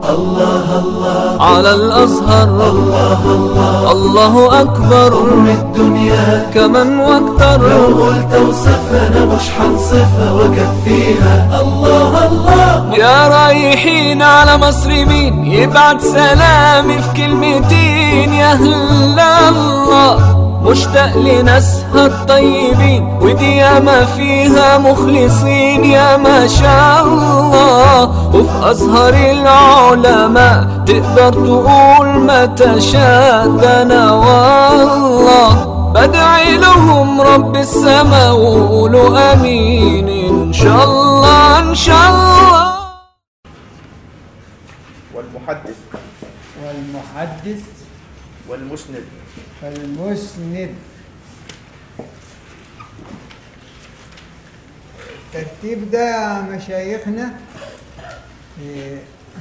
الله الله على الأزهر الله الله الله أكبر أم الدنيا كمن واكتر لو قلت وصفنا مش حنصفها وكفيها الله الله يا رايحين على مصر مين يبعت سلامي في كلمتين يا هلا الله مشتاق لناسها الطيبين ودي ياما فيها مخلصين يا ما شاء الله وفي أزهر العلماء تقدر تقول ما تشاء ده أنا والله بدعي لهم رب السما وقولوا امين ان شاء الله ان شاء الله والمحدث والمحدث والمسند فالمسند الترتيب ده يا مشايخنا إيه،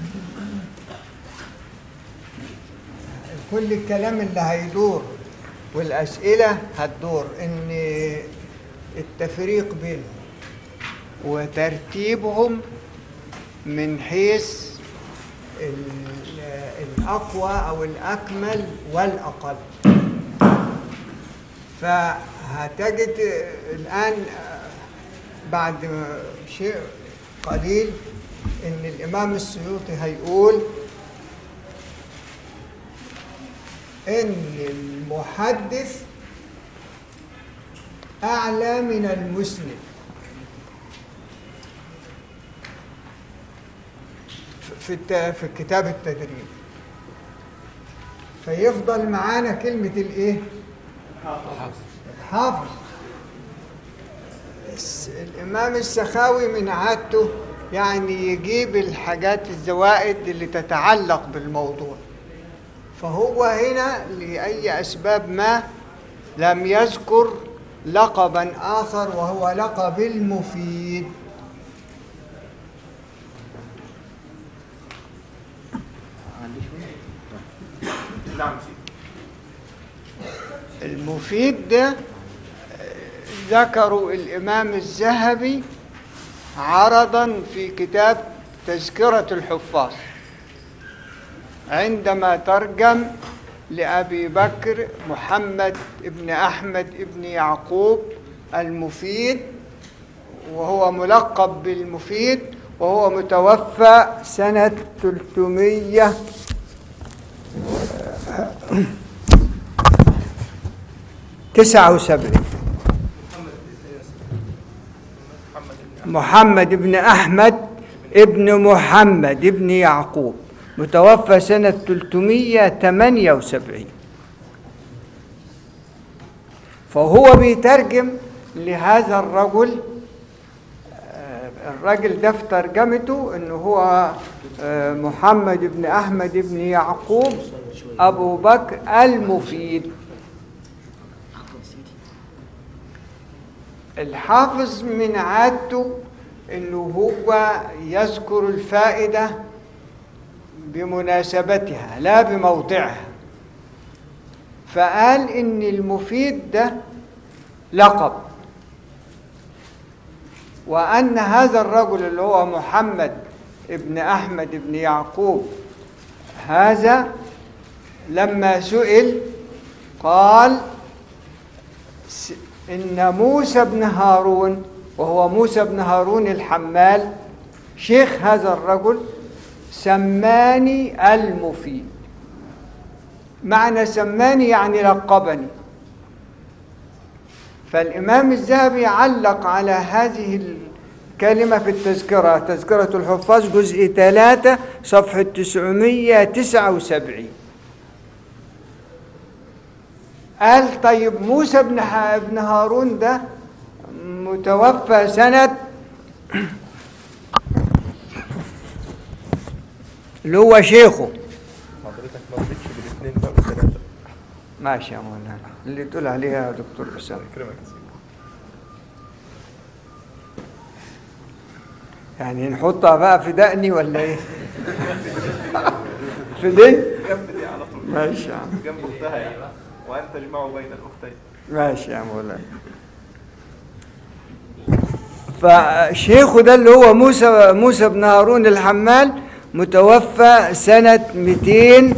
كل الكلام اللي هيدور والأسئلة هتدور إن التفريق بينهم وترتيبهم من حيث ال- الأقوى أو الأكمل والأقل فهتجد الآن بعد شيء قليل إن الإمام السيوطي هيقول إن المحدث أعلى من المسند في الت- في كتاب التدريب فيفضل معانا كلمة الإيه؟ الحافظ الس- الإمام السخاوي من عادته يعني يجيب الحاجات الزوائد اللي تتعلق بالموضوع فهو هنا لأي أسباب ما لم يذكر لقبا آخر وهو لقب المفيد نعم سيدي المفيد ده آه، ذكروا الإمام الذهبي عرضا في كتاب تذكرة الحفاظ عندما ترجم لأبي بكر محمد ابن أحمد ابن يعقوب المفيد وهو ملقب بالمفيد وهو متوفى سنة 300 تسعة وسبعين محمد بن أحمد ابن محمد ابن يعقوب متوفى سنة 378 فهو بيترجم لهذا الرجل آه، الراجل ده في ترجمته انه هو آه، محمد بن احمد بن يعقوب ابو بكر المفيد الحافظ من عادته انه هو يذكر الفائده بمناسبتها لا بموضعها فقال ان المفيد ده لقب وان هذا الرجل اللي هو محمد ابن احمد ابن يعقوب هذا لما سئل قال س- إن موسى بن هارون وهو موسى بن هارون الحمال شيخ هذا الرجل سماني المفيد معنى سماني يعني لقبني فالإمام الذهبي علق على هذه الكلمة في التذكرة تذكرة الحفاظ جزء 3 صفحة 979 قال طيب موسى بن ح- بن هارون ده متوفى سنة اللي هو شيخه حضرتك ما رضيتش بالاثنين بقى والثلاثة ماشي يا مولانا اللي تقول عليها يا دكتور أسامة يكرمك يا سيدي يعني نحطها بقى في دقني ولا ايه؟ في دي؟ جنب دي على طول ماشي يا عم جنب اختها يعني وان تجمعوا بين الاختين ماشي يا مولانا فشيخه ده اللي هو موسى موسى بن هارون الحمال متوفى سنة 200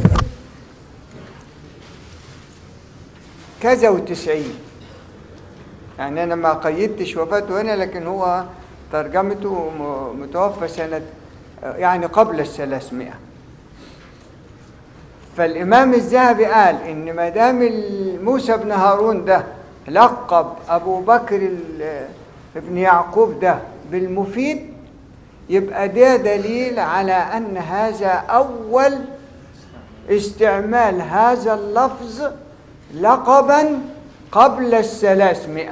كذا وتسعين يعني أنا ما قيدتش وفاته هنا لكن هو ترجمته م- متوفى سنة يعني قبل الثلاثمائة فالإمام الذهبي قال إن ما دام موسى بن هارون ده لقب أبو بكر ال- ابن يعقوب ده بالمفيد يبقى ده دليل على أن هذا أول استعمال هذا اللفظ لقبا قبل الثلاثمائة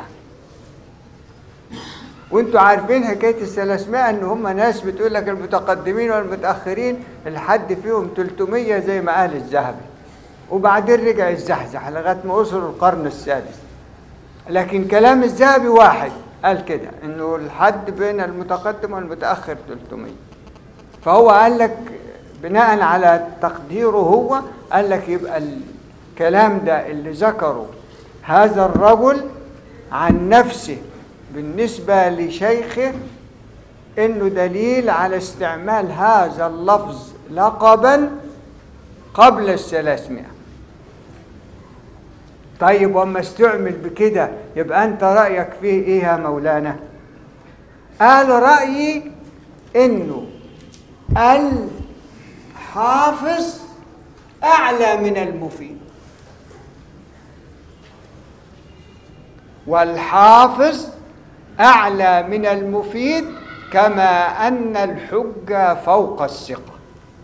وانتوا عارفين حكاية الثلاثمائة ان هم ناس بتقول لك المتقدمين والمتأخرين الحد فيهم 300 زي ما قال الذهبي وبعدين رجع الزحزح لغاية ما وصلوا القرن السادس لكن كلام الذهبي واحد قال كده انه الحد بين المتقدم والمتأخر 300 فهو قال لك بناء على تقديره هو قال لك يبقى الكلام ده اللي ذكره هذا الرجل عن نفسه بالنسبة لشيخه انه دليل على استعمال هذا اللفظ لقبا قبل الثلاثمائة طيب وما استعمل بكده يبقى انت رأيك فيه ايه يا مولانا قال رأيي انه الحافظ اعلى من المفيد والحافظ اعلى من المفيد كما ان الحجه فوق الثقه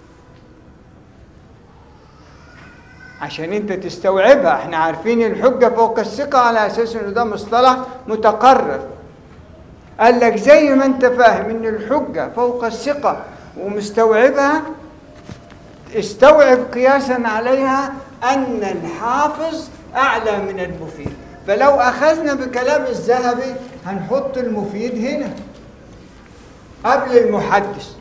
عشان انت تستوعبها احنا عارفين الحجه فوق الثقه على اساس انه ده مصطلح متقرر قال لك زي ما انت فاهم ان الحجه فوق الثقه ومستوعبها استوعب قياسا عليها ان الحافظ اعلى من المفيد فلو اخذنا بكلام الذهبي هنحط المفيد هنا قبل المحدث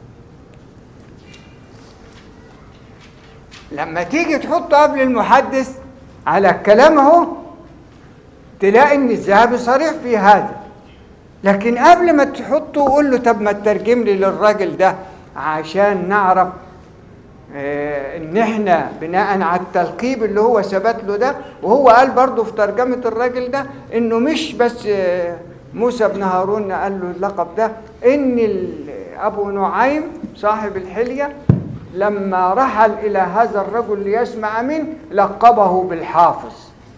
لما تيجي تحطه قبل المحدث على الكلام اهو تلاقي ان الذهبي صريح في هذا لكن قبل ما تحطه قول له طب ما تترجم لي للراجل ده عشان نعرف آه، ان احنا بناء على التلقيب اللي هو ثبت له ده وهو قال برضه في ترجمة الراجل ده انه مش بس آه، موسى بن هارون قال له اللقب ده ان ال- ابو نعيم صاحب الحلية لما رحل الى هذا الرجل ليسمع منه لقبه بالحافظ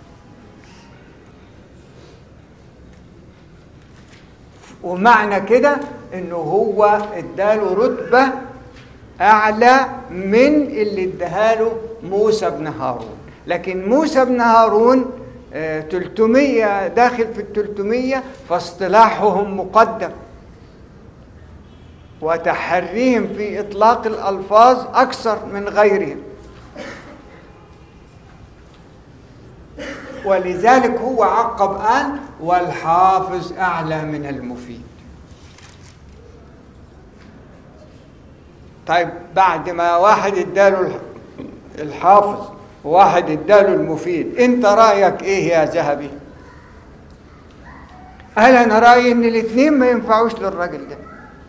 ومعنى كده انه هو اداله رتبه اعلى من اللي اداها موسى بن هارون لكن موسى بن هارون آه، 300 داخل في ال 300 فاصطلاحهم مقدم وتحريهم في اطلاق الالفاظ اكثر من غيرهم ولذلك هو عقب قال والحافظ اعلى من المفيد طيب بعد ما واحد اداله الح- الحافظ وواحد اداله المفيد انت رايك ايه يا ذهبي قال انا رايي ان الاثنين ما ينفعوش للراجل ده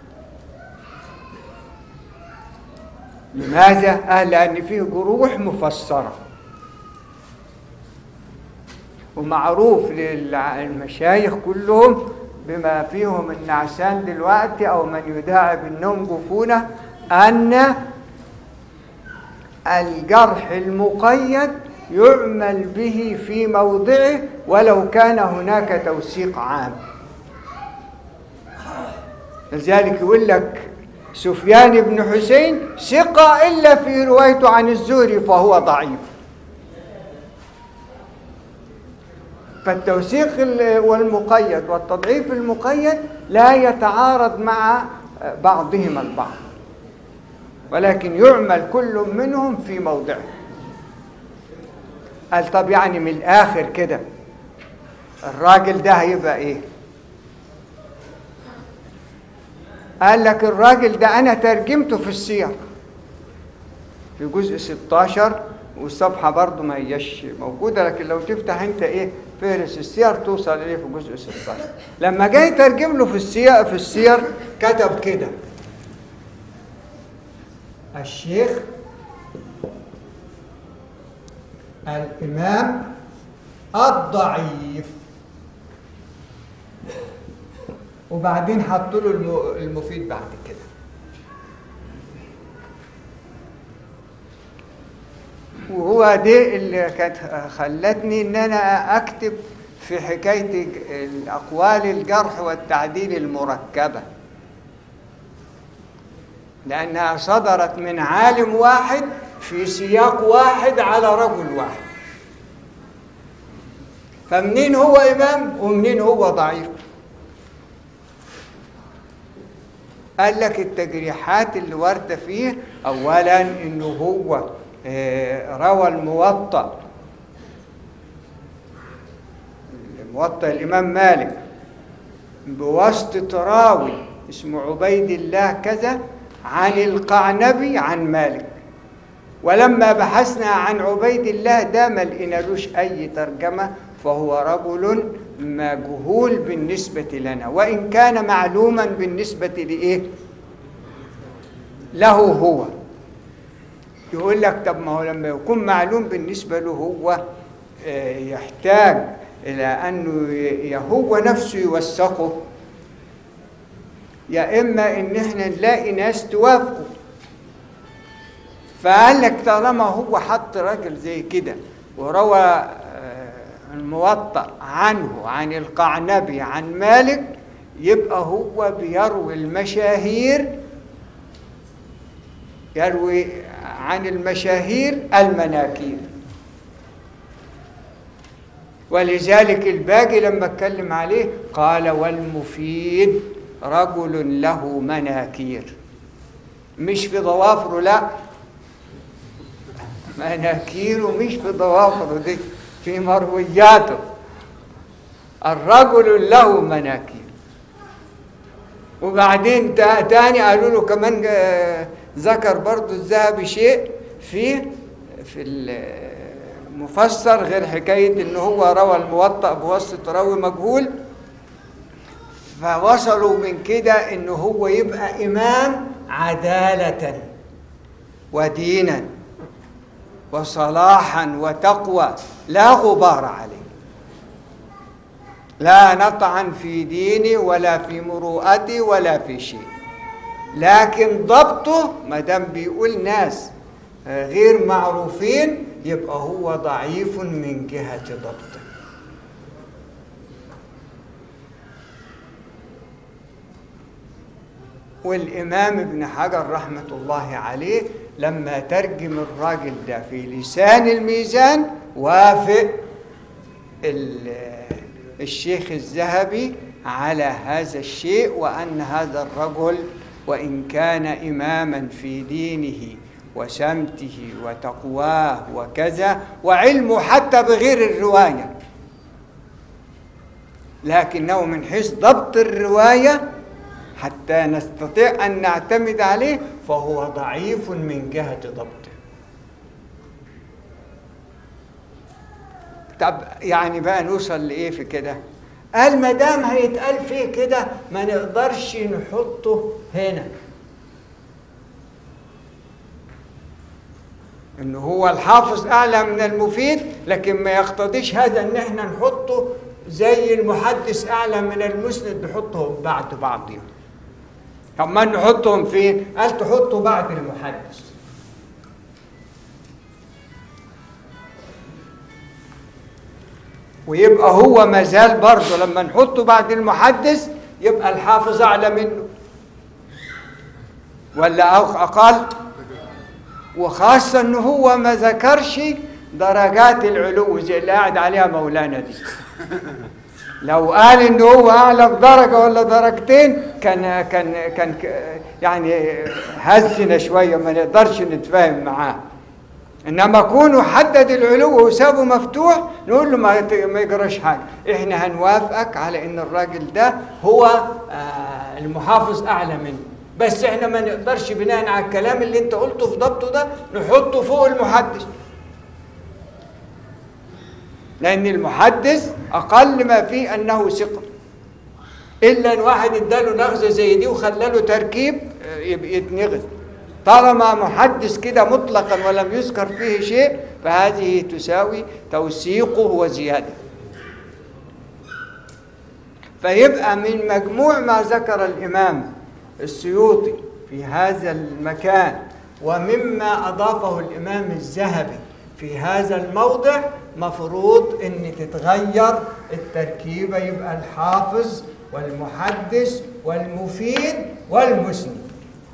لماذا قال لان فيه جروح مفسره ومعروف للمشايخ كلهم بما فيهم النعسان دلوقتي او من يداعي بالنوم جفونه ان الجرح المقيد يعمل به في موضعه ولو كان هناك توثيق عام لذلك يقول لك سفيان بن حسين ثقة إلا في روايته عن الزهري فهو ضعيف فالتوثيق ال- والمقيد والتضعيف المقيد لا يتعارض مع بعضهما البعض ولكن يعمل كل منهم في موضعه قال طب يعني من الآخر كده الراجل ده هيبقى ايه قال لك الراجل ده انا ترجمته في السير في جزء 16 والصفحه برضو ما هيش موجوده لكن لو تفتح انت ايه فهرس السير توصل اليه في جزء 16 لما جاي يترجم له في السير في السير كتب كده الشيخ الإمام الضعيف وبعدين حطوا له الم- المفيد بعد كده وهو دي اللي كانت خلتني ان انا اكتب في حكايه الاقوال الجرح والتعديل المركبه لانها صدرت من عالم واحد في سياق واحد على رجل واحد فمنين هو امام ومنين هو ضعيف قال لك التجريحات اللي وارده فيه اولا انه هو آه، روى الموطأ موطأ الامام مالك بواسطه راوي اسمه عبيد الله كذا عن القعنبي عن مالك ولما بحثنا عن عبيد الله ده ما لقينالوش اي ترجمه فهو رجل مجهول بالنسبه لنا وان كان معلوما بالنسبه لايه له هو يقول لك طب ما هو لما يكون معلوم بالنسبه له هو آه، يحتاج الى انه ي- يا هو نفسه يوثقه يا اما ان احنا نلاقي ناس توافقه فقال لك طالما هو حط راجل زي كده وروى آه، الموطأ عنه عن القعنبي عن مالك يبقى هو بيروي المشاهير يروي عن المشاهير المناكير ولذلك الباقي لما اتكلم عليه قال والمفيد رجل له مناكير مش في ضوافره لا مناكيره مش في ضوافره دي في مروياته الرجل له مناكير وبعدين تا- تاني قالوا له كمان آه، ذكر برضو الذهبي شيء في في المفسر غير حكاية ان هو روى الموطأ بواسطة راوي مجهول فوصلوا من كده ان هو يبقى امام عدالة ودينا وصلاحا وتقوى لا غبار عليه لا نطعن في ديني ولا في مروءتي ولا في شيء لكن ضبطه ما دام بيقول ناس آه، غير معروفين يبقى هو ضعيف من جهة ضبطه والإمام ابن حجر رحمة الله عليه لما ترجم الراجل ده في لسان الميزان وافق ال- الشيخ الذهبي على هذا الشيء وأن هذا الرجل وإن كان إماما في دينه وسمته وتقواه وكذا وعلمه حتى بغير الرواية لكنه من حيث ضبط الرواية حتى نستطيع أن نعتمد عليه فهو ضعيف من جهة ضبطه طب يعني بقى نوصل لإيه في كده قال ما دام هيتقال فيه كده ما نقدرش نحطه هنا ان هو الحافظ اعلى من المفيد لكن ما يقتضيش هذا ان احنا نحطه زي المحدث اعلى من المسند نحطهم بعد بعضهم طب ما نحطهم فين قال تحطه بعد المحدث ويبقى هو مازال برضه لما نحطه بعد المحدث يبقى الحافظ اعلى منه ولا أو- اقل وخاصه ان هو ما ذكرش درجات العلو زي اللي قاعد عليها مولانا دي لو قال ان هو اعلى بدرجه ولا درجتين كان كان كان ك- يعني هزنا شويه ما نقدرش نتفاهم معاه انما كونه حدد العلو وسابه مفتوح نقول له ما ت- ما يجراش حاجه احنا هنوافقك على ان الراجل ده هو آه، المحافظ اعلى منه بس احنا ما نقدرش بناء على الكلام اللي انت قلته في ضبطه ده نحطه فوق المحدث لأن المحدث أقل ما فيه أنه ثقة إلا إن واحد اداله نغزة زي دي وخلى له تركيب آه، يبقى يتنغز طالما محدث كده مطلقا ولم يذكر فيه شيء فهذه تساوي توثيقه وزيادة فيبقى من مجموع ما ذكر الإمام السيوطي في هذا المكان ومما أضافه الإمام الذهبي في هذا الموضع مفروض ان تتغير التركيبه يبقى الحافظ والمحدث والمفيد والمسند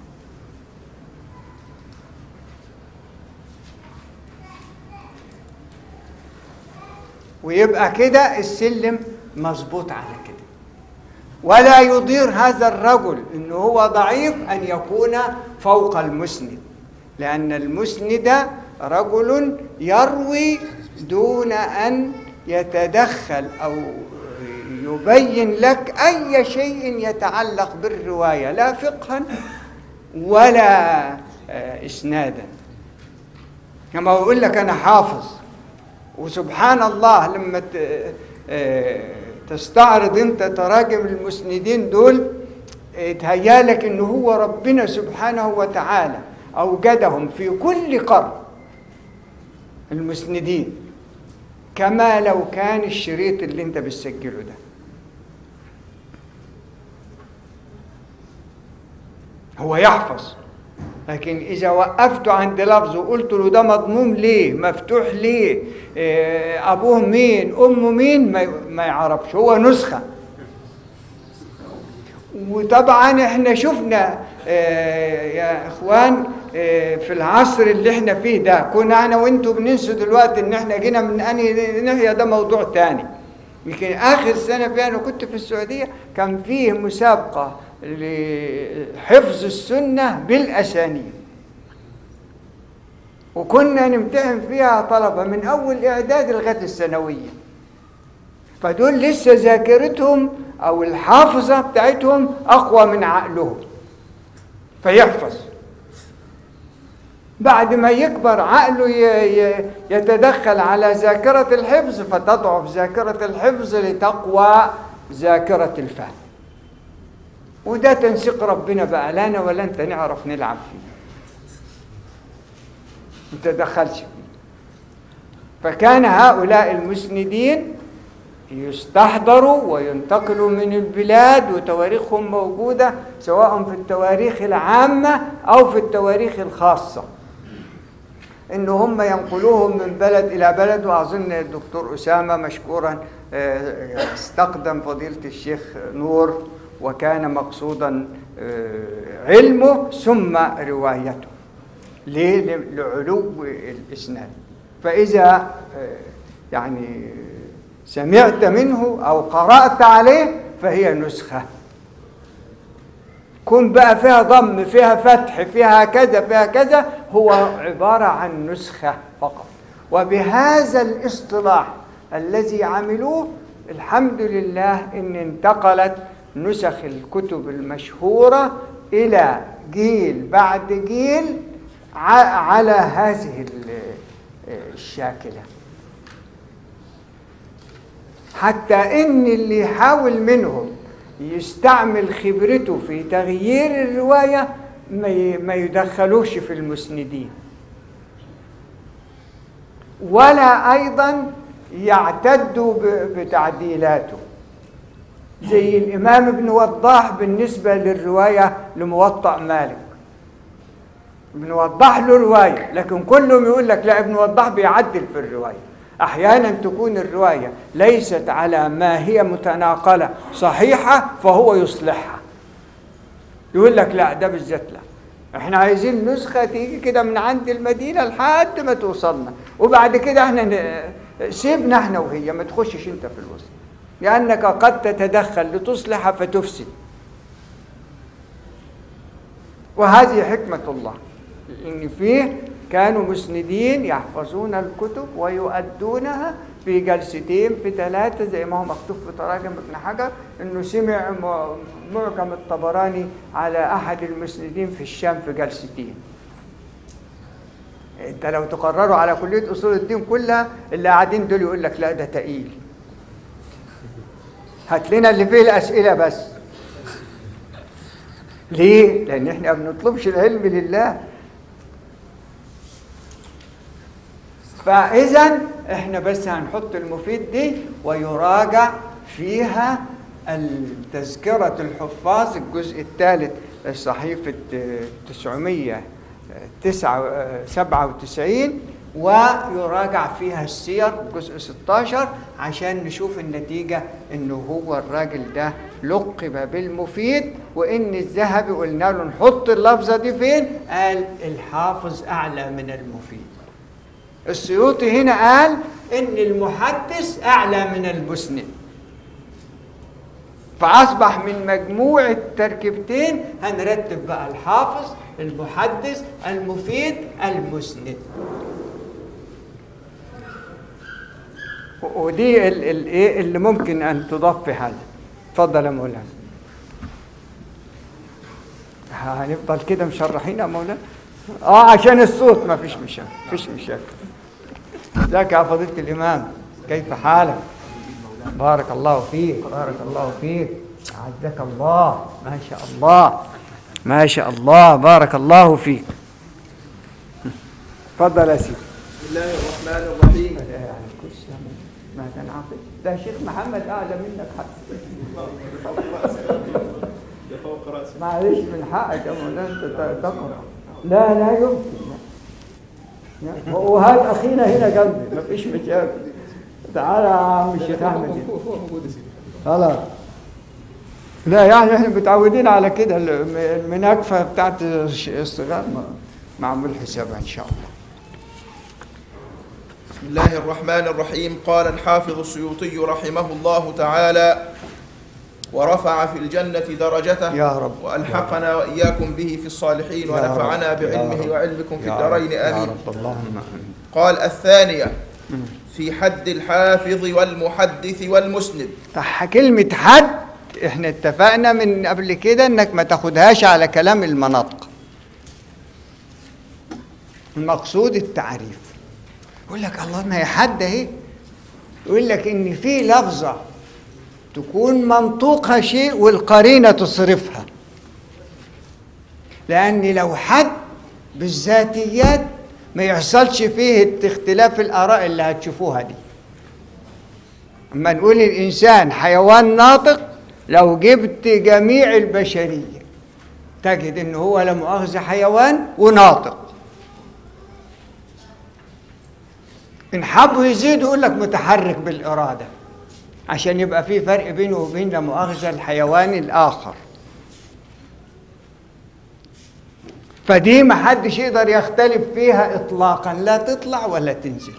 ويبقى كده السلم مظبوط على كده ولا يضير هذا الرجل انه هو ضعيف ان يكون فوق المسند لان المسند رجل يروي دون ان يتدخل او يبين لك اي شيء يتعلق بالروايه لا فقها ولا آه، اسنادا كما يقول لك انا حافظ وسبحان الله لما ت- آه، تستعرض انت تراجم المسندين دول يتهيالك ان هو ربنا سبحانه وتعالى اوجدهم في كل قرن المسندين كما لو كان الشريط اللي انت بتسجله ده هو يحفظ لكن إذا وقفته عند لفظ وقلت له ده مضموم ليه مفتوح ليه إيه، أبوه مين أمه مين ما ما يعرفش هو نسخة وطبعا احنا شفنا آه، يا اخوان آه، في العصر اللي احنا فيه ده كنا انا وانتوا بننسوا دلوقتي ان احنا جينا من انهي ناحيه ده موضوع تاني يمكن اخر سنه فيها انا كنت في السعوديه كان فيه مسابقه لحفظ السنه بالاسانيد وكنا نمتحن فيها طلبه من اول اعداد لغايه الثانويه فدول لسه ذاكرتهم او الحافظه بتاعتهم اقوى من عقلهم فيحفظ بعد ما يكبر عقله ي- ي- يتدخل على ذاكرة الحفظ فتضعف ذاكرة الحفظ لتقوى ذاكرة الفهم وده تنسيق ربنا بقى لا انا ولا انت نعرف نلعب فيه ما تدخلش فيه فكان هؤلاء المسندين يستحضروا وينتقلوا من البلاد وتواريخهم موجودة سواء في التواريخ العامة أو في التواريخ الخاصة إن هم ينقلوهم من بلد إلى بلد وأظن الدكتور أسامة مشكورا آه، استقدم فضيلة الشيخ نور وكان مقصودا آه، علمه ثم روايته ليه؟ لعلو الإسناد فإذا آه، يعني سمعت منه أو قرأت عليه فهي نسخة كن بقى فيها ضم فيها فتح فيها كذا فيها كذا هو عبارة عن نسخة فقط وبهذا الاصطلاح الذي عملوه الحمد لله ان انتقلت نسخ الكتب المشهورة إلى جيل بعد جيل ع- على هذه ال- الشاكلة حتى ان اللي يحاول منهم يستعمل خبرته في تغيير الرواية ما ي- ما يدخلوش في المسندين ولا أيضا يعتدوا ب- بتعديلاته زي الإمام ابن وضاح بالنسبة للرواية لموطأ مالك ابن وضاح له رواية لكن كلهم يقول لك لا ابن وضاح بيعدل في الرواية أحيانا تكون الرواية ليست على ما هي متناقلة صحيحة فهو يصلحها يقول لك لا ده بالذات لا احنا عايزين نسخة تيجي كده من عند المدينة لحد ما توصلنا وبعد كده احنا ن- سيبنا احنا وهي ما تخشش انت في الوسط لأنك قد تتدخل لتصلح فتفسد وهذه حكمة الله إن فيه كانوا مسندين يحفظون الكتب ويؤدونها في جلستين في ثلاثة زي ما هو مكتوب في تراجم ابن حجر إنه سمع م- معجم الطبراني على أحد المسندين في الشام في جلستين انت لو تقرروا على كلية أصول الدين كلها اللي قاعدين دول يقول لك لا ده تقيل هات لنا اللي فيه الأسئلة بس ليه؟ لأن احنا ما بنطلبش العلم لله فإذا احنا بس هنحط المفيد دي ويراجع فيها التذكرة الحفاظ الجزء الثالث صحيفة 997 ويراجع فيها السير جزء 16 عشان نشوف النتيجة انه هو الراجل ده لقب بالمفيد وان الذهبي قلنا له نحط اللفظة دي فين قال الحافظ اعلى من المفيد السيوطي هنا قال ان المحدث اعلى من المسند فاصبح من مجموع التركيبتين هنرتب بقى الحافظ المحدث المفيد المسند و- ودي ال- ال- ايه اللي ممكن ان تضاف في هذا اتفضل يا مولانا هنفضل كده مشرحين يا مولانا اه عشان الصوت ما فيش مشاكل فيش مشاكل ازيك يا فضيلة الإمام كيف حالك بارك الله فيك بارك الله فيك أعزك الله ما شاء الله ما شاء الله بارك الله فيك تفضل يا سيدي بسم الله الرحمن الرحيم يعني الكرسي ما تنعقد ده شيخ محمد أعلى منك حتى يا فوق راسي معلش من حقك يا مولانا انت تقرا لا لا يمكن لا. لا. وهات اخينا هنا جنبي ما فيش مشاكل تعالى يا عم الشيخ احمد هو موجود يا سيدي خلاص لا يعني احنا متعودين على كده الم- المناكفه بتاعت الش- الصغار ما- معمول حسابها ان شاء الله بسم الله الرحمن الرحيم قال الحافظ السيوطي رحمه الله تعالى ورفع في الجنة درجته يا رب. وألحقنا وإياكم به في الصالحين يا ونفعنا رب. يا بعلمه رب. وعلمكم في يا الدارين رب. آمين يا رب اللهم امين قال الثانية في حد الحافظ والمحدث والمسند صح كلمة حد احنا اتفقنا من قبل كده انك ما تاخدهاش على كلام المناطق المقصود التعريف يقول لك الله ما هي حد اهي يقول لك ان في لفظة تكون منطوقها شيء والقرينة تصرفها لأن لو حد بالذاتيات ما يحصلش فيه اختلاف الآراء اللي هتشوفوها دي اما نقول الانسان حيوان ناطق لو جبت جميع البشريه تجد ان هو لا مؤاخذه حيوان وناطق ان حبوا يزيدوا يقول لك متحرك بالاراده عشان يبقى في فرق بينه وبين لا مؤاخذه الحيوان الاخر فدي ما حدش يقدر يختلف فيها اطلاقا لا تطلع ولا تنزل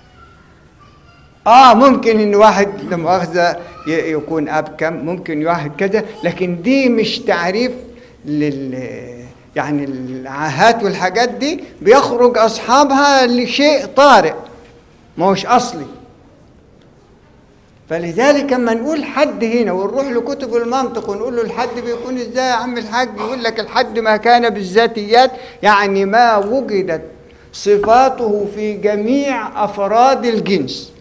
اه ممكن ان واحد لا مؤاخذه ي- يكون ابكم ممكن واحد كذا لكن دي مش تعريف لل يعني العاهات والحاجات دي بيخرج اصحابها لشيء طارئ ما هوش اصلي فلذلك لما نقول حد هنا ونروح لكتب المنطق ونقول له الحد بيكون ازاي يا عم الحاج يقول لك الحد ما كان بالذاتيات يعني ما وجدت صفاته في جميع افراد الجنس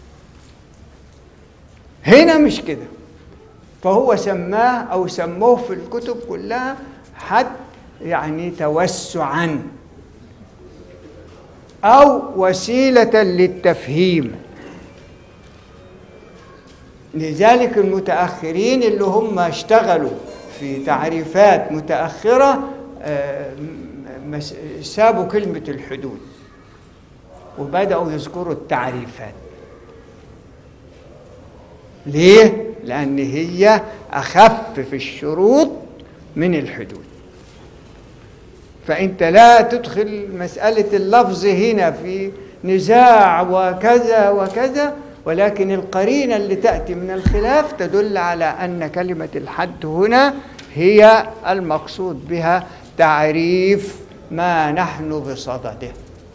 هنا مش كده فهو سماه او سموه في الكتب كلها حد يعني توسعا او وسيله للتفهيم لذلك المتاخرين اللي هم اشتغلوا في تعريفات متاخره آه، م- مس- سابوا كلمه الحدود وبداوا يذكروا التعريفات ليه؟ لأن هي أخف في الشروط من الحدود فأنت لا تدخل مسألة اللفظ هنا في نزاع وكذا وكذا ولكن القرينة اللي تأتي من الخلاف تدل على أن كلمة الحد هنا هي المقصود بها تعريف ما نحن بصدده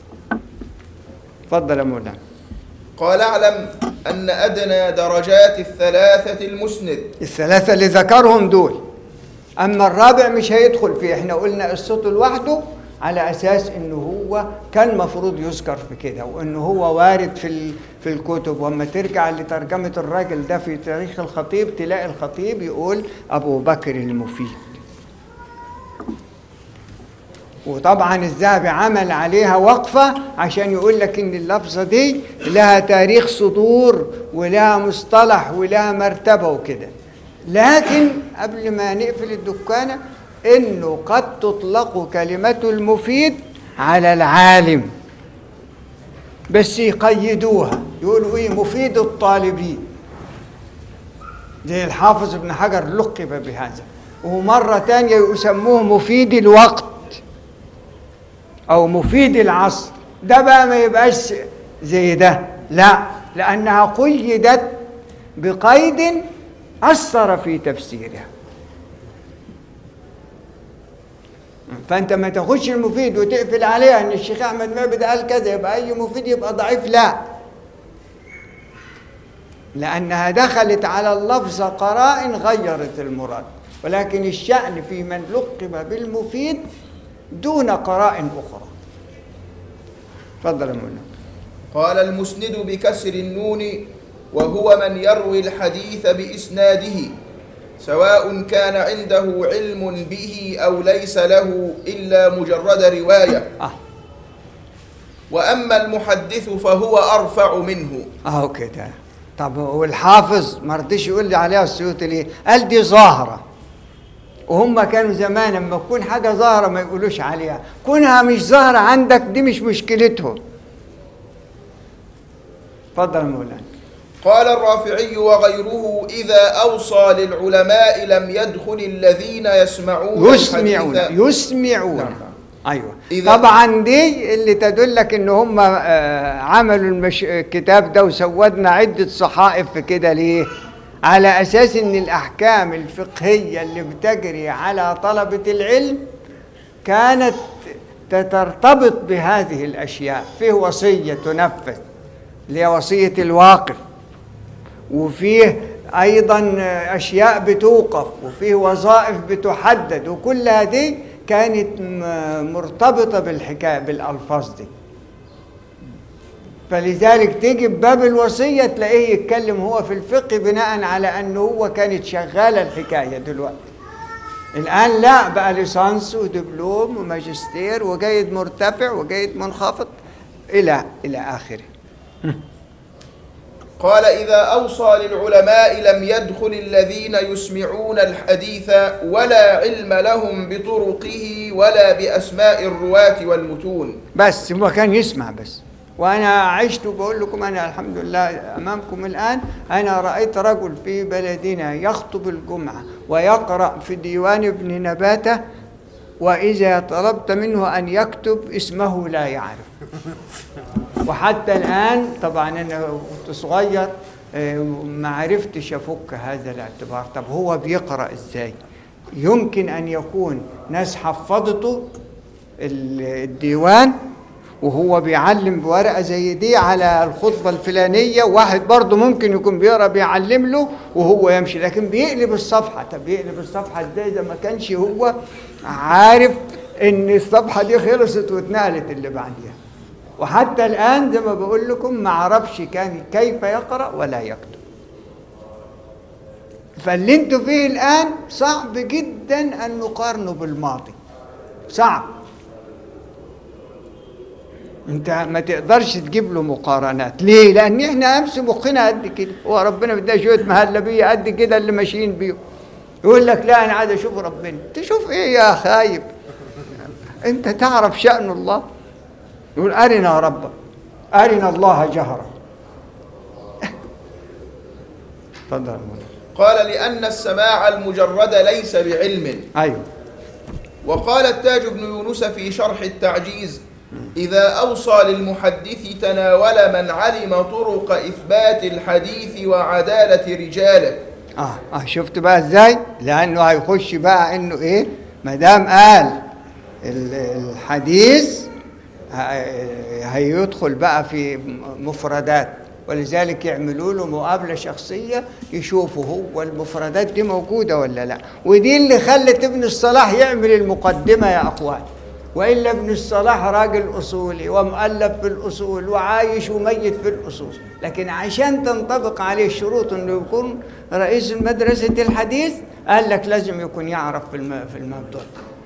تفضل يا مولانا قال اعلم أن أدنى درجات الثلاثة المسند الثلاثة اللي ذكرهم دول أما الرابع مش هيدخل فيه احنا قلنا الصوت لوحده على أساس إنه هو كان مفروض يذكر في كده وإنه هو وارد في ال- في الكتب وأما ترجع لترجمة الراجل ده في تاريخ الخطيب تلاقي الخطيب يقول أبو بكر المفيد وطبعا الذهبي عمل عليها وقفة عشان يقول لك ان اللفظة دي لها تاريخ صدور ولها مصطلح ولها مرتبة وكده لكن قبل ما نقفل الدكانة انه قد تطلق كلمة المفيد على العالم بس يقيدوها يقولوا ايه مفيد الطالبين زي الحافظ ابن حجر لقب بهذا ومرة تانية يسموه مفيد الوقت أو مفيد العصر ده بقى ما يبقاش زي ده لا لأنها قيدت بقيد أثر في تفسيرها فأنت ما تاخدش المفيد وتقفل عليها إن الشيخ أحمد معبد قال كذا يبقى أي مفيد يبقى ضعيف لا لأنها دخلت على اللفظ قرائن غيرت المراد ولكن الشأن في من لقب بالمفيد دون قرائن أخرى تفضل يا مولانا قال المسند بكسر النون وهو من يروي الحديث بإسناده سواء كان عنده علم به أو ليس له إلا مجرد رواية آه وأما المحدث فهو أرفع منه أهو كده طب والحافظ ما رضيش يقول لي عليها السيوطي ليه؟ قال دي ظاهرة وهم كانوا زمان لما تكون حاجة ظاهرة ما يقولوش عليها كونها مش ظاهرة عندك دي مش مشكلتهم اتفضل يا مولانا قال الرافعي وغيره إذا أوصى للعلماء لم يدخل الذين يسمعون يسمعون الحديث يسمعون نعم. ايوه إذا- طبعا دي اللي تدلك ان هم آه، عملوا المش... الكتاب ده وسودنا عده صحائف في كده ليه على اساس ان الاحكام الفقهيه اللي بتجري على طلبه العلم كانت ترتبط بهذه الاشياء فيه وصيه تنفذ اللي هي وصيه الواقف وفيه ايضا اشياء بتوقف وفيه وظائف بتحدد وكل هذه كانت م- مرتبطه بالحكايه بالالفاظ دي فلذلك تيجي بباب الوصيه تلاقيه يتكلم هو في الفقه بناء على انه هو كانت شغاله الحكايه دلوقتي الان لا بقى ليسانس ودبلوم وماجستير وجيد مرتفع وجيد منخفض الى الى اخره قال إذا أوصى للعلماء لم يدخل الذين يسمعون الحديث ولا علم لهم بطرقه ولا بأسماء الرواة والمتون بس هو كان يسمع بس وانا عشت وبقول لكم انا الحمد لله امامكم الان انا رايت رجل في بلدنا يخطب الجمعه ويقرا في ديوان ابن نباته واذا طلبت منه ان يكتب اسمه لا يعرف وحتى الان طبعا انا كنت صغير آه، ما عرفتش افك هذا الاعتبار طب هو بيقرا ازاي يمكن ان يكون ناس حفظته ال- الديوان وهو بيعلم بورقه زي دي على الخطبه الفلانيه واحد برضه ممكن يكون بيقرا بيعلم له وهو يمشي لكن بيقلب الصفحه طب بيقلب الصفحه ازاي اذا ما كانش هو عارف ان الصفحه دي خلصت واتنقلت اللي بعديها وحتى الان زي ما بقول لكم ما عرفش كان كيف يقرا ولا يكتب فاللي انتوا فيه الان صعب جدا ان نقارنه بالماضي صعب انت ما تقدرش تجيب له مقارنات ليه لان احنا امس مخنا قد كده هو ربنا بدنا شويه مهلبيه قد كده اللي ماشيين بيهم يقول لك لا انا عايز اشوف ربنا تشوف ايه يا خايب انت تعرف شان الله يقول ارنا ربك ارنا الله جهرا تفضل يا مولانا. قال لأن السماع المجرد ليس بعلم ايوه وقال التاج بن يونس في شرح التعجيز إذا أوصى للمحدث تناول من علم طرق إثبات الحديث وعدالة رجاله اه اه شفت بقى ازاي لانه هيخش بقى انه ايه ما دام قال ال- الحديث ه- هيدخل بقى في مفردات ولذلك يعملوا له مقابله شخصيه يشوفوا هو المفردات دي موجوده ولا لا ودي اللي خلت ابن الصلاح يعمل المقدمه يا اخوان والا ابن الصلاح راجل اصولي ومؤلف في الاصول وعايش وميت في الاصول لكن عشان تنطبق عليه الشروط انه يكون رئيس مدرسه الحديث قال لك لازم يكون يعرف في الم- في الموضوع ده.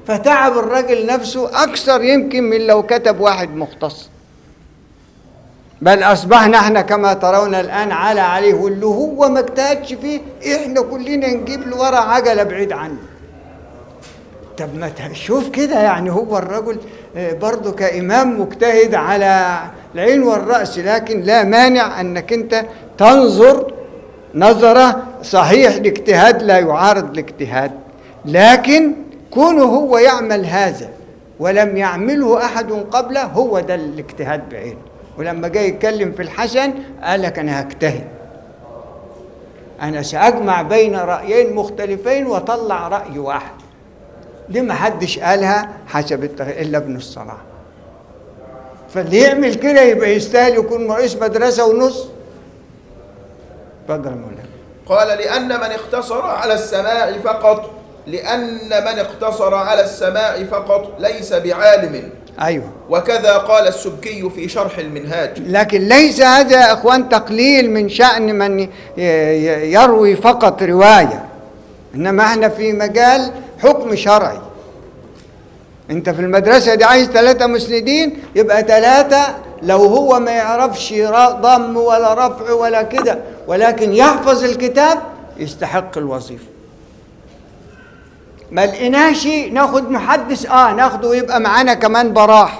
فتعب الرجل نفسه أكثر يمكن من لو كتب واحد مختص بل أصبحنا احنا كما ترون الآن على عليه واللي هو ما اجتهدش فيه احنا كلنا نجيب له ورا عجلة بعيد عنه طب ما تشوف كده يعني هو الرجل آه، برضه كإمام مجتهد على العين والرأس لكن لا مانع أنك أنت تنظر نظرة صحيح الاجتهاد لا يعارض الاجتهاد لكن كونه هو يعمل هذا ولم يعمله أحد قبله هو ده الاجتهاد بعينه ولما جاي يتكلم في الحسن قال لك أنا هجتهد أنا سأجمع بين رأيين مختلفين وأطلع رأي واحد دي ما حدش قالها حسب التغ... إلا ابن الصلاح فاللي يعمل كده يبقى يستاهل يكون رئيس مدرسة ونص اتفضل يا مولانا قال لأن من اقتصر على السماع فقط لأن من اقتصر على السماع فقط ليس بعالم أيوه وكذا قال السبكي في شرح المنهاج لكن ليس هذا يا اخوان تقليل من شأن من ي- ي- يروي فقط رواية انما احنا في مجال حكم شرعي انت في المدرسة دي عايز ثلاثة مسندين يبقى ثلاثة لو هو ما يعرفش را- ضم ولا رفع ولا كده ولكن يحفظ الكتاب يستحق الوظيفة ما لقيناش ناخد محدث اه ناخده ويبقى معانا كمان براح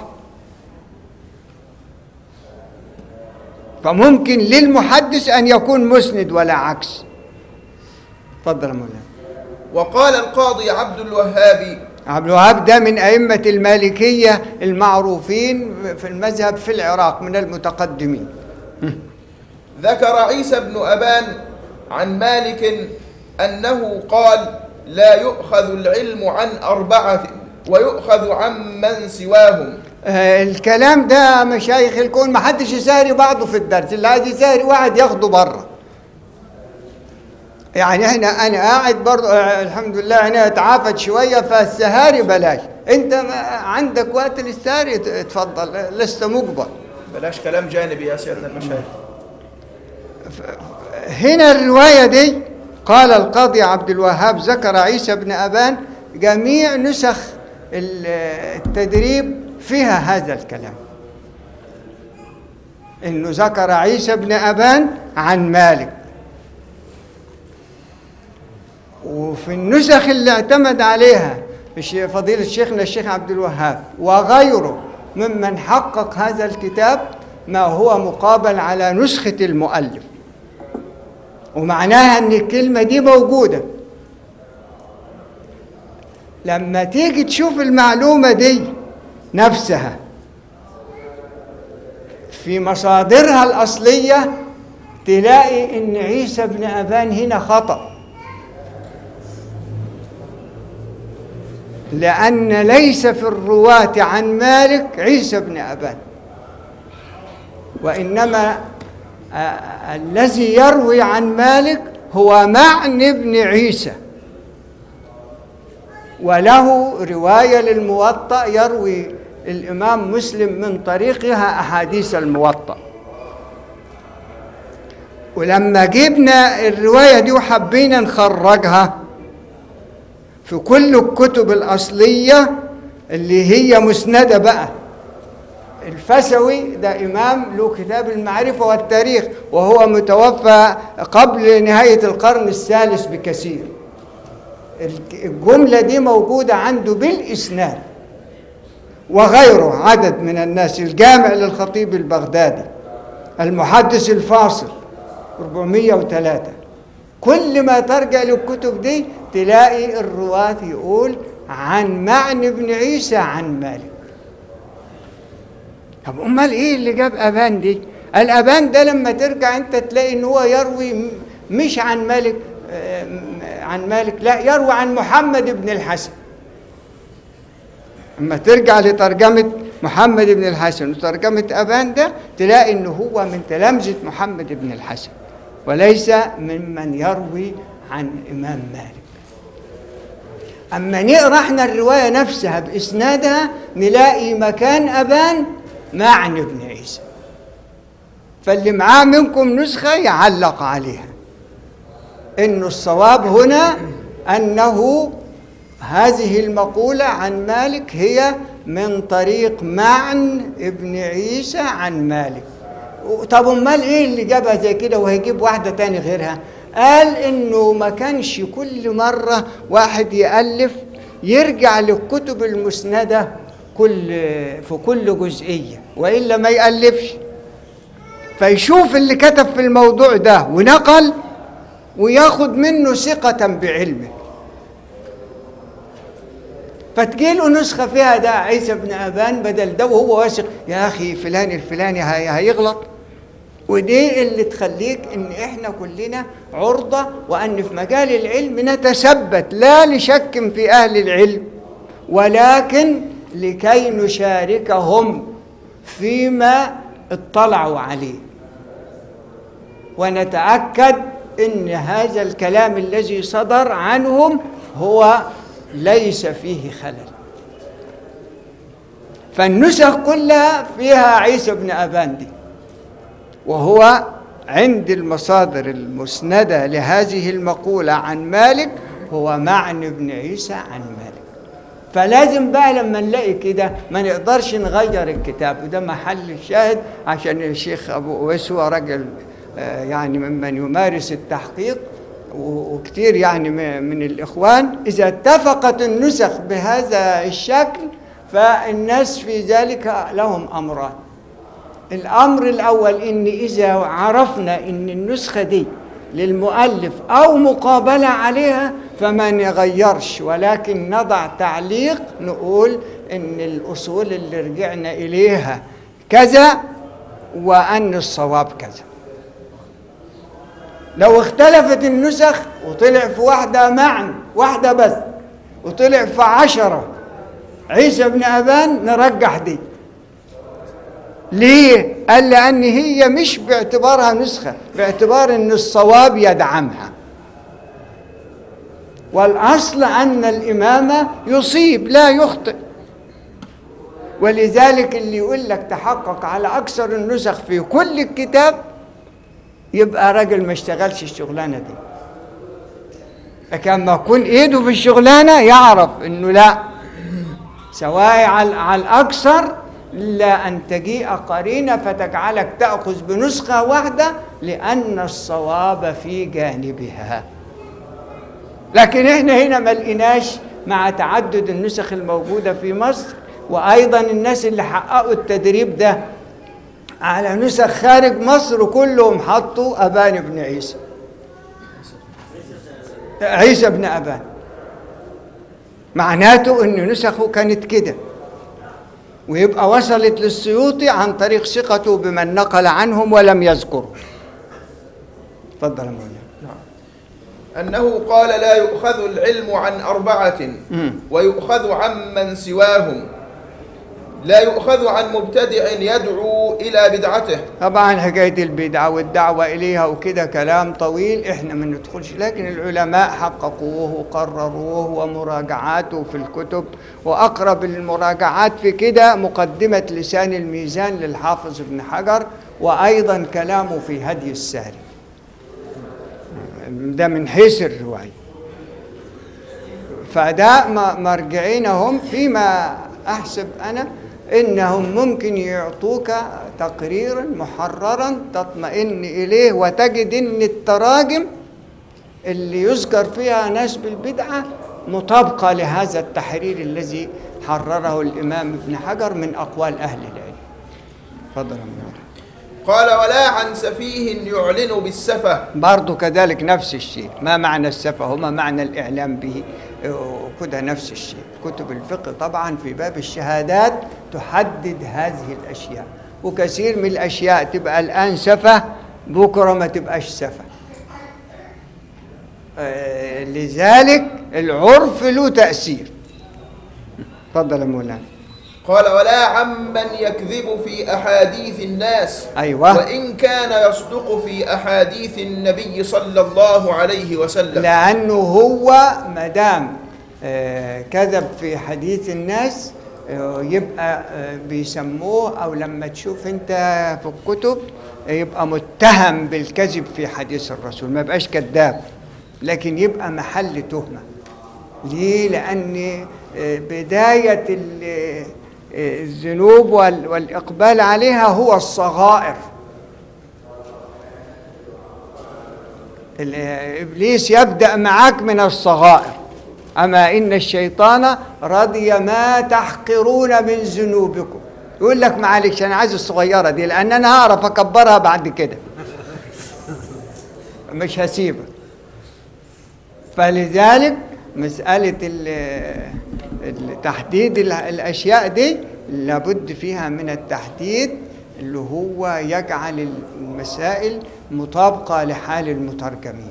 فممكن للمحدث أن يكون مسند ولا عكس تفضل يا مولانا وقال القاضي عبد الوهاب عبد الوهاب ده من أئمة المالكية المعروفين في المذهب في العراق من المتقدمين ذكر عيسى بن أبان عن مالك أنه قال لا يؤخذ العلم عن أربعة ويؤخذ عن من سواهم آه، الكلام ده مشايخ الكون ما حدش يساري بعضه في الدرس اللي عايز يساري واحد ياخده بره يعني احنا انا قاعد برضه آه، الحمد لله انا اتعافت شويه فالسهاري بلاش انت ما عندك وقت للسهاري ت- اتفضل آه، لست مجبر بلاش كلام جانبي يا سيدنا المشايخ هنا الرواية دي قال القاضي عبد الوهاب ذكر عيسى بن أبان جميع نسخ ال- التدريب فيها هذا الكلام انه ذكر عيسى بن أبان عن مالك وفي النسخ اللي اعتمد عليها الش- فضيلة شيخنا الشيخ عبد الوهاب وغيره ممن حقق هذا الكتاب ما هو مقابل على نسخة المؤلف ومعناها ان الكلمة دي موجودة لما تيجي تشوف المعلومة دي نفسها في مصادرها الأصلية تلاقي ان عيسى بن أبان هنا خطأ لأن ليس في الرواة عن مالك عيسى بن أبان وإنما آه، الذي يروي عن مالك هو معن بن عيسى وله رواية للموطأ يروي الإمام مسلم من طريقها أحاديث الموطأ ولما جبنا الرواية دي وحبينا نخرجها في كل الكتب الأصلية اللي هي مسندة بقى الفسوي ده إمام له كتاب المعرفة والتاريخ وهو متوفى قبل نهاية القرن الثالث بكثير الجملة دي موجودة عنده بالإسناد وغيره عدد من الناس الجامع للخطيب البغدادي المحدث الفاصل 403 كل ما ترجع للكتب دي تلاقي الرواة يقول عن معن بن عيسى عن مالك طب امال ايه اللي جاب ابان دي الابان ده لما ترجع انت تلاقي ان هو يروي م- مش عن مالك آه، م- عن مالك لا يروي عن محمد بن الحسن اما ترجع لترجمه محمد بن الحسن وترجمه ابان ده تلاقي ان هو من تلامذه محمد بن الحسن وليس ممن يروي عن امام مالك اما نقرا احنا الروايه نفسها باسنادها نلاقي مكان ابان معن بن عيسى فاللي معاه منكم نسخه يعلق عليها انه الصواب هنا انه هذه المقولة عن مالك هي من طريق معن ابن عيسى عن مالك طب امال ايه اللي جابها زي كده وهيجيب واحدة تاني غيرها قال انه ما كانش كل مرة واحد يألف يرجع للكتب المسندة كل في كل جزئية وإلا ما يألفش فيشوف اللي كتب في الموضوع ده ونقل وياخد منه ثقة بعلمه فتجيله نسخة فيها ده عيسى بن أبان بدل ده وهو واثق يا أخي فلان الفلاني هي- هيغلط ودي اللي تخليك ان احنا كلنا عرضة وان في مجال العلم نتثبت لا لشك في اهل العلم ولكن لكي نشاركهم فيما اطلعوا عليه ونتأكد ان هذا الكلام الذي صدر عنهم هو ليس فيه خلل فالنسخ كلها فيها عيسى بن أبان دي وهو عند المصادر المسندة لهذه المقولة عن مالك هو معن بن عيسى عن مالك فلازم بقى لما نلاقي كده ما نقدرش نغير الكتاب وده محل الشاهد عشان الشيخ أبو أويس هو راجل آه، يعني ممن يمارس التحقيق و- وكتير يعني م- من الإخوان إذا اتفقت النسخ بهذا الشكل فالناس في ذلك لهم أمران الأمر الأول إن إذا عرفنا إن النسخة دي للمؤلف أو مقابلة عليها فما نغيرش ولكن نضع تعليق نقول إن الأصول اللي رجعنا إليها كذا وأن الصواب كذا لو اختلفت النسخ وطلع في واحدة معا واحدة بس وطلع في عشرة عيسى بن أبان نرجح دي ليه؟ قال لأن هي مش باعتبارها نسخة باعتبار أن الصواب يدعمها والأصل أن الإمام يصيب لا يخطئ ولذلك اللي يقول لك تحقق على أكثر النسخ في كل الكتاب يبقى راجل ما اشتغلش الشغلانة دي لكن ما يكون ايده في الشغلانة يعرف انه لا سواء على, على الأكثر إلا أن تجيء قرينة فتجعلك تأخذ بنسخة واحدة لأن الصواب في جانبها لكن احنا هنا ما لقيناش مع تعدد النسخ الموجودة في مصر وأيضا الناس اللي حققوا التدريب ده على نسخ خارج مصر كلهم حطوا أبان بن عيسى عيسى بن أبان معناته أن نسخه كانت كده ويبقى وصلت للسيوطي عن طريق ثقته بمن نقل عنهم ولم يذكره تفضل يا مولانا أنه قال لا يؤخذ العلم عن أربعة مم. ويؤخذ عمن سواهم لا يؤخذ عن مبتدع يدعو إلى بدعته طبعا حكاية البدعة والدعوة إليها وكده كلام طويل إحنا ما ندخلش لكن العلماء حققوه وقرروه ومراجعاته في الكتب وأقرب المراجعات في كده مقدمة لسان الميزان للحافظ ابن حجر وأيضا كلامه في هدي الساري ده من حيث الرواية فده م- مرجعين هم فيما أحسب أنا إنهم ممكن يعطوك تقريرا محررا تطمئن إليه وتجد إن التراجم اللي يذكر فيها ناس بالبدعة مطابقة لهذا التحرير الذي حرره الإمام ابن حجر من أقوال أهل العلم تفضل يا مولانا. قال ولا عن سفيه يعلن بالسفة برضو كذلك نفس الشيء ما معنى السفه وما معنى الإعلام به كده نفس الشيء كتب الفقه طبعا في باب الشهادات تحدد هذه الأشياء وكثير من الأشياء تبقى الآن سفه بكرة ما تبقاش سفه آه، لذلك العرف له تأثير تفضل يا مولانا قال ولا عمن يكذب في أحاديث الناس أيوة. وإن كان يصدق في أحاديث النبي صلى الله عليه وسلم لأنه هو مدام آه، كذب في حديث الناس آه، يبقى آه، بيسموه أو لما تشوف أنت في الكتب آه، يبقى متهم بالكذب في حديث الرسول ما يبقاش كذاب لكن يبقى محل تهمة ليه لأن آه، بداية ال- آه، الذنوب وال- والإقبال عليها هو الصغائر ال- إبليس يبدأ معك من الصغائر أما إن الشيطان رضي ما تحقرون من ذنوبكم يقول لك معلش أنا عايز الصغيرة دي لأن أنا هعرف أكبرها بعد كده مش هسيبها فلذلك مسألة ال- ال- تحديد ال- الأشياء دي لابد فيها من التحديد اللي هو يجعل المسائل مطابقة لحال المترجمين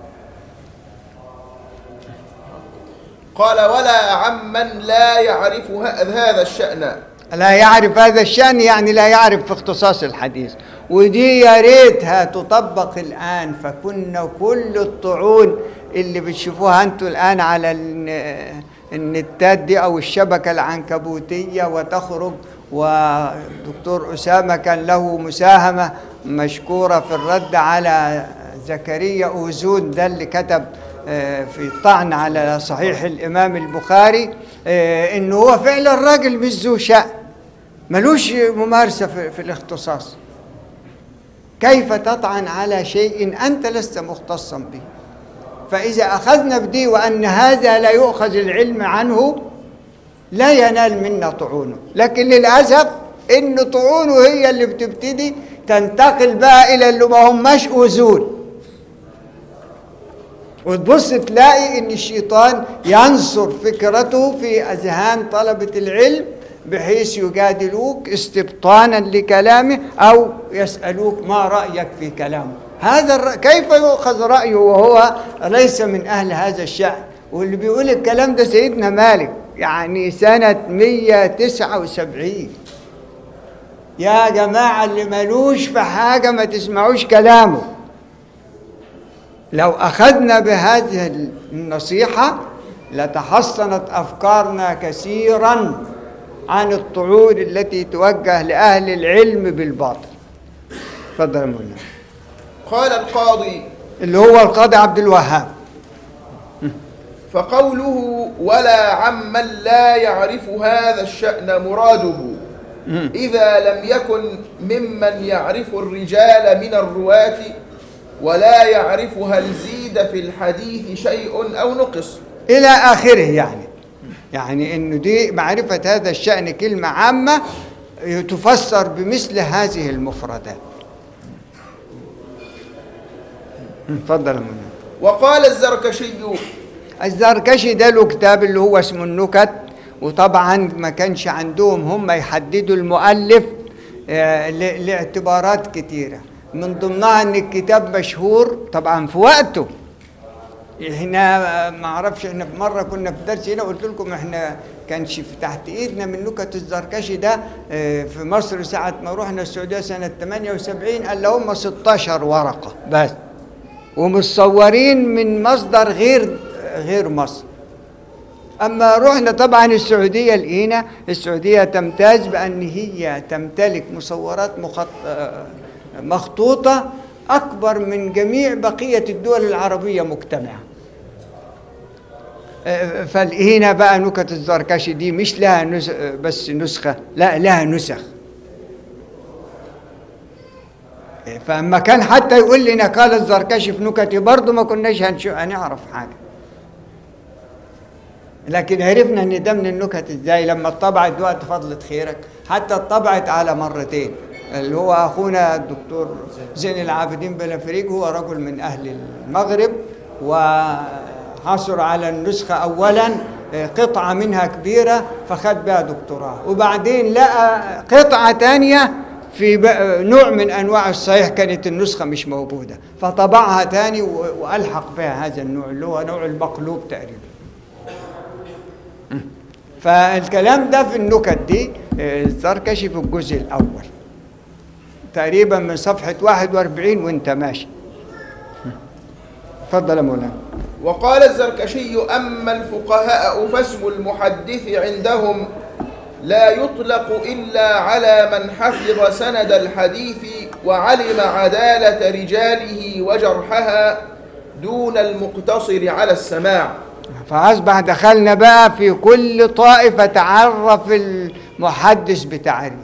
قال ولا عمن لا يعرف ه- هذا الشأن لا يعرف هذا الشأن يعني لا يعرف في اختصاص الحديث ودي يا ريتها تطبق الآن فكنا كل الطعون اللي بتشوفوها انتوا الآن على الن- النتات دي أو الشبكة العنكبوتية وتخرج ودكتور أسامة كان له مساهمة مشكورة في الرد على زكريا أوزون ده اللي كتب آه، في الطعن على صحيح الإمام البخاري آه، إنه هو فعلا راجل مش ذو شأن ملوش ممارسة في, في الاختصاص كيف تطعن على شيء أنت لست مختصا به فإذا أخذنا بدي وأن هذا لا يؤخذ العلم عنه لا ينال منا طعونه لكن للأسف إن طعونه هي اللي بتبتدي تنتقل بقى إلى اللي ما هماش أذون وتبص تلاقي ان الشيطان ينصر فكرته في اذهان طلبه العلم بحيث يجادلوك استبطانا لكلامه او يسالوك ما رايك في كلامه هذا الرأي كيف يؤخذ رايه وهو ليس من اهل هذا الشان واللي بيقول الكلام ده سيدنا مالك يعني سنه 179 يا جماعه اللي ملوش في حاجه ما تسمعوش كلامه لو أخذنا بهذه النصيحة لتحصنت أفكارنا كثيرا عن الطعون التي توجه لأهل العلم بالباطل تفضل يا مولانا قال القاضي اللي هو القاضي عبد الوهاب فقوله ولا عمن لا يعرف هذا الشأن مراده إذا لم يكن ممن يعرف الرجال من الرواة ولا يعرف هل زيد في الحديث شيء أو نقص إلى آخره يعني يعني إنه دي معرفة هذا الشأن كلمة عامة تفسر بمثل هذه المفردات تفضل يا مولانا وقال الزركشي الزركشي ده له كتاب اللي هو اسمه النكت وطبعا ما كانش عندهم هم يحددوا المؤلف آه، ل- لاعتبارات كتيرة من ضمنها ان الكتاب مشهور طبعا في وقته احنا آه، ما اعرفش احنا في مره كنا في درس هنا قلت لكم احنا كانش في تحت ايدنا من نكت الزركشي ده آه، في مصر ساعه ما رحنا السعوديه سنه 78 قال لهم 16 ورقه بس ومتصورين من مصدر غير غير مصر أما رحنا طبعا السعودية لقينا السعودية تمتاز بأن هي تمتلك مصورات مخط... آه، مخطوطة أكبر من جميع بقية الدول العربية مجتمعة آه، فلقينا بقى نكت الزركشي دي مش لها نس... آه، بس نسخة لا لها نسخ فأما كان حتى يقول لنا قال الزركشي في نكتي برضه ما كناش هنشو... هنعرف حاجة لكن عرفنا ان ده من النكت ازاي لما اتطبعت وقت فضلة خيرك حتى اتطبعت على مرتين اللي هو اخونا الدكتور زين العابدين بلافريق هو رجل من اهل المغرب وحصل على النسخة اولا آه، قطعة منها كبيرة فخد بها دكتوراه وبعدين لقى قطعة تانية في ب- نوع من انواع الصحيح كانت النسخة مش موجودة فطبعها تاني و- والحق بها هذا النوع اللي هو نوع المقلوب تقريبا فالكلام ده في النكت دي آه، الزركشي في الجزء الأول تقريبا من صفحة 41 وانت ماشي اتفضل يا مولانا وقال الزركشي أما الفقهاء فاسم المحدث عندهم لا يطلق إلا على من حفظ سند الحديث وعلم عدالة رجاله وجرحها دون المقتصر على السماع فأصبح دخلنا بقى في كل طائفة تعرف المحدث بتعريف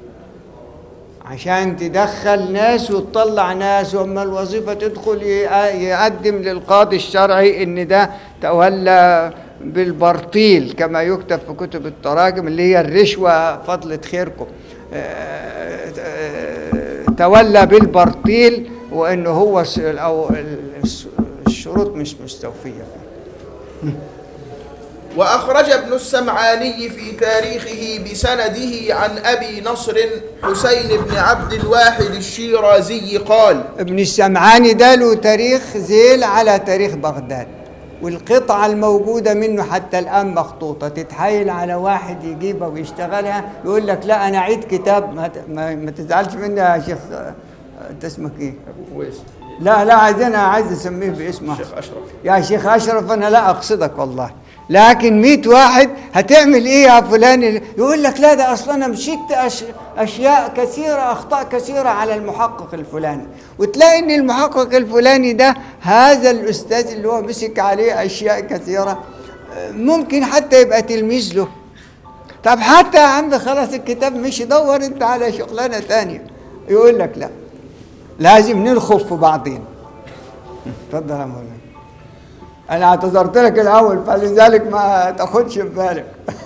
عشان تدخل ناس وتطلع ناس وأما الوظيفة تدخل ي- يقدم للقاضي الشرعي إن ده تولى بالبرطيل كما يكتب في كتب التراجم اللي هي الرشوة فضلة خيركم آه، آه، تولى بالبرطيل وإنه هو س- أو الس- الشروط مش مستوفية فيه وأخرج ابن السمعاني في تاريخه بسنده عن أبي نصر حسين بن عبد الواحد الشيرازي قال ابن السمعاني ده له تاريخ زيل على تاريخ بغداد والقطعة الموجودة منه حتى الآن مخطوطة تتحايل على واحد يجيبها ويشتغلها يقول لك لا أنا أعيد كتاب ما, ت- ما, ما تزعلش مني يا شيخ آه، أنت اسمك إيه؟ أبو ويس لا لا عايزين عايز أسميه باسمه الشيخ أشرف يا شيخ أشرف أنا لا أقصدك والله لكن مئة واحد هتعمل إيه يا فلان يقول لك لا ده أصلا أنا مشيت أش... أشياء كثيرة أخطاء كثيرة على المحقق الفلاني وتلاقي إن المحقق الفلاني ده هذا الأستاذ اللي هو مسك عليه أشياء كثيرة آه، ممكن حتى يبقى تلميذ له طب حتى يا عم خلاص الكتاب مش دور انت على شغلانه تانية يقول لك لا لازم نلخف في بعضين اتفضل يا مولانا انا اعتذرت لك الاول فلذلك ما تاخدش في بالك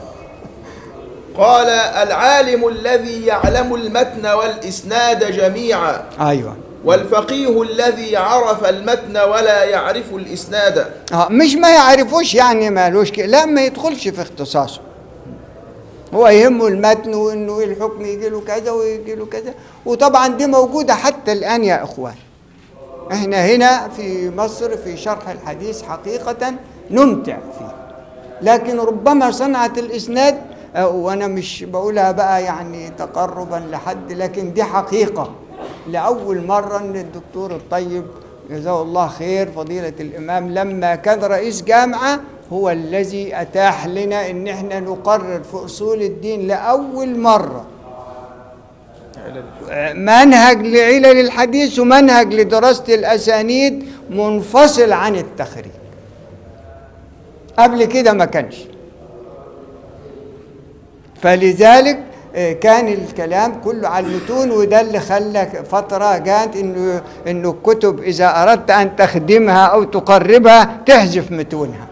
قال العالم الذي يعلم المتن والإسناد جميعا ايوه والفقيه الذي عرف المتن ولا يعرف الإسناد اه مش ما يعرفوش يعني مالوش كده لا ما يدخلش في اختصاصه هو يهمه المتن وانه الحكم يجي له كذا ويجي له كذا وطبعا دي موجوده حتى الان يا اخوان احنا هنا في مصر في شرح الحديث حقيقه نمتع فيه لكن ربما صنعه الاسناد آه، وانا مش بقولها بقى يعني تقربا لحد لكن دي حقيقه لاول مره ان الدكتور الطيب جزاه الله خير فضيله الامام لما كان رئيس جامعه هو الذي اتاح لنا ان احنا نقرر في اصول الدين لاول مره منهج لعلل الحديث ومنهج لدراسة الأسانيد منفصل عن التخريج قبل كده ما كانش فلذلك آه، كان الكلام كله على المتون وده اللي خلى فترة جات انه انه الكتب اذا اردت ان تخدمها او تقربها تحذف متونها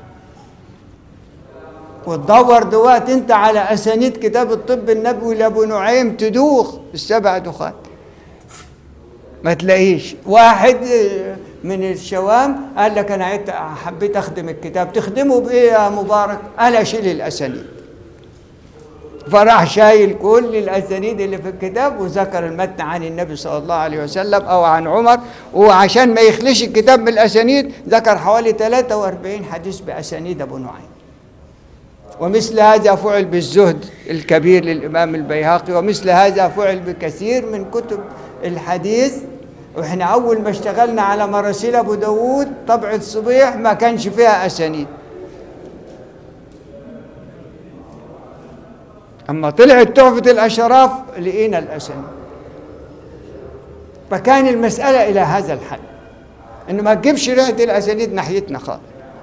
وتدور دلوقتي انت على اسانيد كتاب الطب النبوي لابو نعيم تدوخ السبع دخات ما تلاقيش واحد اه، من الشوام قال لك انا عدت حبيت اخدم الكتاب تخدمه بايه يا مبارك قال اشيل الاسانيد فراح شايل كل الاسانيد اللي في الكتاب وذكر المتن عن النبي صلى الله عليه وسلم او عن عمر وعشان ما يخلش الكتاب من الاسانيد ذكر حوالي 43 حديث باسانيد ابو نعيم ومثل هذا فعل بالزهد الكبير للإمام البيهقي ومثل هذا فعل بكثير من كتب الحديث واحنا أول ما اشتغلنا على مراسيل أبو داود طبعة صبيح ما كانش فيها أسانيد أما طلعت تحفة الأشراف لقينا الأسانيد فكان المسألة إلى هذا الحد إنه ما تجيبش ريحة الأسانيد ناحيتنا خالص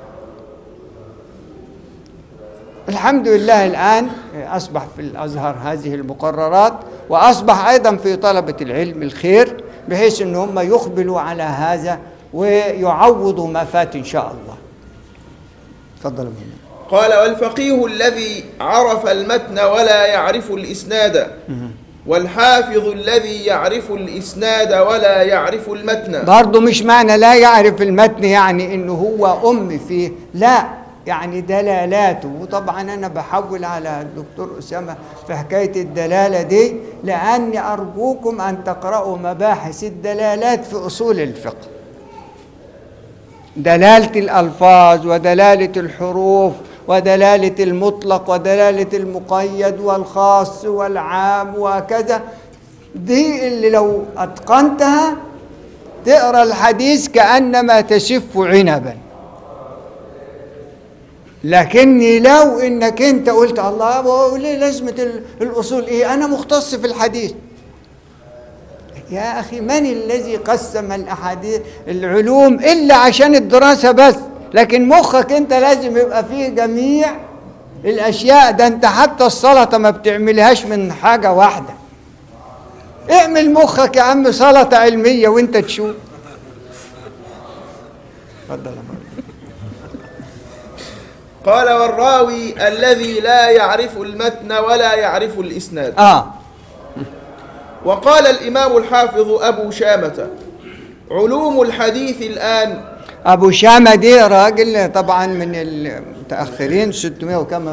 الحمد لله الآن أصبح في الأزهر هذه المقررات وأصبح أيضا في طلبة العلم الخير بحيث أن هم يقبلوا على هذا ويعوضوا ما فات إن شاء الله تفضل يا مولانا. قال والفقيه الذي عرف المتن ولا يعرف الإسناد والحافظ الذي يعرف الإسناد ولا يعرف المتن برضه مش معنى لا يعرف المتن يعني انه هو ام فيه لا يعني دلالاته وطبعا انا بحول على الدكتور اسامه في حكايه الدلاله دي لاني ارجوكم ان تقراوا مباحث الدلالات في اصول الفقه دلاله الالفاظ ودلاله الحروف ودلاله المطلق ودلاله المقيد والخاص والعام وكذا دي اللي لو اتقنتها تقرا الحديث كانما تسف عنبا لكني لو انك انت قلت الله أبو ليه لازمه ال- الاصول ايه انا مختص في الحديث يا اخي من الذي قسم الاحاديث العلوم الا عشان الدراسه بس لكن مخك انت لازم يبقى فيه جميع الاشياء ده انت حتى السلطه ما بتعملهاش من حاجه واحده اعمل مخك يا عم سلطه علميه وانت تشوف اتفضل يا مولانا. قال والراوي الذي لا يعرف المتن ولا يعرف الإسناد اه وقال الإمام الحافظ أبو شامة علوم الحديث الآن ابو شامه دي راجل طبعا من المتاخرين 600 وكم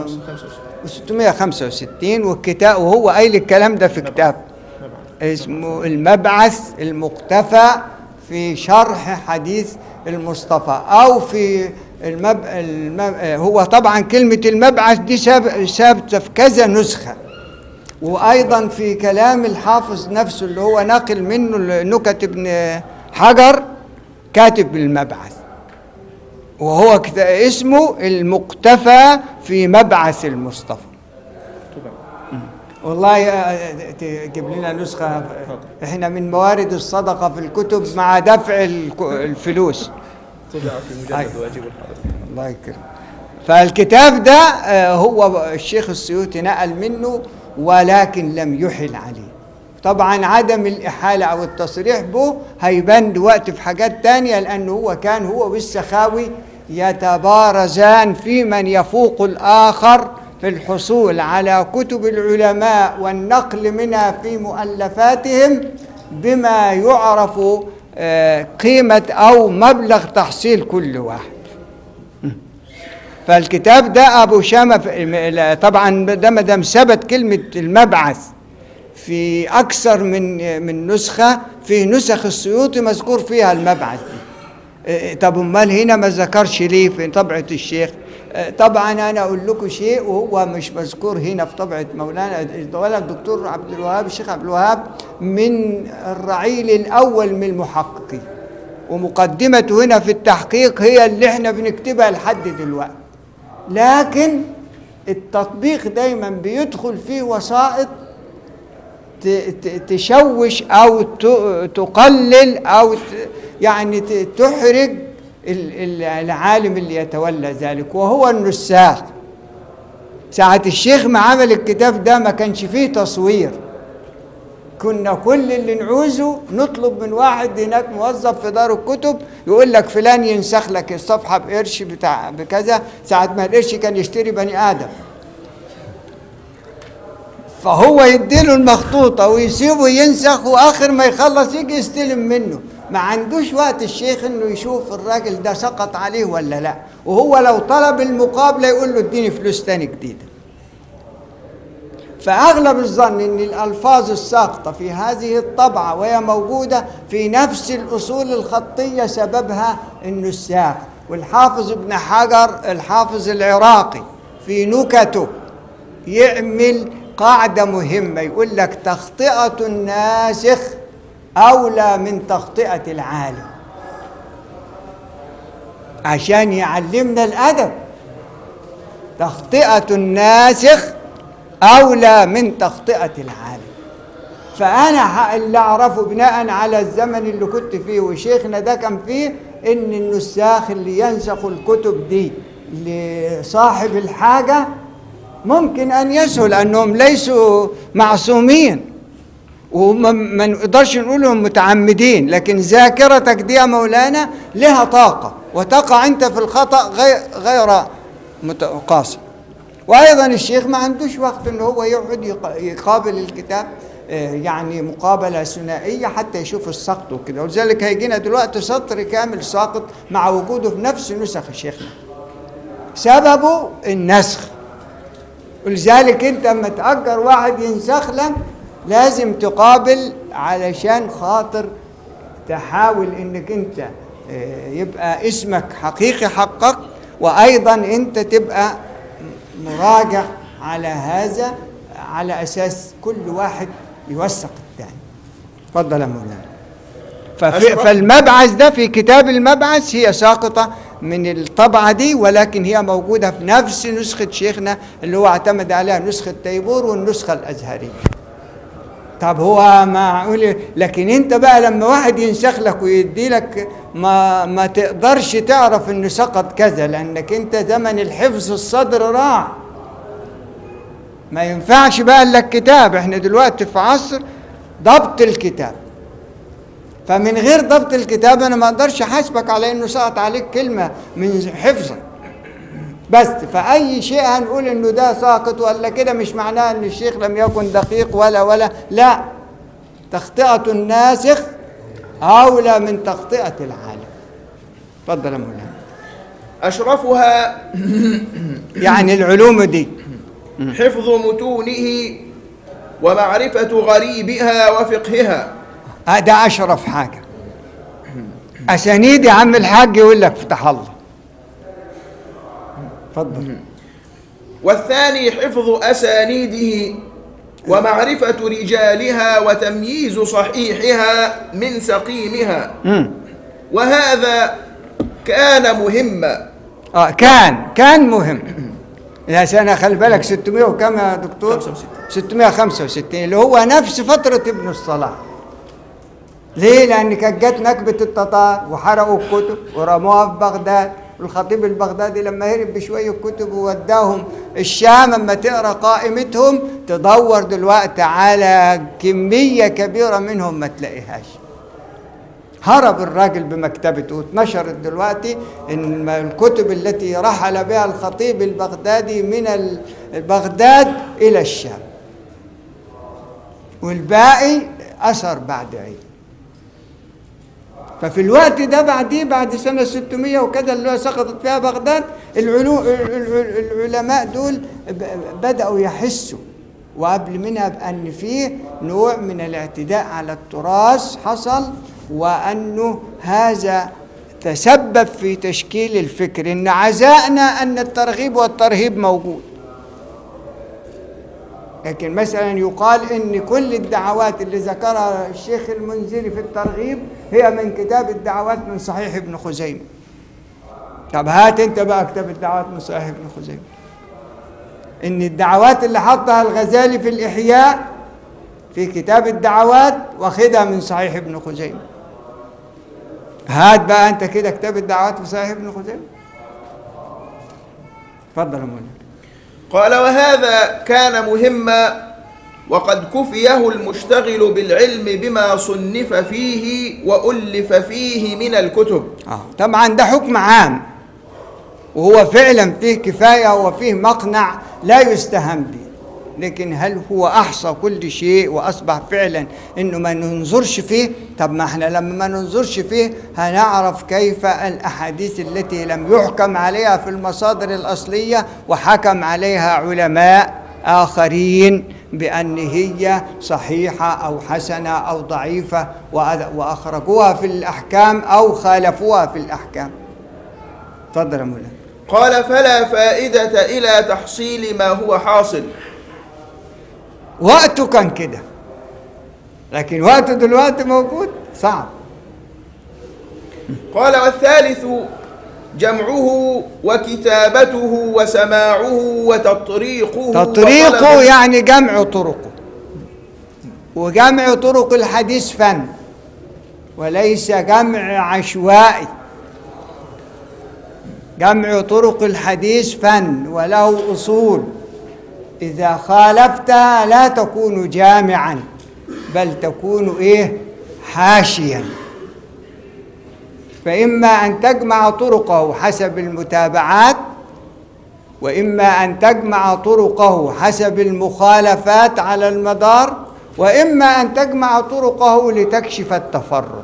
665 والكتاب وهو قايل الكلام ده في كتاب اسمه المبعث المقتفى في شرح حديث المصطفى او في المب... المب... هو طبعا كلمه المبعث دي ساب- ثابته في كذا نسخه وايضا في كلام الحافظ نفسه اللي هو ناقل منه نكت ابن حجر كاتب المبعث وهو كت- اسمه المقتفى في مبعث المصطفى والله يا- تجيب لنا نسخة احنا من موارد الصدقة في الكتب مع دفع الك- الفلوس طبع في مجلد أيوة. واجب الحدث الله يكرمك فالكتاب ده آه، هو الشيخ السيوطي نقل منه ولكن لم يحل عليه طبعا عدم الإحالة أو التصريح به هيبان دلوقتي في حاجات تانية لأنه هو كان هو والسخاوي يتبارزان في من يفوق الآخر في الحصول على كتب العلماء والنقل منها في مؤلفاتهم بما يعرف آه، قيمة أو مبلغ تحصيل كل واحد فالكتاب ده ابو شامه في- طبعا ده ما دام ثبت كلمه المبعث في اكثر من من نسخه في نسخ السيوطي مذكور فيها المبعث دي إيه، طب امال هنا ما ذكرش ليه في طبعه الشيخ إيه، طبعا انا اقول لكم شيء وهو مش مذكور هنا في طبعه مولانا ولا الدكتور عبد الوهاب الشيخ عبد الوهاب من الرعيل الاول من المحققين ومقدمته هنا في التحقيق هي اللي احنا بنكتبها لحد دلوقتي لكن التطبيق دايما بيدخل فيه وسائط ت- ت- تشوش او ت- تقلل او ت- يعني ت- تحرج ال- ال- العالم اللي يتولى ذلك وهو النساخ ساعة الشيخ ما عمل الكتاب ده ما كانش فيه تصوير كنا كل اللي نعوزه نطلب من واحد هناك موظف في دار الكتب يقول لك فلان ينسخ لك الصفحة بقرش بتاع بكذا ساعة ما القرش كان يشتري بني آدم فهو يديله المخطوطة ويسيبه ينسخ وآخر ما يخلص يجي يستلم منه ما عندوش وقت الشيخ انه يشوف الراجل ده سقط عليه ولا لا وهو لو طلب المقابلة يقول له اديني فلوس تاني جديدة فأغلب الظن أن الألفاظ الساقطة في هذه الطبعة وهي موجودة في نفس الأصول الخطية سببها النساخ والحافظ ابن حجر الحافظ العراقي في نكته يعمل قاعدة مهمة يقول لك تخطئة الناسخ أولى من تخطئة العالم عشان يعلمنا الأدب تخطئة الناسخ أولى من تخطئة العالم فأنا ح- اللي أعرفه بناء على الزمن اللي كنت فيه وشيخنا ده كان فيه إن النساخ اللي ينسخ الكتب دي لصاحب الحاجة ممكن أن يسهل أنهم ليسوا معصومين وما ما نقدرش نقول لهم متعمدين لكن ذاكرتك دي يا مولانا لها طاقة وتقع أنت في الخطأ غير غير متقاصر وايضا الشيخ ما عندوش وقت ان هو يقعد يق- يقابل الكتاب آه، يعني مقابله ثنائيه حتى يشوف السقط وكده ولذلك هيجينا دلوقتي سطر كامل ساقط مع وجوده في نفس نسخ شيخنا سببه النسخ ولذلك انت لما تأجر واحد ينسخ لك لازم تقابل علشان خاطر تحاول انك انت آه، يبقى اسمك حقيقي حقك وايضا انت تبقى مراجع على هذا على اساس كل واحد يوثق الثاني اتفضل يا مولانا ففي أشرف. فالمبعث ده في كتاب المبعث هي ساقطة من الطبعة دي ولكن هي موجودة في نفس نسخة شيخنا اللي هو اعتمد عليها نسخة تيبور والنسخة الأزهرية طب هو معقول لكن انت بقى لما واحد ينسخ لك ويدي لك ما ما تقدرش تعرف انه سقط كذا لانك انت زمن الحفظ الصدر راح ما ينفعش بقى الا الكتاب احنا دلوقتي في عصر ضبط الكتاب فمن غير ضبط الكتاب انا ما اقدرش احاسبك على انه سقط عليك كلمه من حفظك بس فاي شيء هنقول انه ده ساقط ولا كده مش معناه ان الشيخ لم يكن دقيق ولا ولا لا تخطئه الناسخ اولى من تخطئه العالم اتفضل يا مولانا أشرفها يعني العلوم دي حفظ متونه ومعرفة غريبها وفقهها هذا اشرف حاجه اسانيد يا عم الحاج يقول لك فتح الله اتفضل والثاني حفظ أسانيده ومعرفة رجالها وتمييز صحيحها من سقيمها مم. وهذا كان مهما اه كان كان مهم يا سنة خلي بالك 600 وكم يا دكتور 65. 665 اللي هو نفس فترة ابن الصلاح ليه؟ لأن كانت جت نكبة التتار وحرقوا الكتب ورموها في بغداد والخطيب البغدادي لما هرب بشوية كتب ووداهم الشام اما تقرا قائمتهم تدور دلوقتي على كمية كبيرة منهم ما تلاقيهاش هرب الراجل بمكتبته واتنشرت دلوقتي ان الكتب التي رحل بها الخطيب البغدادي من ال- بغداد الى الشام والباقي اثر بعد عيد ففي الوقت ده بعديه بعد سنة 600 وكذا اللي هو سقطت فيها بغداد العلو الع- العلماء دول ب- بدأوا يحسوا وقبل منها بأن فيه نوع من الاعتداء على التراث حصل وأنه هذا تسبب في تشكيل الفكر إن عزائنا أن الترغيب والترهيب موجود لكن مثلا يقال ان كل الدعوات اللي ذكرها الشيخ المنذري في الترغيب هي من كتاب الدعوات من صحيح ابن خزيمه طب هات انت بقى كتاب الدعوات من صحيح ابن خزيمه ان الدعوات اللي حطها الغزالي في الاحياء في كتاب الدعوات واخدها من صحيح ابن خزيمه هات بقى انت كده كتاب الدعوات في صحيح ابن خزيمه اتفضل يا مولانا قال وهذا كان مهما وقد كفيه المشتغل بالعلم بما صنف فيه وألف فيه من الكتب آه. طبعا ده حكم عام وهو فعلا فيه كفاية وفيه مقنع لا يستهان به لكن هل هو أحصى كل شيء وأصبح فعلا إنه ما ننظرش فيه طب ما احنا لما ما ننظرش فيه هنعرف كيف الأحاديث التي لم يحكم عليها في المصادر الأصلية وحكم عليها علماء آخرين بأن هي صحيحة أو حسنة أو ضعيفة وأ- وأخرجوها في الأحكام أو خالفوها في الأحكام تفضل يا مولانا قال فلا فائدة إلى تحصيل ما هو حاصل وقته كان كده لكن وقته دلوقتي موجود صعب قال والثالث جمعه وكتابته وسماعه وتطريقه تطريقه وطلبه. يعني جمع طرقه وجمع طرق الحديث فن وليس جمع عشوائي جمع طرق الحديث فن وله اصول اذا خالفتها لا تكون جامعا بل تكون ايه حاشيا فاما ان تجمع طرقه حسب المتابعات واما ان تجمع طرقه حسب المخالفات على المدار واما ان تجمع طرقه لتكشف التفرد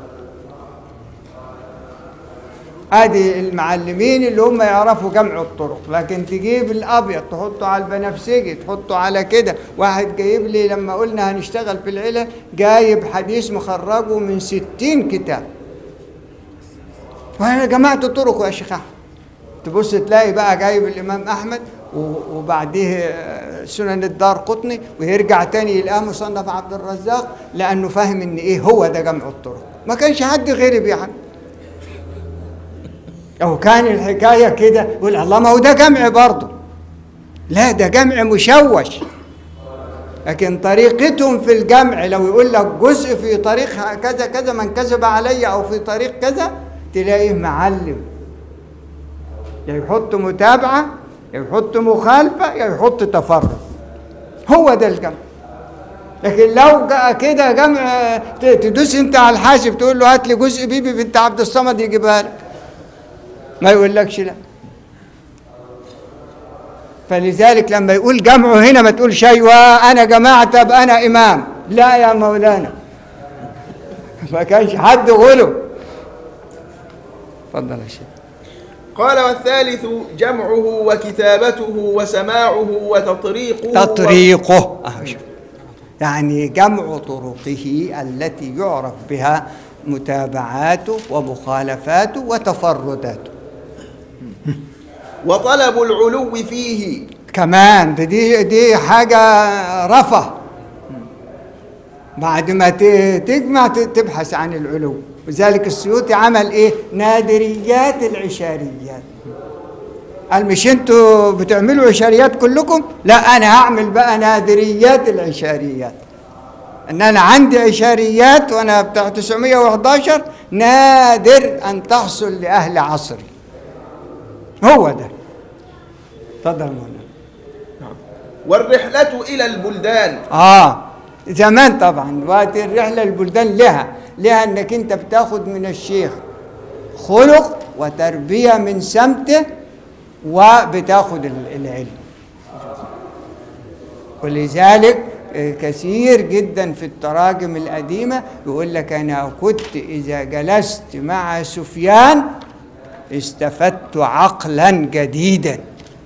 ادي المعلمين اللي هم يعرفوا جمع الطرق لكن تجيب الابيض تحطه على البنفسجي تحطه على كده واحد جايب لي لما قلنا هنشتغل في العلل جايب حديث مخرجه من ستين كتاب وانا جمعت طرقه يا شيخ احمد تبص تلاقي بقى جايب الامام احمد و- وبعديه آه، سنن الدار قطني ويرجع تاني يلاقيه مصنف عبد الرزاق لانه فاهم ان ايه هو ده جمع الطرق ما كانش حد غيري بيعمل او كان الحكايه كده يقول الله ما هو ده جمع برضه لا ده جمع مشوش لكن طريقتهم في الجمع لو يقول لك جزء في طريق كذا كذا من كذب علي او في طريق كذا تلاقيه معلم يا يحط متابعه يا يحط مخالفه يا يحط تفرد هو ده الجمع لكن لو جاء كده جمع ت- تدوس انت على الحاسب تقول له هات لي جزء بيبي بنت عبد الصمد يجيبها لك ما يقولكش لا فلذلك لما يقول جمعه هنا ما تقولش ايوه انا جماعه طب انا امام لا يا مولانا ما كانش حد غلو اتفضل يا شيخ قال والثالث جمعه وكتابته وسماعه وتطريقه تطريقه أهو شوف. يعني جمع طرقه التي يعرف بها متابعاته ومخالفاته وتفرداته وطلب العلو فيه كمان ده دي دي حاجة رفع بعد ما ت- تجمع ت- تبحث عن العلو لذلك السيوطي عمل ايه نادريات العشاريات قال مش انتوا بتعملوا عشاريات كلكم لا انا هعمل بقى نادريات العشاريات ان انا عندي عشاريات وانا بتاع 911 نادر ان تحصل لاهل عصري هو ده اتفضل يا مولانا والرحلة إلى البلدان اه زمان طبعا وقت الرحله البلدان لها لها انك انت بتاخد من الشيخ خلق وتربيه من سمته وبتاخد ال- العلم ولذلك آه، كثير جدا في التراجم القديمه يقول لك انا كنت اذا جلست مع سفيان استفدت عقلا جديدا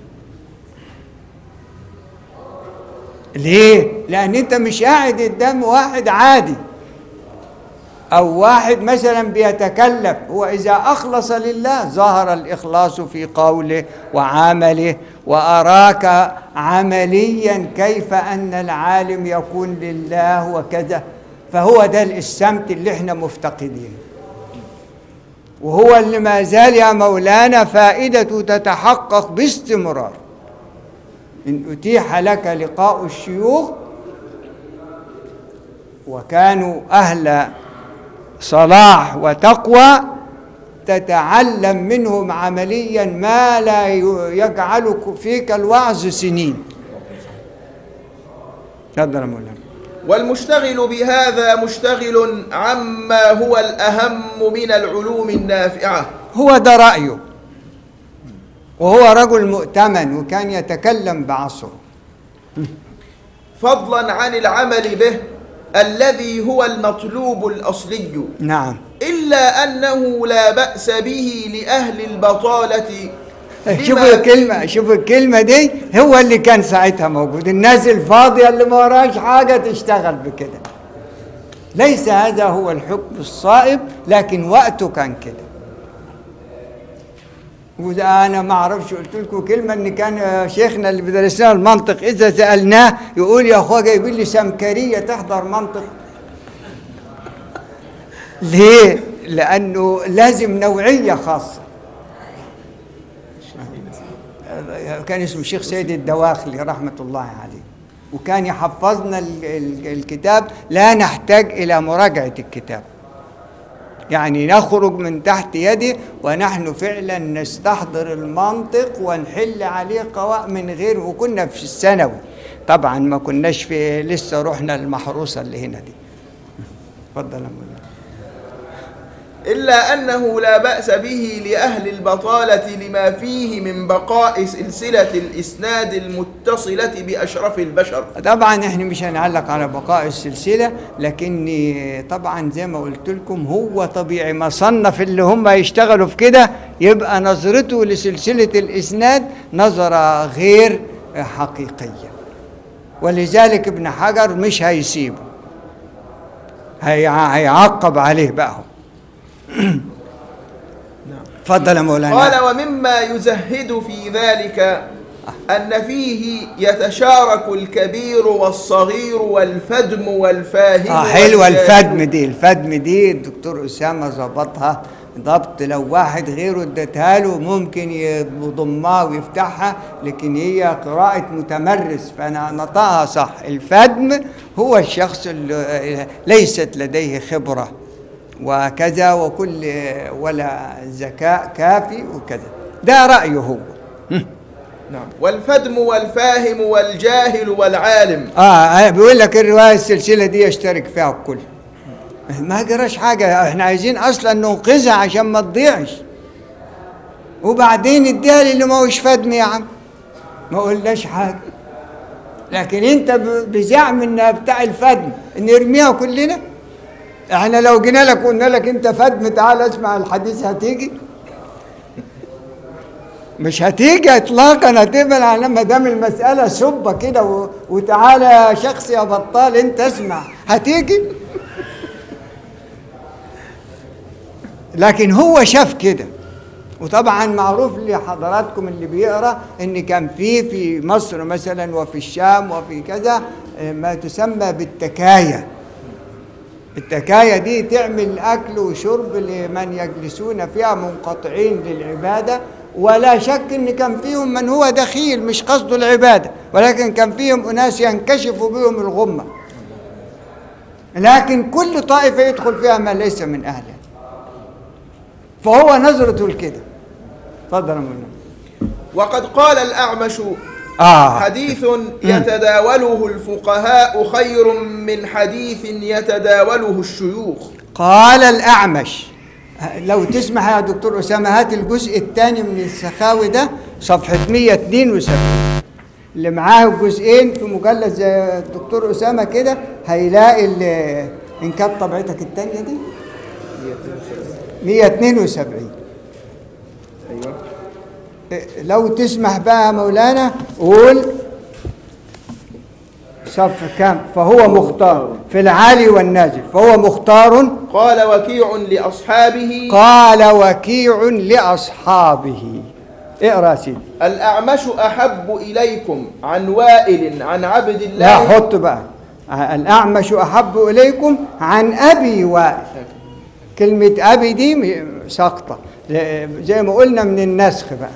ليه؟ لأن أنت مش قاعد قدام واحد عادي أو واحد مثلا بيتكلف هو إذا أخلص لله ظهر الإخلاص في قوله وعمله وأراك عمليا كيف أن العالم يكون لله وكذا فهو ده السمت اللي احنا مفتقدينه وهو اللي ما زال يا مولانا فائدته تتحقق باستمرار إن أتيح لك لقاء الشيوخ وكانوا أهل صلاح وتقوى تتعلم منهم عمليا ما لا ي- يجعلك فيك الوعظ سنين تفضل يا مولانا والمشتغل بهذا مشتغل عما هو الأهم من العلوم النافعة هو ده رأيه وهو رجل مؤتمن وكان يتكلم بعصره فضلا عن العمل به الذي هو المطلوب الأصلي نعم إلا أنه لا بأس به لأهل البطالة شوفوا بما- الكلمة شوفوا الكلمة دي هو اللي كان ساعتها موجود الناس الفاضية اللي ما وراش حاجة تشتغل بكده ليس هذا هو الحكم الصائب لكن وقته كان كده وده انا ما اعرفش قلت لكم كلمه ان كان شيخنا اللي بيدرس لنا المنطق اذا سالناه يقول يا اخويا جايبين لي سمكريه تحضر منطق ليه؟ لانه لازم نوعيه خاصه كان اسمه الشيخ سيد الدواخلي رحمة الله عليه وكان يحفظنا ال- ال- الكتاب لا نحتاج إلى مراجعة الكتاب يعني نخرج من تحت يده ونحن فعلا نستحضر المنطق ونحل عليه قواء من غير وكنا في الثانوي طبعا ما كناش في لسه رحنا المحروسة اللي هنا دي اتفضل يا مولانا إلا أنه لا بأس به لأهل البطالة لما فيه من بقاء سلسلة الإسناد المتصلة بأشرف البشر طبعا احنا مش هنعلق على بقاء السلسله لكن طبعا زي ما قلت لكم هو طبيعي ما صنف اللي هم يشتغلوا في كده يبقى نظرته لسلسله الاسناد نظره غير حقيقيه ولذلك ابن حجر مش هيسيبه هيع- هيعقب عليه بقى هو اتفضل يا مولانا قال ومما يزهد في ذلك أن فيه يتشارك الكبير والصغير والفدم والفاهم اه حلوه والجاهل. الفدم دي الفدم دي الدكتور اسامه ظبطها ضبط لو واحد غيره ادتها له ممكن يضمها ويفتحها لكن هي قراءة متمرس فأنا نطقها صح الفدم هو الشخص اللي ليست لديه خبرة وكذا وكل ولا ذكاء كافي وكذا ده رأيه هو نعم والفدم والفاهم والجاهل والعالم اه بيقول لك الروايه السلسله دي يشترك فيها الكل ما جراش حاجه احنا عايزين اصلا ننقذها عشان ما تضيعش وبعدين اديها للي ما هوش فدم يا عم ما قلناش حاجه لكن انت ب- بزعم انها بتاع الفدم نرميها كلنا احنا لو جينا لك وقلنا لك انت فدم تعال اسمع الحديث هتيجي مش هتيجي اطلاقا هتقبل على ما دام المساله سبه كده و... وتعالى يا شخص يا بطال انت اسمع هتيجي لكن هو شاف كده وطبعا معروف لحضراتكم اللي بيقرا ان كان في في مصر مثلا وفي الشام وفي كذا آه، ما تسمى بالتكايا التكايا دي تعمل أكل وشرب لمن يجلسون فيها منقطعين للعبادة ولا شك إن كان فيهم من هو دخيل مش قصده العبادة ولكن كان فيهم أناس ينكشف بهم الغمة لكن كل طائفة يدخل فيها من ليس من أهلها فهو نظرته لكده تفضل يا مولانا وقد قال الأعمش آه حديث يتداوله الفقهاء خير من حديث يتداوله الشيوخ قال الأعمش لو تسمح يا دكتور أسامة هات الجزء الثاني من السخاوي ده صفحة 172 اللي معاه الجزئين في مجلد زي الدكتور أسامة كده هيلاقي ال- إن كانت طبعتك الثانية دي 172 أيوة لو تسمح بقى يا مولانا قول صف كام فهو مختار في العالي والنازل فهو مختار قال وكيع لأصحابه قال وكيع لأصحابه اقرأ يا سيدي الأعمش أحب إليكم عن وائل عن عبد الله لا حط بقى الأعمش أحب إليكم عن أبي وائل كلمة أبي دي م- ساقطة ل- زي ما قلنا من النسخ بقى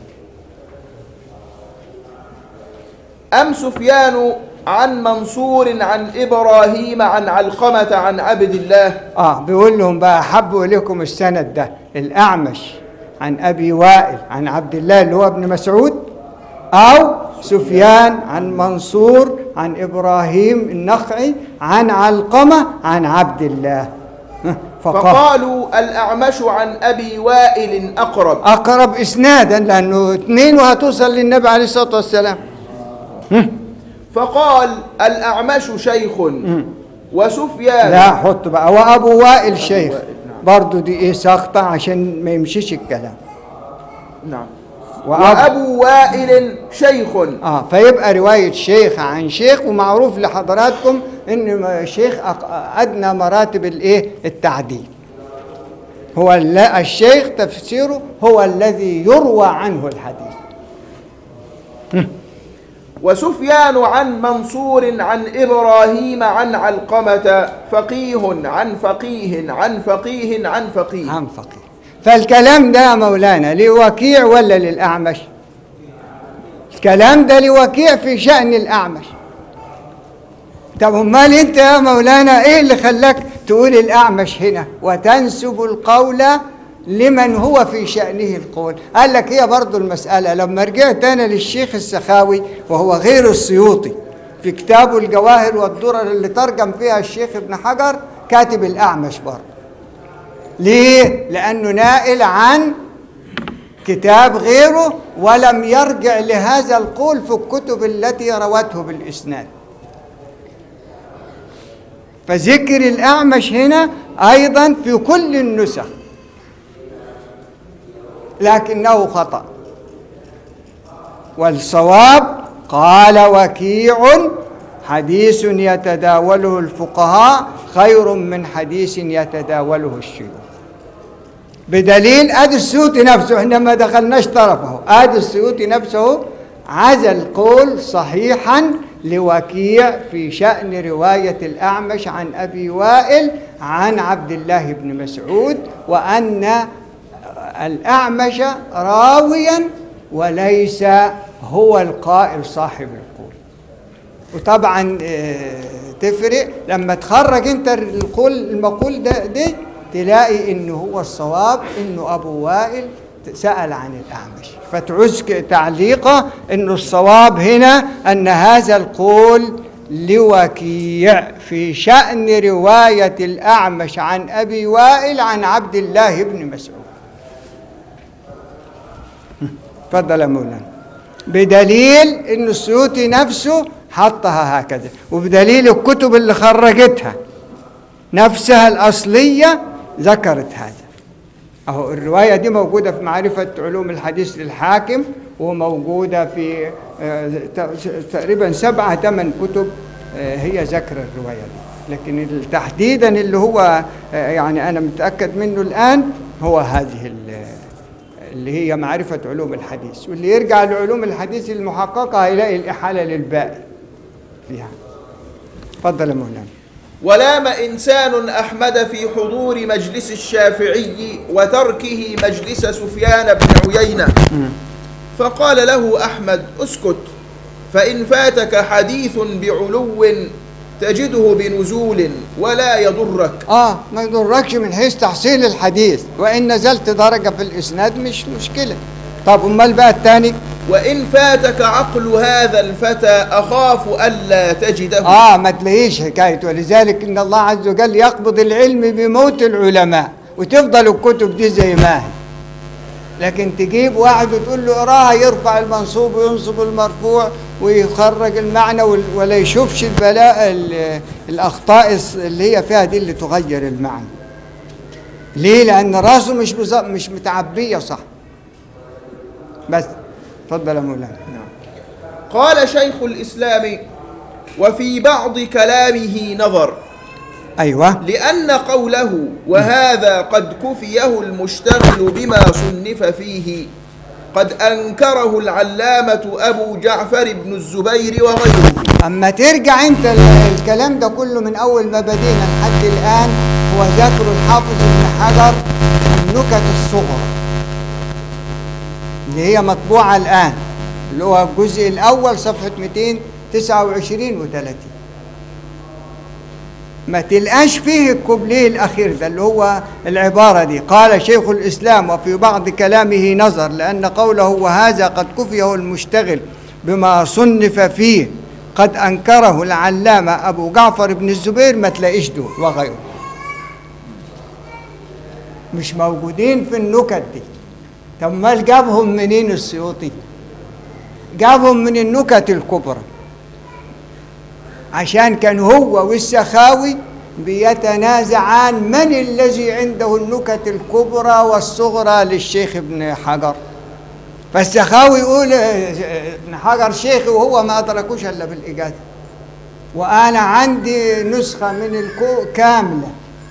أم سفيان عن منصور عن إبراهيم عن علقمة عن عبد الله اه بيقول لهم بقى أحب إليكم السند ده الأعمش عن أبي وائل عن عبد الله اللي هو ابن مسعود أو سفيان عن منصور عن إبراهيم النخعي عن علقمة عن عبد الله فقال فقالوا الأعمش عن أبي وائل أقرب أقرب إسنادا لأنه اثنين وهتوصل للنبي عليه الصلاة والسلام فقال الأعمش شيخ وسفيان لا حط بقى وأبو وائل شيخ وائل، نعم. برضو دي إيه ساقطة عشان ما يمشيش الكلام نعم وأبو وأبو وائل شيخ اه فيبقى رواية شيخ عن شيخ ومعروف لحضراتكم ان م- شيخ أق- ادنى مراتب الايه التعديل هو الل- الشيخ تفسيره هو الذي يروى عنه الحديث وسفيان عن منصور عن إبراهيم عن علقمة فقيه عن فقيه عن فقيه عن فقيه عن فقيه فالكلام ده يا مولانا لوكيع ولا للأعمش الكلام ده لوكيع في شأن الأعمش طب امال انت يا مولانا ايه اللي خلاك تقول الأعمش هنا وتنسب القول لمن هو في شأنه القول قال لك هي برضو المسألة لما رجعت أنا للشيخ السخاوي وهو غير السيوطي في كتابه الجواهر والدرر اللي ترجم فيها الشيخ ابن حجر كاتب الأعمش برضه ليه؟ لأنه نائل عن كتاب غيره ولم يرجع لهذا القول في الكتب التي روته بالإسناد فذكر الأعمش هنا أيضا في كل النسخ لكنه خطأ والصواب قال وكيع حديث يتداوله الفقهاء خير من حديث يتداوله الشيوخ بدليل ادي السيوطي نفسه احنا ما دخلناش طرفه ادي السيوطي نفسه عزل قول صحيحا لوكيع في شأن رواية الأعمش عن أبي وائل عن عبد الله بن مسعود وأن الأعمش راويا وليس هو القائل صاحب القول وطبعا آه، تفرق لما تخرج انت القول المقول ده, ده تلاقي انه هو الصواب انه ابو وائل سأل عن الأعمش فتعوز ك- تعليقه انه الصواب هنا ان هذا القول لوكيع في شأن رواية الأعمش عن أبي وائل عن عبد الله بن مسعود تفضل يا مولانا بدليل ان السيوطي نفسه حطها هكذا وبدليل الكتب اللي خرجتها نفسها الأصلية ذكرت هذا أهو الرواية دي موجودة في معرفة علوم الحديث للحاكم وموجودة في آه، ت- تقريبا سبعة ثمان كتب آه، هي ذكر الرواية دي لكن ال- تحديدا اللي هو آه، يعني أنا متأكد منه الآن هو هذه ال- اللي هي معرفة علوم الحديث واللي يرجع لعلوم الحديث المحققة هيلاقي الإحالة للباقي فيها تفضل يا مولانا ولام إنسان أحمد في حضور مجلس الشافعي وتركه مجلس سفيان بن عيينة فقال له أحمد اسكت فإن فاتك حديث بعلو تجده بنزول ولا يضرك اه ما يضركش من حيث تحصيل الحديث وان نزلت درجه في الاسناد مش مشكله طب امال بقى الثاني وإن فاتك عقل هذا الفتى أخاف ألا تجده اه ما تلاقيش حكايته ولذلك ان الله عز وجل يقبض العلم بموت العلماء وتفضل الكتب دي زي ما هي لكن تجيب واحد وتقول له اقراها يرفع المنصوب وينصب المرفوع ويخرج المعنى وال- ولا يشوفش البلاء ال- الاخطاء الص- اللي هي فيها دي اللي تغير المعنى ليه لان راسه مش بز- مش متعبيه صح بس اتفضل يا مولانا قال شيخ الإسلام وفي بعض كلامه نظر ايوه لأن قوله وهذا قد كفيه المشتغل بما صنف فيه قد أنكره العلامة أبو جعفر بن الزبير وغيره اما ترجع انت ال- الكلام ده كله من اول ما بدينا لحد الان هو ذكر الحافظ ابن حجر النكت الصغرى اللي هي مطبوعه الان اللي هو الجزء الاول صفحه 229 و30 ما تلقاش فيه الكوبليه الاخير ده اللي هو العباره دي قال شيخ الاسلام وفي بعض كلامه نظر لان قوله وهذا قد كفيه المشتغل بما صنف فيه قد انكره العلامه ابو جعفر بن الزبير ما تلاقيش دول وغيره مش موجودين في النكت دي طب امال جابهم منين السيوطي جابهم من النكت الكبرى عشان كان هو والسخاوي بيتنازعان من الذي عنده النكت الكبرى والصغرى للشيخ ابن حجر فالسخاوي يقول آه، ابن حجر شيخي وهو ما أدركوش إلا بالإجازة وأنا عندي نسخة من الكو كاملة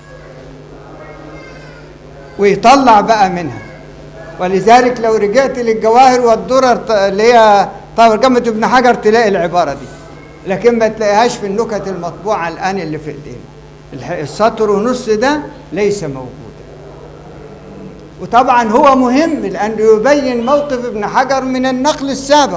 ويطلع بقى منها ولذلك لو رجعت للجواهر والدرر ط- اللي هي ترجمة ابن حجر تلاقي العبارة دي لكن ما تلاقيهاش في النكت المطبوعة الآن اللي في إيدينا الح- السطر ونص ده ليس موجودا وطبعا هو مهم لأنه يبين موقف ابن حجر من النقل السابق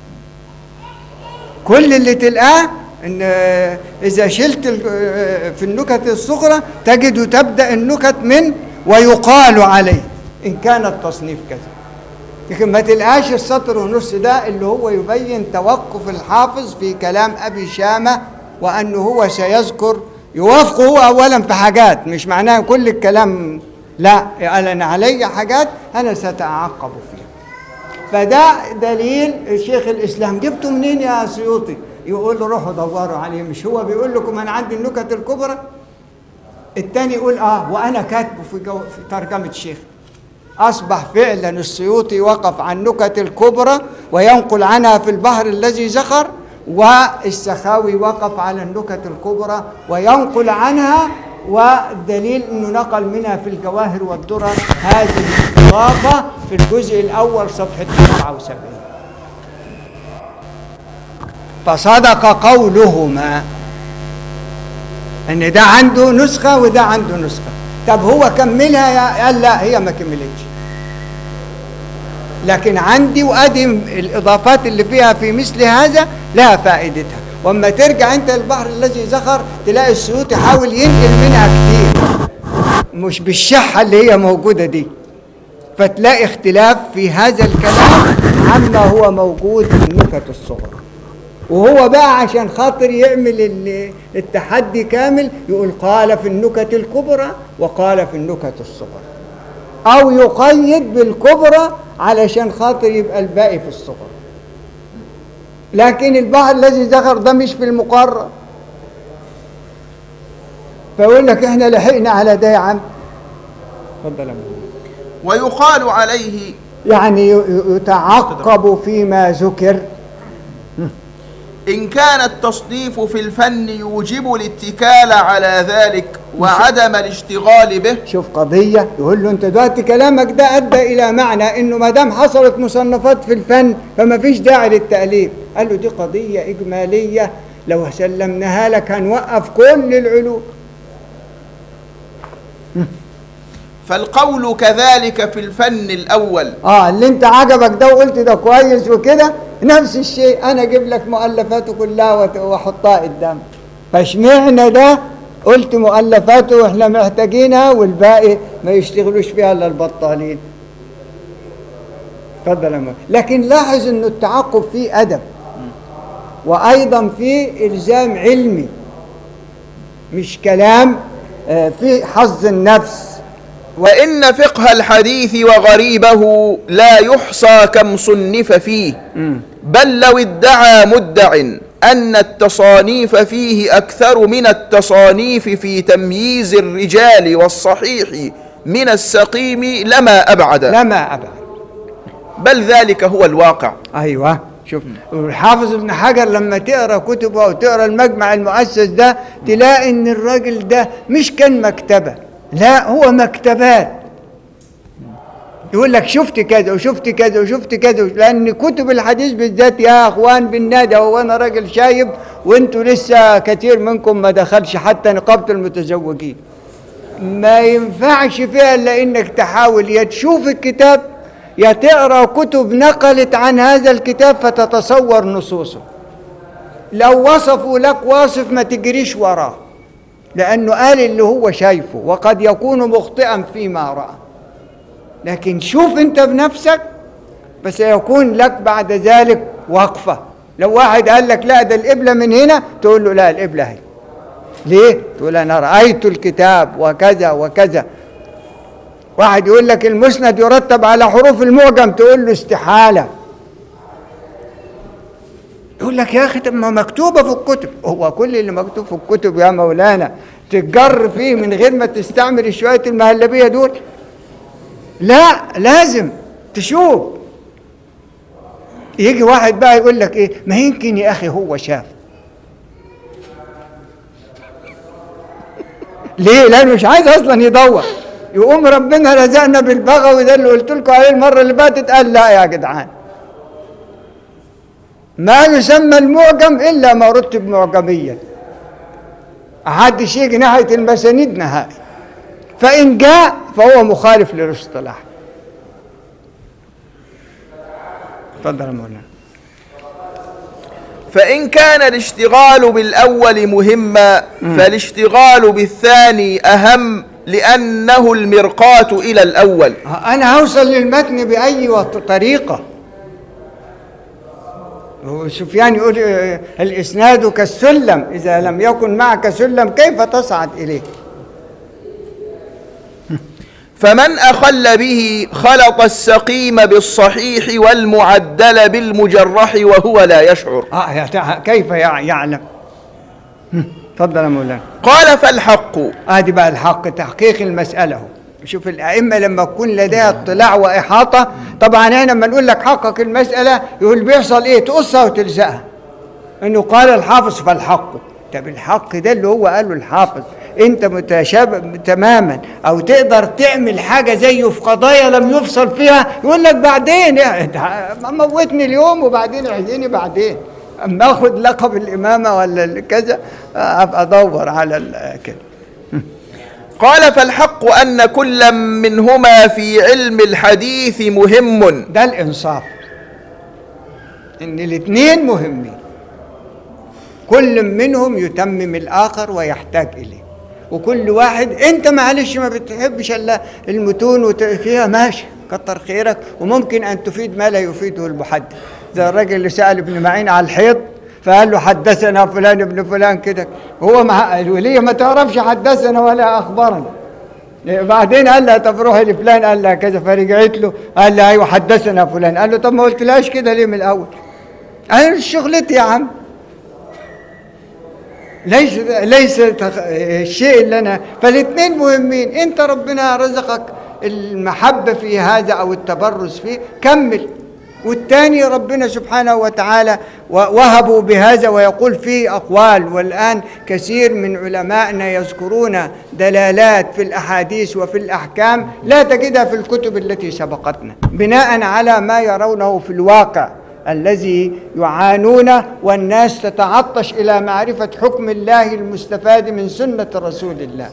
كل اللي تلقاه ان آه، اذا شلت ال- آه، في النكت الصغرى تجد تبدا النكت من ويقال عليه ان كان التصنيف كذا لكن ما تلقاش السطر ونص ده اللي هو يبين توقف الحافظ في كلام ابي شامه وانه هو سيذكر يوافقه هو اولا في حاجات مش معناه كل الكلام لا قال انا علي حاجات انا ساتعقب فيها فده دليل شيخ الاسلام جبته منين يا سيوطي يقول له روحوا دوروا عليه مش هو بيقول لكم انا عندي النكت الكبرى التاني يقول اه وانا كاتبه في, جو في ترجمه الشيخ اصبح فعلا السيوطي وقف عن النكت الكبرى وينقل عنها في البحر الذي زخر والسخاوي وقف على النكت الكبرى وينقل عنها والدليل انه نقل منها في الجواهر والدرر هذه الاضافه في الجزء الاول صفحه 79 فصدق قولهما ان ده عنده نسخة وده عنده نسخة طب هو كملها يا قال لا هي ما كملتش لكن عندي وادي الاضافات اللي فيها في مثل هذا لها فائدتها واما ترجع انت البحر الذي زخر تلاقي السيوط يحاول ينقل منها كتير مش بالشحه اللي هي موجوده دي فتلاقي اختلاف في هذا الكلام عما هو موجود في النكت الصغرى وهو بقى عشان خاطر يعمل ال- التحدي كامل يقول قال في النكت الكبرى وقال في النكت الصغرى او يقيد بالكبرى علشان خاطر يبقى الباقي في الصغرى لكن البحر الذي زخر ده مش في المقرر فيقول لك احنا لحقنا على ده يا عم اتفضل يا مولانا. ويقال عليه يعني ي- ي- يتعقب فيما ذكر إن كان التصنيف في الفن يوجب الاتكال على ذلك وعدم الاشتغال به شوف قضية يقول له انت دلوقتي كلامك ده ادى الى معنى انه ما دام حصلت مصنفات في الفن فما فيش داعي للتأليف قال له دي قضية اجمالية لو سلمناها لك هنوقف كل العلوم فالقول كذلك في الفن الأول اه اللي انت عجبك ده وقلت ده كويس وكده نفس الشيء انا اجيب لك مؤلفاته كلها وت- واحطها قدام فاشمعنى ده قلت مؤلفاته واحنا محتاجينها والباقي ما يشتغلوش فيها الا البطالين اتفضل يا مولانا. لكن لاحظ انه التعقب فيه ادب وايضا فيه الزام علمي مش كلام آه، فيه حظ النفس وإن فقه الحديث وغريبه لا يحصى كم صنف فيه بل لو ادعى مدع أن التصانيف فيه أكثر من التصانيف في تمييز الرجال والصحيح من السقيم لما أبعد لما ابعد بل ذلك هو الواقع ايوه شوف الحافظ ابن حجر لما تقرا كتبه او تقرا المجمع المؤسس ده تلاقي ان الراجل ده مش كان مكتبه لا هو مكتبات يقول لك شفت كذا وشفت كذا وشفت كذا لان كتب الحديث بالذات يا اخوان بالنادى هو انا راجل شايب وانتوا لسه كتير منكم ما دخلش حتى نقابه المتزوجين ما ينفعش فيها الا انك تحاول يا تشوف الكتاب يا تقرا كتب نقلت عن هذا الكتاب فتتصور نصوصه لو وصفوا لك واصف ما تجريش وراه لانه قال اللي هو شايفه وقد يكون مخطئا فيما راى لكن شوف انت بنفسك فسيكون لك بعد ذلك وقفه لو واحد قال لك لا ده القبله من هنا تقول له لا القبله هي ليه؟ تقول أنا رأيت الكتاب وكذا وكذا واحد يقول لك المسند يرتب على حروف المعجم تقول له استحالة يقول لك يا أخي طب ما مكتوبة في الكتب هو كل اللي مكتوب في الكتب يا مولانا تتجر فيه من غير ما تستعمل شوية المهلبية دول لا لازم تشوف يجي واحد بقى يقول لك ايه ما يمكن يا اخي هو شاف ليه؟ لأنه مش عايز أصلا يدور يقوم ربنا رزقنا بالبغوي ده اللي قلت لكم عليه المرة اللي فاتت قال لا يا جدعان ما يسمى المعجم إلا ما رتب معجميا محدش يجي ناحية المسانيد نهائي فإن جاء فهو مخالف للاصطلاح اتفضل يا مولانا فإن كان الاشتغال بالأول مهما فالاشتغال بالثاني أهم لأنه المرقاة إلى الأول أنا هوصل للمتن بأي وط- طريقة هو سفيان يقول آه، الإسناد كالسلم إذا لم يكن معك سلم كيف تصعد إليه فمن أخل به خلط السقيم بالصحيح والمعدل بالمجرح وهو لا يشعر آه يا تع- كيف يع- يعلم هم، تفضل يا مولانا قال فالحق ادي بقى الحق تحقيق المساله هو شوف الائمه لما يكون لديها اطلاع واحاطه طبعا هنا لما نقول لك حقق المساله يقول بيحصل ايه تقصها وتلزقها انه قال الحافظ فالحق طب الحق ده اللي هو قاله الحافظ انت متشابه تماما او تقدر تعمل حاجه زيه في قضايا لم يفصل فيها يقول لك بعدين يعني موتني اليوم وبعدين احزني بعدين اما اخذ لقب الامامه ولا كذا ابقى ادور على ال- كده قال فالحق أن كل منهما في علم الحديث مهم ده الانصاف ان الاثنين مهمين كل منهم يتمم الاخر ويحتاج اليه وكل واحد انت معلش ما بتحبش الا المتون وفيها ماشي كتر خيرك وممكن ان تفيد ما لا يفيده المحدث زي الراجل اللي سال ابن معين على الحيض فقال له حدثنا فلان ابن فلان كده هو مع الوليه ما تعرفش حدثنا ولا اخبرنا بعدين قال لها طب روحي لفلان قال لها كذا فرجعت له قال لها ايوه حدثنا فلان قال له طب ما قلتلهاش كده ليه من الاول؟ انا مش شغلتي يا عم ليس ليس تخ- الشيء اللي انا فالاثنين مهمين انت ربنا رزقك المحبه في هذا او التبرز فيه كمل والثاني ربنا سبحانه وتعالى و- وهبوا بهذا ويقول في اقوال والان كثير من علمائنا يذكرون دلالات في الاحاديث وفي الاحكام لا تجدها في الكتب التي سبقتنا بناء على ما يرونه في الواقع الذي يعانون والناس تتعطش الى معرفه حكم الله المستفاد من سنه رسول الله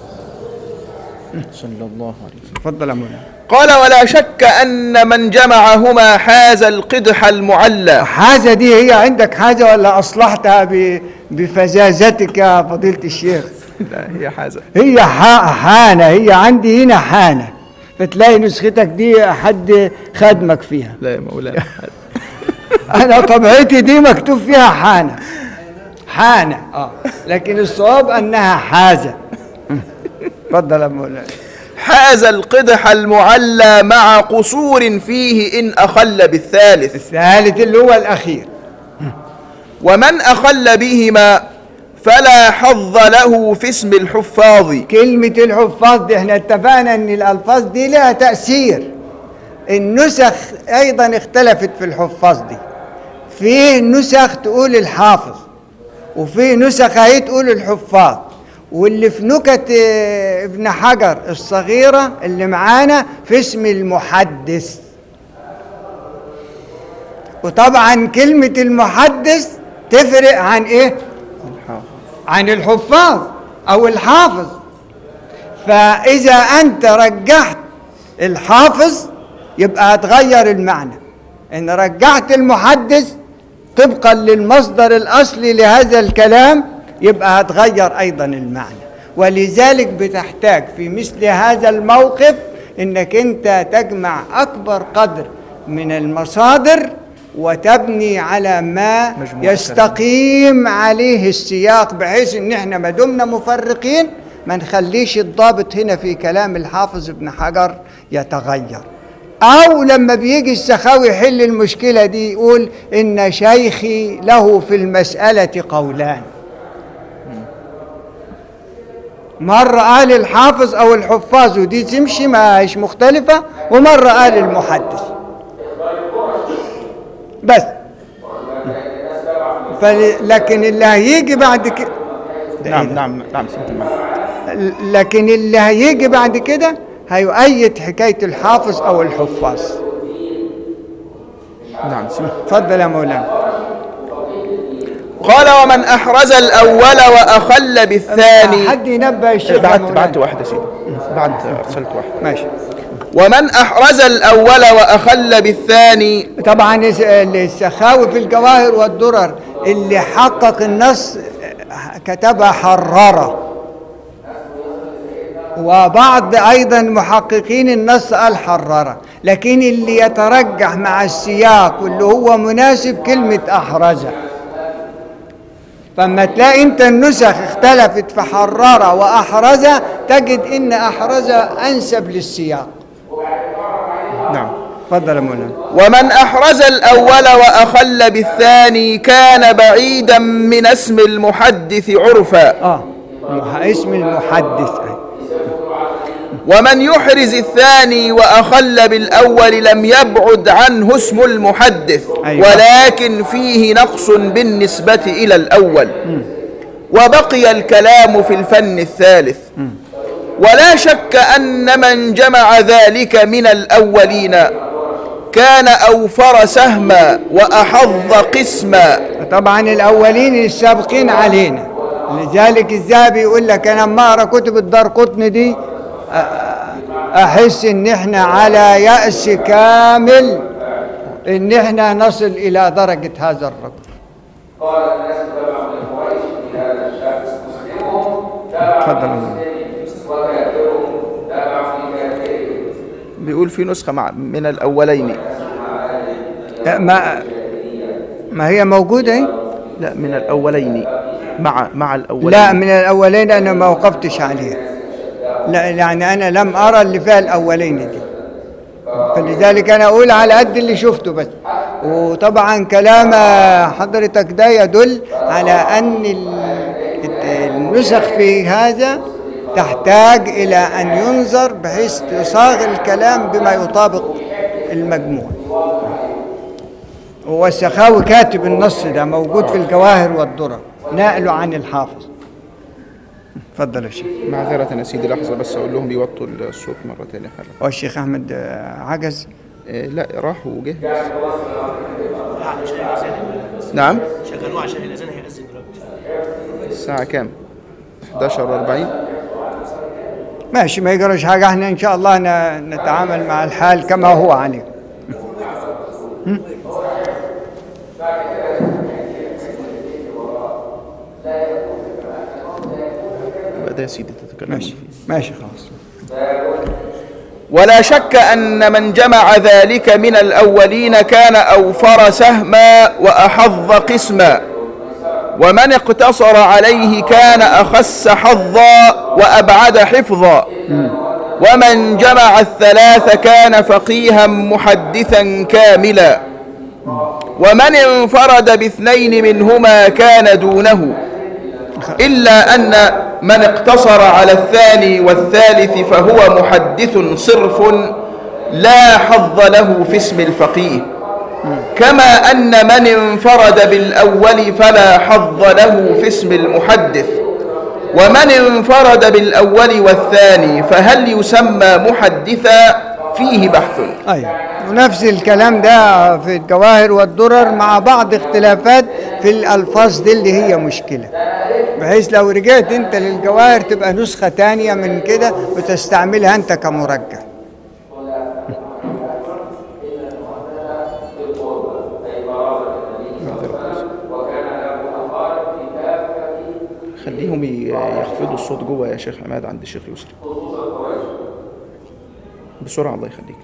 صلى الله عليه وسلم تفضل يا مولانا قال ولا شك أن من جمعهما حاز القدح المعلى حاجه دي هي عندك حاجه ولا اصلحتها ب- بفزازتك يا فضيله الشيخ لا هي حازة هي ح- حانه هي عندي هنا حانه فتلاقي نسختك دي حد خدمك فيها لا يا مولانا انا طبيعتي دي مكتوب فيها حانه حانه اه لكن الصواب انها حازه اتفضل يا مولانا حاز القدح المعلى مع قصور فيه إن أخل بالثالث الثالث اللي هو الاخير ومن أخل بهما فلا حظ له في اسم الحفاظ كلمة الحفاظ دي احنا اتفقنا ان الالفاظ دي لها تأثير النسخ ايضا اختلفت في الحفاظ دي في نسخ تقول الحافظ وفي نسخ اهي تقول الحفاظ واللي في نكت اه، ابن حجر الصغيرة اللي معانا في اسم المحدث وطبعا كلمة المحدث تفرق عن ايه؟ عن الحفاظ او الحافظ فاذا انت رجحت الحافظ يبقى هتغير المعنى ان رجعت المحدث طبقا للمصدر الاصلي لهذا الكلام يبقى هتغير ايضا المعنى ولذلك بتحتاج في مثل هذا الموقف انك انت تجمع اكبر قدر من المصادر وتبني على ما مجموعة يستقيم عليه السياق بحيث ان احنا ما دمنا مفرقين ما نخليش الضابط هنا في كلام الحافظ ابن حجر يتغير او لما بيجي السخاوي يحل المشكله دي يقول ان شيخي له في المساله قولان مرة قال الحافظ أو الحفاظ ودي تمشي ما هيش مختلفة ومرة قال المحدث بس فل... لكن اللي هيجي بعد كده نعم نعم نعم سمعت المعنى لكن اللي هيجي بعد كده هيؤيد حكاية الحافظ أو الحفاظ نعم سمعت اتفضل يا مولانا قال ومن أحرز الأول وأخل بالثاني حد ينبه الشيخ يا بعت مولانا. بعت واحدة سيدي بعت أرسلت واحدة ماشي ومن أحرز الأول وأخل بالثاني طبعا الس- السخاوي في الجواهر والدرر اللي حقق النص كتبها حرارة وبعض أيضا محققين النص قال حرارة لكن اللي يترجح مع السياق واللي هو مناسب كلمة أحرزة فما تلاقي انت النسخ اختلفت في حرارة وأحرزة تجد ان أحرزة أنسب للسياق نعم تفضل يا مولانا ومن أحرز الأول وأخل بالثاني كان بعيدا من اسم المحدث عرفا اه مح- اسم المحدث أي. ومن يحرز الثاني وأخل بالأول لم يبعد عنه اسم المحدث أيوة. ولكن فيه نقص بالنسبة إلى الأول وبقي الكلام في الفن الثالث ولا شك أن من جمع ذلك من الأولين كان أوفر سهما وأحظ قسما طبعا الاولين السابقين علينا لذلك الذهبي يقول لك انا لما اقرا كتب الدار قطن دي أ- احس ان احنا على ياس كامل ان احنا نصل الى درجه هذا الرجل تفضل يا مولانا. بيقول في نسخة مع من الأولين لا، ما ما هي موجوده اهي لا من الأولين مع مع الأولين لا من الاولين انا ما وقفتش عليها لا يعني انا لم ارى اللي فيها الاولين دي فلذلك انا اقول على قد اللي شفته بس وطبعا كلام حضرتك ده يدل على ان ال- النسخ في هذا تحتاج الى ان ينظر بحيث يصاغ الكلام بما يطابق المجموع والسخاوي كاتب النص ده موجود في الجواهر والدرر نقله عن الحافظ اتفضل يا شيخ معذرة يا سيدي لحظة بس أقول لهم يوطوا الصوت مرة تانية حالا والشيخ احمد آه، عجز إيه لا راح وجه نعم شغلوه عشان الاذان هيأذن دلوقتي الساعة كام 11 و40 ماشي ما يجراش حاجه احنا ان شاء الله ن- نتعامل مع الحال كما هو عليه يبقى ده يا سيدي تتكلم ماشي فيه ماشي خلاص ولا شك أن من جمع ذلك من الأولين كان أوفر سهما وأحظ قسما ومن اقتصر عليه كان أخس حظا وأبعد حفظا ومن جمع الثلاث كان فقيها محدثا كاملا ومن انفرد باثنين منهما كان دونه إلا أن من اقتصر على الثاني والثالث فهو محدث صرف لا حظ له في اسم الفقيه كما أن من انفرد بالأول فلا حظ له في اسم المحدث ومن انفرد بالأول والثاني فهل يسمى محدثا فيه بحث ايوه ونفس الكلام ده في الجواهر والدرر مع بعض اختلافات في الالفاظ دي اللي هي مشكله بحيث لو رجعت انت للجواهر تبقى نسخه تانية من كده وتستعملها انت كمرجح خليهم ي- يخفضوا الصوت جوه يا شيخ عماد عند الشيخ يسري بسرعة الله يخليك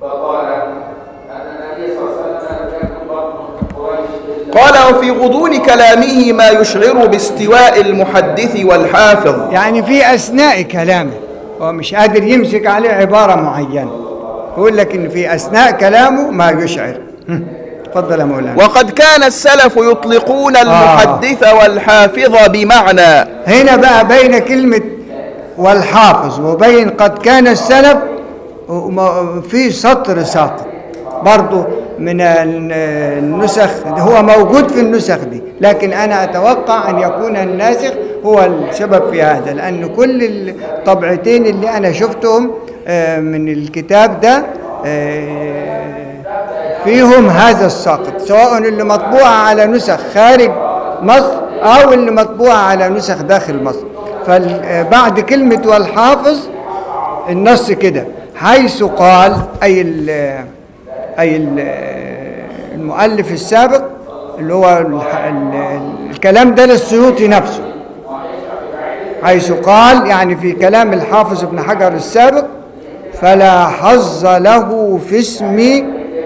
قال وفي غضون كلامه ما يشعر باستواء المحدث والحافظ يعني في اثناء كلامه هو مش قادر يمسك عليه عباره معينه يقول لك ان في اثناء كلامه ما يشعر هم. اتفضل يا مولانا وقد كان السلف يطلقون المحدث والحافظ بمعنى هنا بقى بين كلمة والحافظ وبين قد كان السلف وم- في سطر ساقط برضو من ال- النسخ هو موجود في النسخ دي لكن أنا أتوقع أن يكون الناسخ هو السبب في هذا لأن كل الطبعتين اللي أنا شفتهم آه، من الكتاب ده آه، فيهم هذا الساقط سواء اللي مطبوعة على نسخ خارج مصر أو اللي مطبوعة على نسخ داخل مصر فبعد كلمة والحافظ النص كده حيث قال أي ال أي ال المؤلف السابق اللي هو الح- ال- الكلام ده للسيوطي نفسه حيث قال يعني في كلام الحافظ ابن حجر السابق فلا حظ له في اسم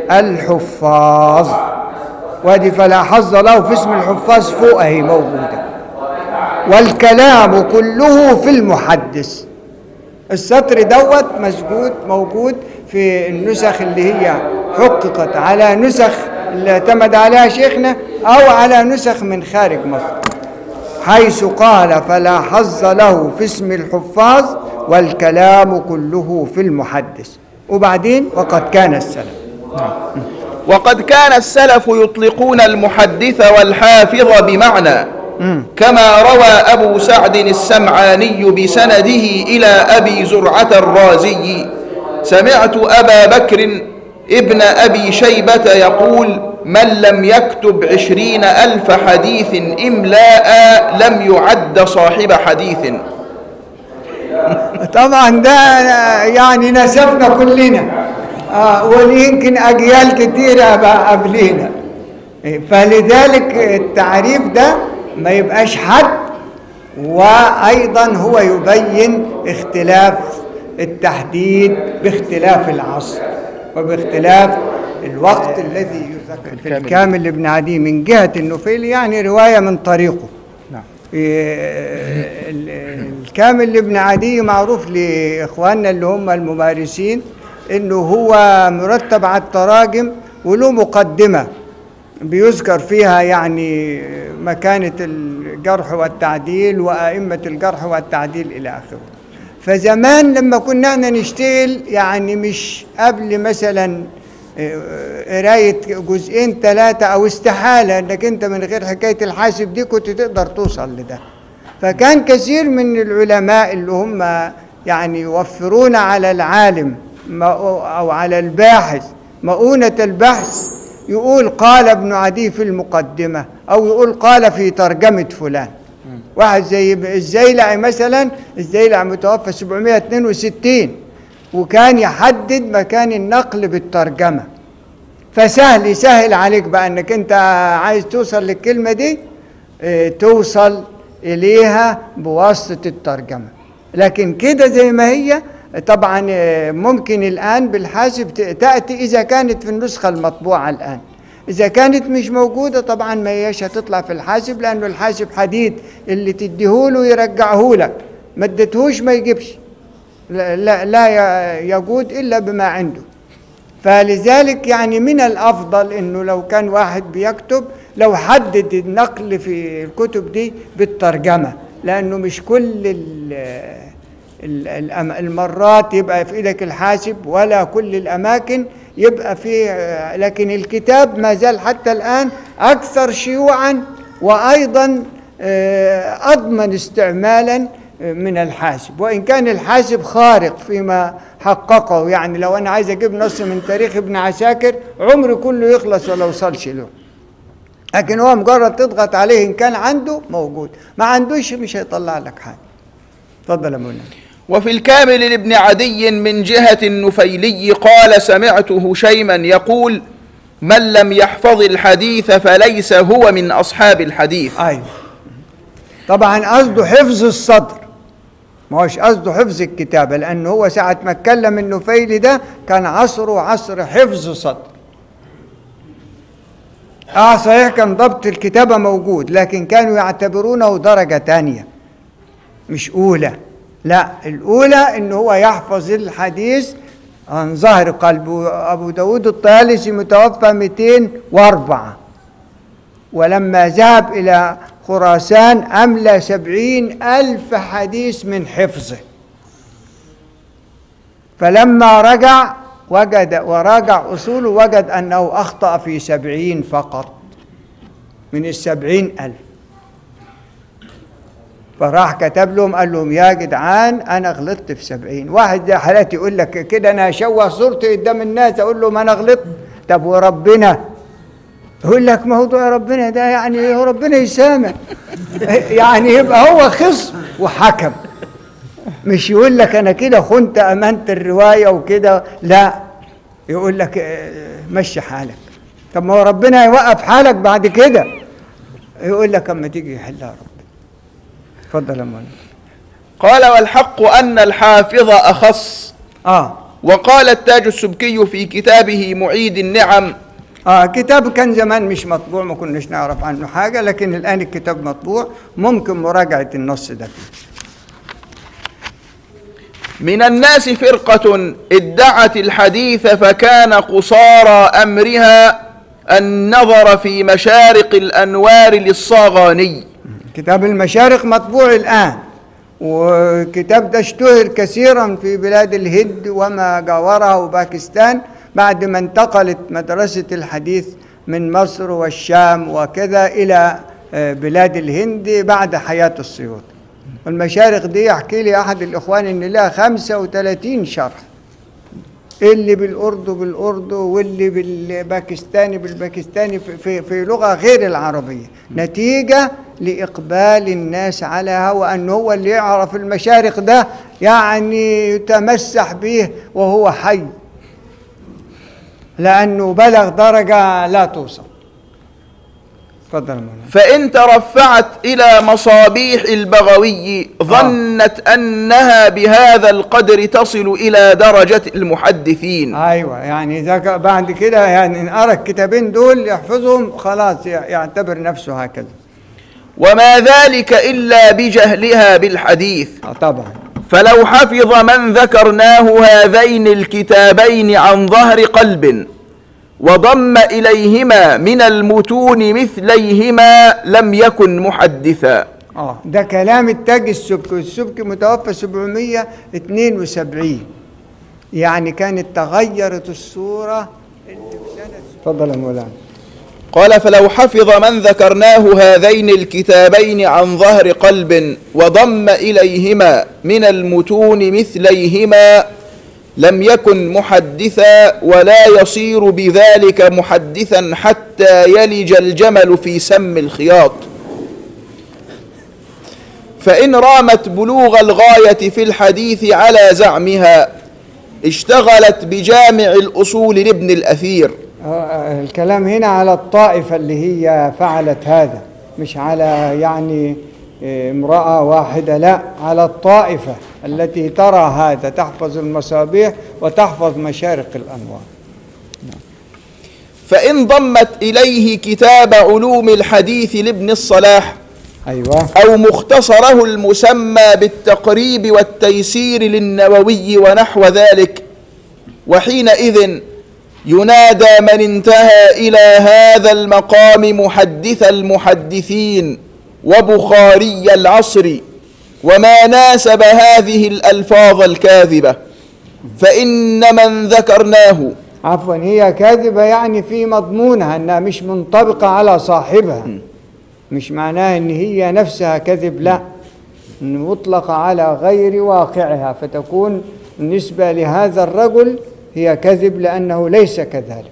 الحفاظ وادي فلا حظ له في اسم الحفاظ فوق اهي موجوده والكلام كله في المحدث السطر دوت مسجود موجود في النسخ اللي هي حققت على نسخ اللي اعتمد عليها شيخنا او على نسخ من خارج مصر حيث قال فلا حظ له في اسم الحفاظ والكلام كله في المحدث وبعدين وقد كان السلف وقد كان السلف يطلقون المحدث والحافظ بمعنى كما روى أبو سعد السمعاني بسنده إلى أبي زرعة الرازي سمعت أبا بكر ابن أبي شيبة يقول من لم يكتب عشرين ألف حديث إملاء لم يعد صاحب حديث طبعا ده يعني نسفنا كلنا آه ويمكن اجيال كتيره بقى قبلينا فلذلك التعريف ده ما يبقاش حد وايضا هو يبين اختلاف التحديد باختلاف العصر وباختلاف الوقت الذي يذكر في الكامل لابن عدي من جهه النفيل يعني روايه من طريقه إيه، ال- الكامل لابن عدي معروف لاخواننا اللي هم الممارسين انه هو مرتب على التراجم وله مقدمه بيذكر فيها يعني مكانه الجرح والتعديل وائمه الجرح والتعديل الى اخره فزمان لما كنا احنا نشتغل يعني مش قبل مثلا آه، قرايه جزئين ثلاثه او استحاله انك انت من غير حكايه الحاسب دي كنت تقدر توصل لده فكان كثير من العلماء اللي هم يعني يوفرون على العالم ما- او على الباحث مؤونه البحث يقول قال ابن عدي في المقدمه او يقول قال في ترجمه فلان واحد زي الزيلعي مثلا الزيلعي متوفى 762 وكان يحدد مكان النقل بالترجمة فسهل يسهل عليك بقى انك انت عايز توصل للكلمة دي اه، توصل اليها بواسطة الترجمة لكن كده زي ما هي طبعا اه، ممكن الان بالحاسب ت- تأتي اذا كانت في النسخة المطبوعة الان اذا كانت مش موجودة طبعا ما هيش هتطلع في الحاسب لانه الحاسب حديد اللي تديهوله يرجعهولك ما اديتهوش ما يجيبش لا, لا, لا ي- يجود إلا بما عنده فلذلك يعني من الأفضل أنه لو كان واحد بيكتب لو حدد النقل في الكتب دي بالترجمة لأنه مش كل ال ال- الأم- المرات يبقى في إيدك الحاسب ولا كل الأماكن يبقى في لكن الكتاب ما زال حتى الآن أكثر شيوعا وأيضا آه، أضمن استعمالا من الحاسب وإن كان الحاسب خارق فيما حققه يعني لو أنا عايز أجيب نص من تاريخ ابن عساكر عمري كله يخلص ولا وصلش له لكن هو مجرد تضغط عليه إن كان عنده موجود ما عندوش مش هيطلع لك حاجة اتفضل يا مولانا وفي الكامل لابن عدي من جهة النفيلي قال سمعت هشيما يقول من لم يحفظ الحديث فليس هو من أصحاب الحديث أيوه طبعا قصده حفظ الصدر ما هوش قصده حفظ الكتابة لأنه هو ساعة ما اتكلم النفيلي ده كان عصره عصر حفظ صدر اه صحيح كان ضبط الكتابة موجود لكن كانوا يعتبرونه درجة تانية مش أولى لا الأولى إن هو يحفظ الحديث عن ظهر قلبه أبو داود الطيالسي متوفى 204 ولما ذهب إلى خراسان أملى سبعين ألف حديث من حفظه فلما رجع وجد وراجع أصوله وجد أنه أخطأ في سبعين فقط من السبعين ألف فراح كتب لهم قال لهم يا جدعان أنا غلطت في سبعين واحد زي حالاتي يقول لك كده أنا أشوه صورتي قدام الناس أقول لهم أنا غلطت طب وربنا يقول لك موضوع ربنا ده يعني هو ربنا يسامح يعني يبقى هو خصم وحكم مش يقول لك انا كده خنت امانه الروايه وكده لا يقول لك آه، مشي حالك طب ما هو ربنا يوقف حالك بعد كده يقول لك اما تيجي يحلها ربنا اتفضل يا مولانا قال والحق أن الحافظ أخص اه وقال التاج السبكي في كتابه معيد النعم اه كتاب كان زمان مش مطبوع ما كناش نعرف عنه حاجه لكن الان الكتاب مطبوع ممكن مراجعه النص ده فيه من الناس فرقة ادعت الحديث فكان قصارى أمرها النظر في مشارق الأنوار للصاغاني كتاب المشارق مطبوع الآن وكتاب ده اشتهر كثيرا في بلاد الهند وما جاورها وباكستان بعد ما انتقلت مدرسة الحديث من مصر والشام وكذا إلى آه، بلاد الهند بعد حياة السيوط المشارق دي يحكي لي أحد الإخوان إن لها 35 شرح اللي بالأردو بالأردو واللي بالباكستاني بالباكستاني في, في, في لغة غير العربية نتيجة لإقبال الناس عليها وأن هو اللي يعرف المشارق ده يعني يتمسح به وهو حي لأنه بلغ درجة لا توصف تفضل يا مولانا فإن ترفعت إلى مصابيح البغوي ظنت أنها بهذا القدر تصل إلى درجة المحدثين ايوه يعني اذا ك- بعد كده يعني ان قرا الكتابين دول يحفظهم خلاص ي- يعتبر نفسه هكذا وما ذلك إلا بجهلها بالحديث آه طبعا فلو حفظ من ذكرناه هذين الكتابين عن ظهر قلب وضم إليهما من المتون مثليهما لم يكن محدثا اه ده كلام التاج السبكي والسبكي متوفى 772 يعني كانت تغيرت الصوره اللي في سنه اتفضل يا مولانا قال فلو حفظ من ذكرناه هذين الكتابين عن ظهر قلب وضم إليهما من المتون مثليهما لم يكن محدثا ولا يصير بذلك محدثا حتى يلج الجمل في سم الخياط فإن رامت بلوغ الغاية في الحديث على زعمها اشتغلت بجامع الأصول لابن الأثير آه، الكلام هنا على الطائفة اللي هي فعلت هذا مش على يعني آه، امرأة واحدة لا على الطائفة التي ترى هذا تحفظ المصابيح وتحفظ مشارق الأنوار فإن ضمت إليه كتاب علوم الحديث لابن الصلاح أيوة أو مختصره المسمى بالتقريب والتيسير للنووي ونحو ذلك وحينئذ ينادى من انتهى إلى هذا المقام محدث المحدثين وبخاري العصر وما ناسب هذه الألفاظ الكاذبة فإن من ذكرناه عفوا هي كاذبة يعني في مضمونها أنها مش منطبقة على صاحبها مش معناها أن هي نفسها كذب لا إن مطلقة على غير واقعها فتكون بالنسبة لهذا الرجل هي كذب لأنه ليس كذلك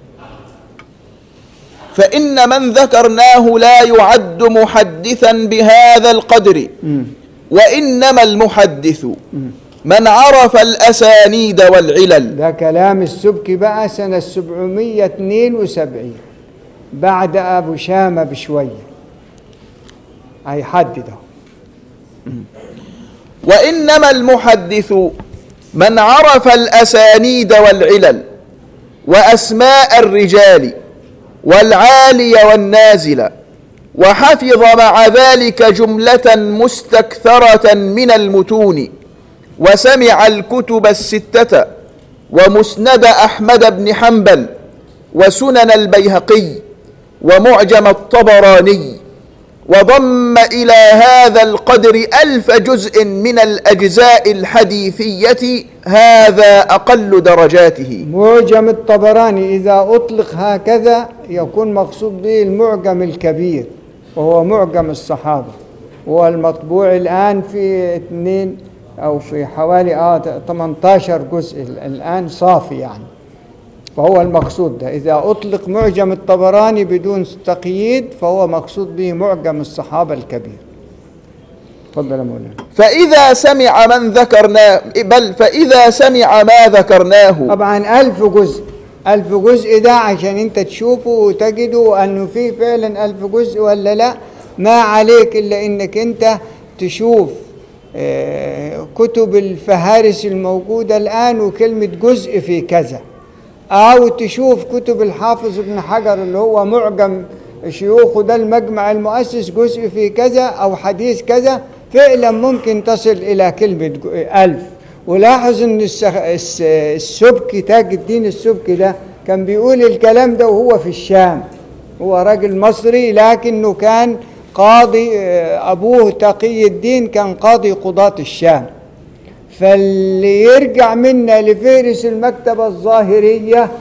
فإن من ذكرناه لا يعد محدثا بهذا القدر وإنما المحدث من عرف الأسانيد والعلل ده كلام السبكي بقى سنة 772 بعد أبو شامة بشوية هيحدده وإنما المحدث من عرف الأسانيد والعلل وأسماء الرجال والعالي والنازل وحفظ مع ذلك جملة مستكثرة من المتون وسمع الكتب الستة ومسند أحمد بن حنبل وسنن البيهقي ومعجم الطبراني وضم إلى هذا القدر ألف جزء من الأجزاء الحديثية هذا أقل درجاته معجم الطبراني إذا أطلق هكذا يكون مقصود به المعجم الكبير وهو معجم الصحابة هو المطبوع الآن في اثنين أو في حوالي آه 18 جزء الآن صافي يعني فهو المقصود ده إذا أطلق معجم الطبراني بدون تقييد فهو مقصود به معجم الصحابة الكبير تفضل يا مولانا فإذا سمع من ذكرناه بل فإذا سمع ما ذكرناه طبعا ألف جزء ألف جزء ده عشان أنت تشوفه وتجده أنه في فعلا ألف جزء ولا لا ما عليك إلا أنك أنت تشوف آه، كتب الفهارس الموجودة الآن وكلمة جزء في كذا أو تشوف كتب الحافظ ابن حجر اللي هو معجم شيوخه ده المجمع المؤسس جزء في كذا أو حديث كذا فعلا ممكن تصل إلى كلمة جو- ألف ولاحظ ان السخ... الس... السبكي تاج الدين السبكي ده كان بيقول الكلام ده وهو في الشام هو راجل مصري لكنه كان قاضي آه، ابوه تقي الدين كان قاضي قضاة الشام فاللي يرجع منا لفهرس المكتبة الظاهرية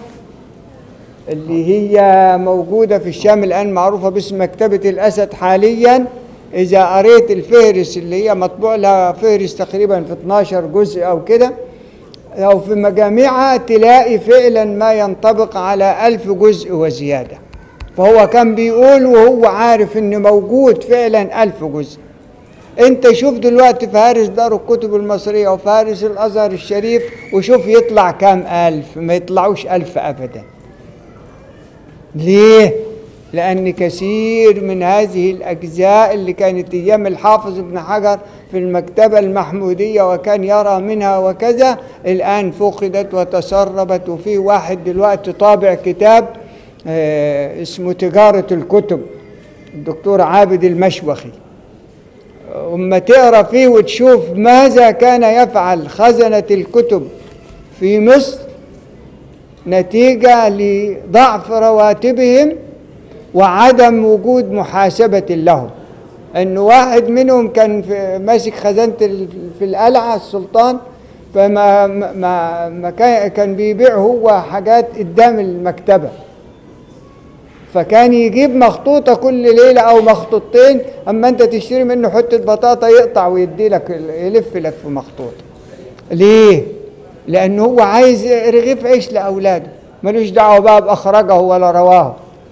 اللي هي موجودة في الشام الآن معروفة باسم مكتبة الأسد حاليا إذا قريت الفهرس اللي هي مطبوع لها فهرس تقريبا في 12 جزء أو كده أو في مجامعها تلاقي فعلا ما ينطبق على ألف جزء وزيادة فهو كان بيقول وهو عارف إن موجود فعلا ألف جزء انت شوف دلوقتي فهارس دار الكتب المصرية وفهارس الأزهر الشريف وشوف يطلع كام ألف ما يطلعوش ألف أبدا ليه؟ لأن كثير من هذه الأجزاء اللي كانت أيام الحافظ ابن حجر في المكتبة المحمودية وكان يرى منها وكذا الآن فقدت وتسربت وفي واحد دلوقتي طابع كتاب آه، اسمه تجارة الكتب الدكتور عابد المشوخي أما تقرا فيه وتشوف ماذا كان يفعل خزنة الكتب في مصر نتيجة لضعف رواتبهم وعدم وجود محاسبة لهم أن واحد منهم كان في ماسك خزانة ال- في القلعة السلطان فما ما ما كان كان بيبيع هو حاجات قدام المكتبة فكان يجيب مخطوطة كل ليلة أو مخطوطتين أما أنت تشتري منه حتة بطاطا يقطع ويدي لك يلف لك في مخطوطة ليه؟ لأنه هو عايز رغيف عيش لأولاده ملوش دعوة بقى بأخرجه ولا رواه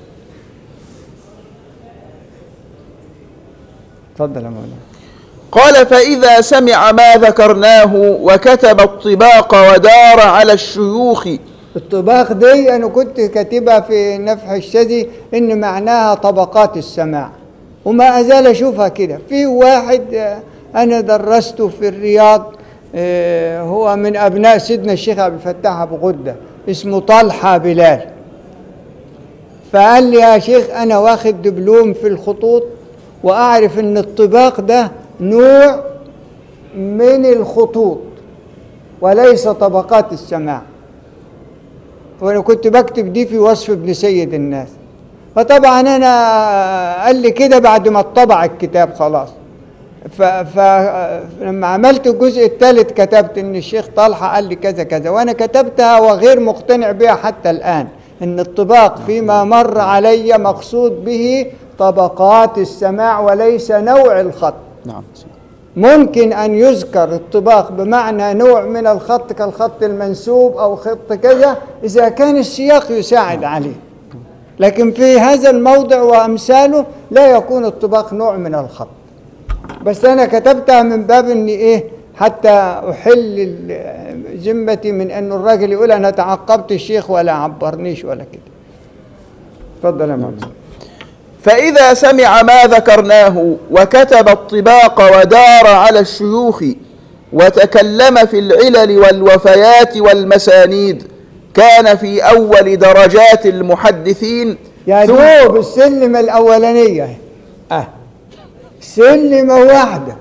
اتفضل يا مولانا قال فإذا سمع ما ذكرناه وكتب الطباق ودار على الشيوخ الطباخ دي أنا كنت كاتبها في نفح الشذي إن معناها طبقات السماع وما أزال أشوفها كده في واحد آه، أنا درسته في الرياض آه، هو من أبناء سيدنا الشيخ عبد الفتاح أبو غدة اسمه طلحة بلال فقال لي يا شيخ أنا واخد دبلوم في الخطوط وأعرف إن الطباق ده نوع من الخطوط وليس طبقات السماع وانا كنت بكتب دي في وصف ابن سيد الناس فطبعا انا قال لي كده بعد ما اتطبع الكتاب خلاص ف- فلما عملت الجزء الثالث كتبت ان الشيخ طلحه قال لي كذا كذا وانا كتبتها وغير مقتنع بها حتى الان ان الطباق فيما مر علي مقصود به طبقات السماع وليس نوع الخط نعم ممكن أن يذكر الطباق بمعنى نوع من الخط كالخط المنسوب أو خط كذا إذا كان السياق يساعد عليه لكن في هذا الموضع وأمثاله لا يكون الطباق نوع من الخط بس أنا كتبتها من باب إني إيه حتى أحل ال- ذمتي من أن الراجل يقول أنا تعقبت الشيخ ولا عبرنيش ولا كده اتفضل يا مولانا فإذا سمع ما ذكرناه وكتب الطباق ودار على الشيوخ وتكلم في العلل والوفيات والمسانيد كان في أول درجات المحدثين يا ثم- دوب السلمة الأولانية اهي. اه سلمة واحدة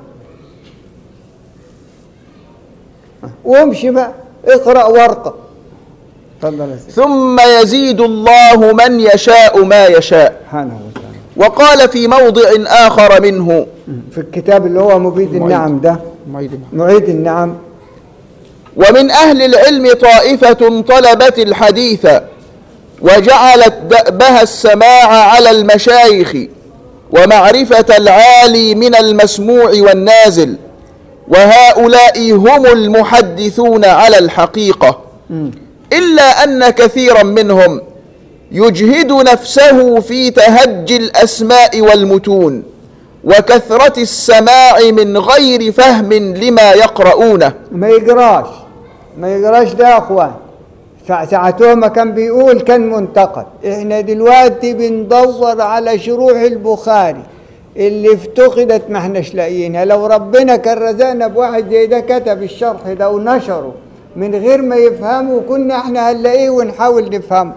آه. وامشي بقى اقرأ ورقة تفضل يا سيدي ثم يزيد الله من يشاء ما يشاء سبحانه وتعالى وقال في موضع آخر منه في الكتاب اللي هو مفيد النعم ده معيد النعم ومن أهل العلم طائفة طلبت الحديث وجعلت دأبها السماع على المشايخ ومعرفة العالي من المسموع والنازل وهؤلاء هم المحدثون على الحقيقة إلا أن كثيرا منهم يجهد نفسه في تهجي الأسماء والمتون وكثرة السماع من غير فهم لما يقرؤونه ما يقراش ما يقراش ده يا اخوان ساعة ساعته ما كان بيقول كان منتقد احنا دلوقتي بندور على شروح البخاري اللي افتقدت ما احناش لاقيينها لو ربنا كان رزقنا بواحد زي ده كتب الشرح ده ونشره من غير ما يفهمه كنا احنا هنلاقيه ونحاول نفهمه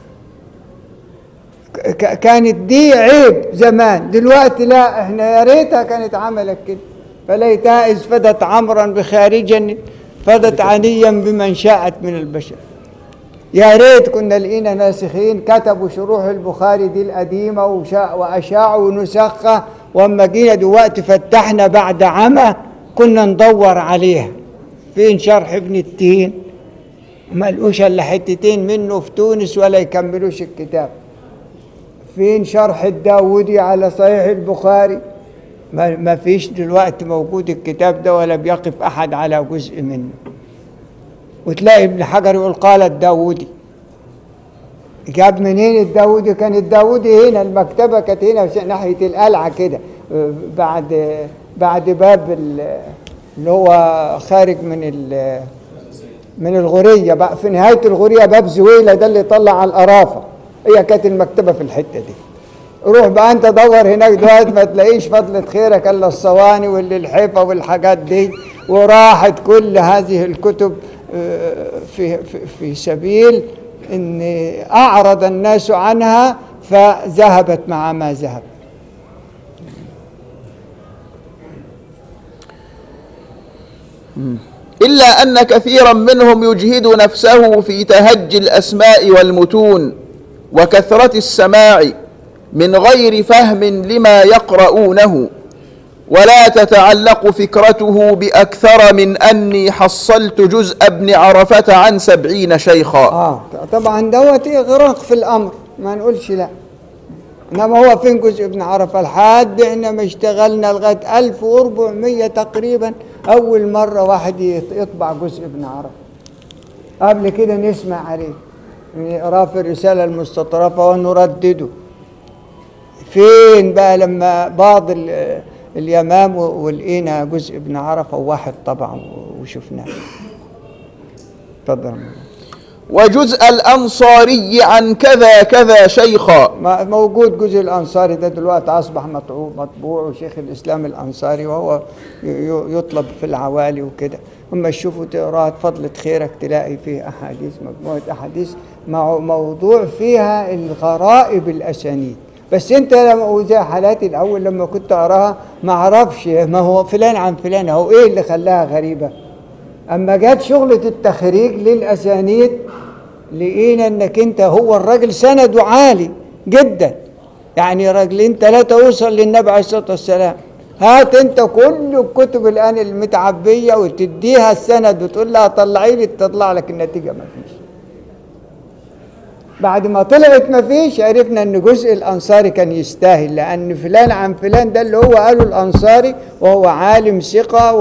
ك- كانت دي عيب زمان دلوقتي لا احنا يا ريتها كانت عملت كده فليتها اذ فدت عمرا بخارجا فدت عنيا بمن شاءت من البشر يا ريت كنا لقينا ناسخين كتبوا شروح البخاري دي القديمة وشا- وأشاعوا نسخة وأما جينا دلوقتي فتحنا بعد عمى كنا ندور عليها فين شرح ابن التين ما لقوش إلا حتتين منه في تونس ولا يكملوش الكتاب فين شرح الداودي على صحيح البخاري ما ما فيش دلوقتي موجود الكتاب ده ولا بيقف أحد على جزء منه وتلاقي ابن حجر يقول قال الداودي جاب منين الداودي كان الداودي هنا المكتبة كانت هنا في ناحية القلعة كده بعد بعد باب ال- اللي هو خارج من ال- من الغورية بقى في نهاية الغورية باب زويلة ده اللي طلع على القرافة هي كانت المكتبة في الحتة دي روح بقى انت دور هناك دلوقتي ما تلاقيش فضلة خيرك الا الصواني واللي الحيفا والحاجات دي وراحت كل هذه الكتب آه، في في, في سبيل ان اعرض الناس عنها فذهبت مع ما ذهب إلا أن كثيرا منهم يجهد نفسه في تهجي الأسماء والمتون وكثرة السماع من غير فهم لما يقرؤونه ولا تتعلق فكرته بأكثر من أني حصلت جزء ابن عرفة عن سبعين شيخا اه طبعا دوت اغراق في الامر ما نقولش لا انما هو فين جزء ابن عرفه لحد احنا ما اشتغلنا لغايه 1400 تقريبا اول مره واحد يط- يطبع جزء ابن عرفه قبل كده نسمع عليه نقراه في الرساله المستطرفه ونردده فين بقى لما بعض ال- اليمام ولقينا جزء ابن عرفه وواحد طبعا وشفناه تفضل وجزء الأنصاري عن كذا كذا شيخا ما- موجود جزء الأنصاري ده دلوقتي أصبح مطبوع مطبوع وشيخ الإسلام الأنصاري وهو ي- ي- يطلب في العوالي وكده أما تشوفوا تقراه فضلة خيرك تلاقي فيه أحاديث مجموعة أحاديث مع موضوع فيها الغرائب الأسانيد بس أنت لما وزي حالاتي الأول لما كنت أقراها ما أعرفش ما هو فلان عن فلان هو إيه اللي خلاها غريبة اما جت شغلة التخريج للاسانيد لقينا انك انت هو الراجل سنده عالي جدا يعني راجلين ثلاثة وصل للنبي عليه الصلاة والسلام هات انت كل الكتب الان المتعبية وتديها السند وتقول لها طلعي لي تطلع لك النتيجة ما فيش بعد ما طلعت ما فيش عرفنا ان جزء الانصاري كان يستاهل لان فلان عن فلان ده اللي هو قاله الانصاري وهو عالم ثقه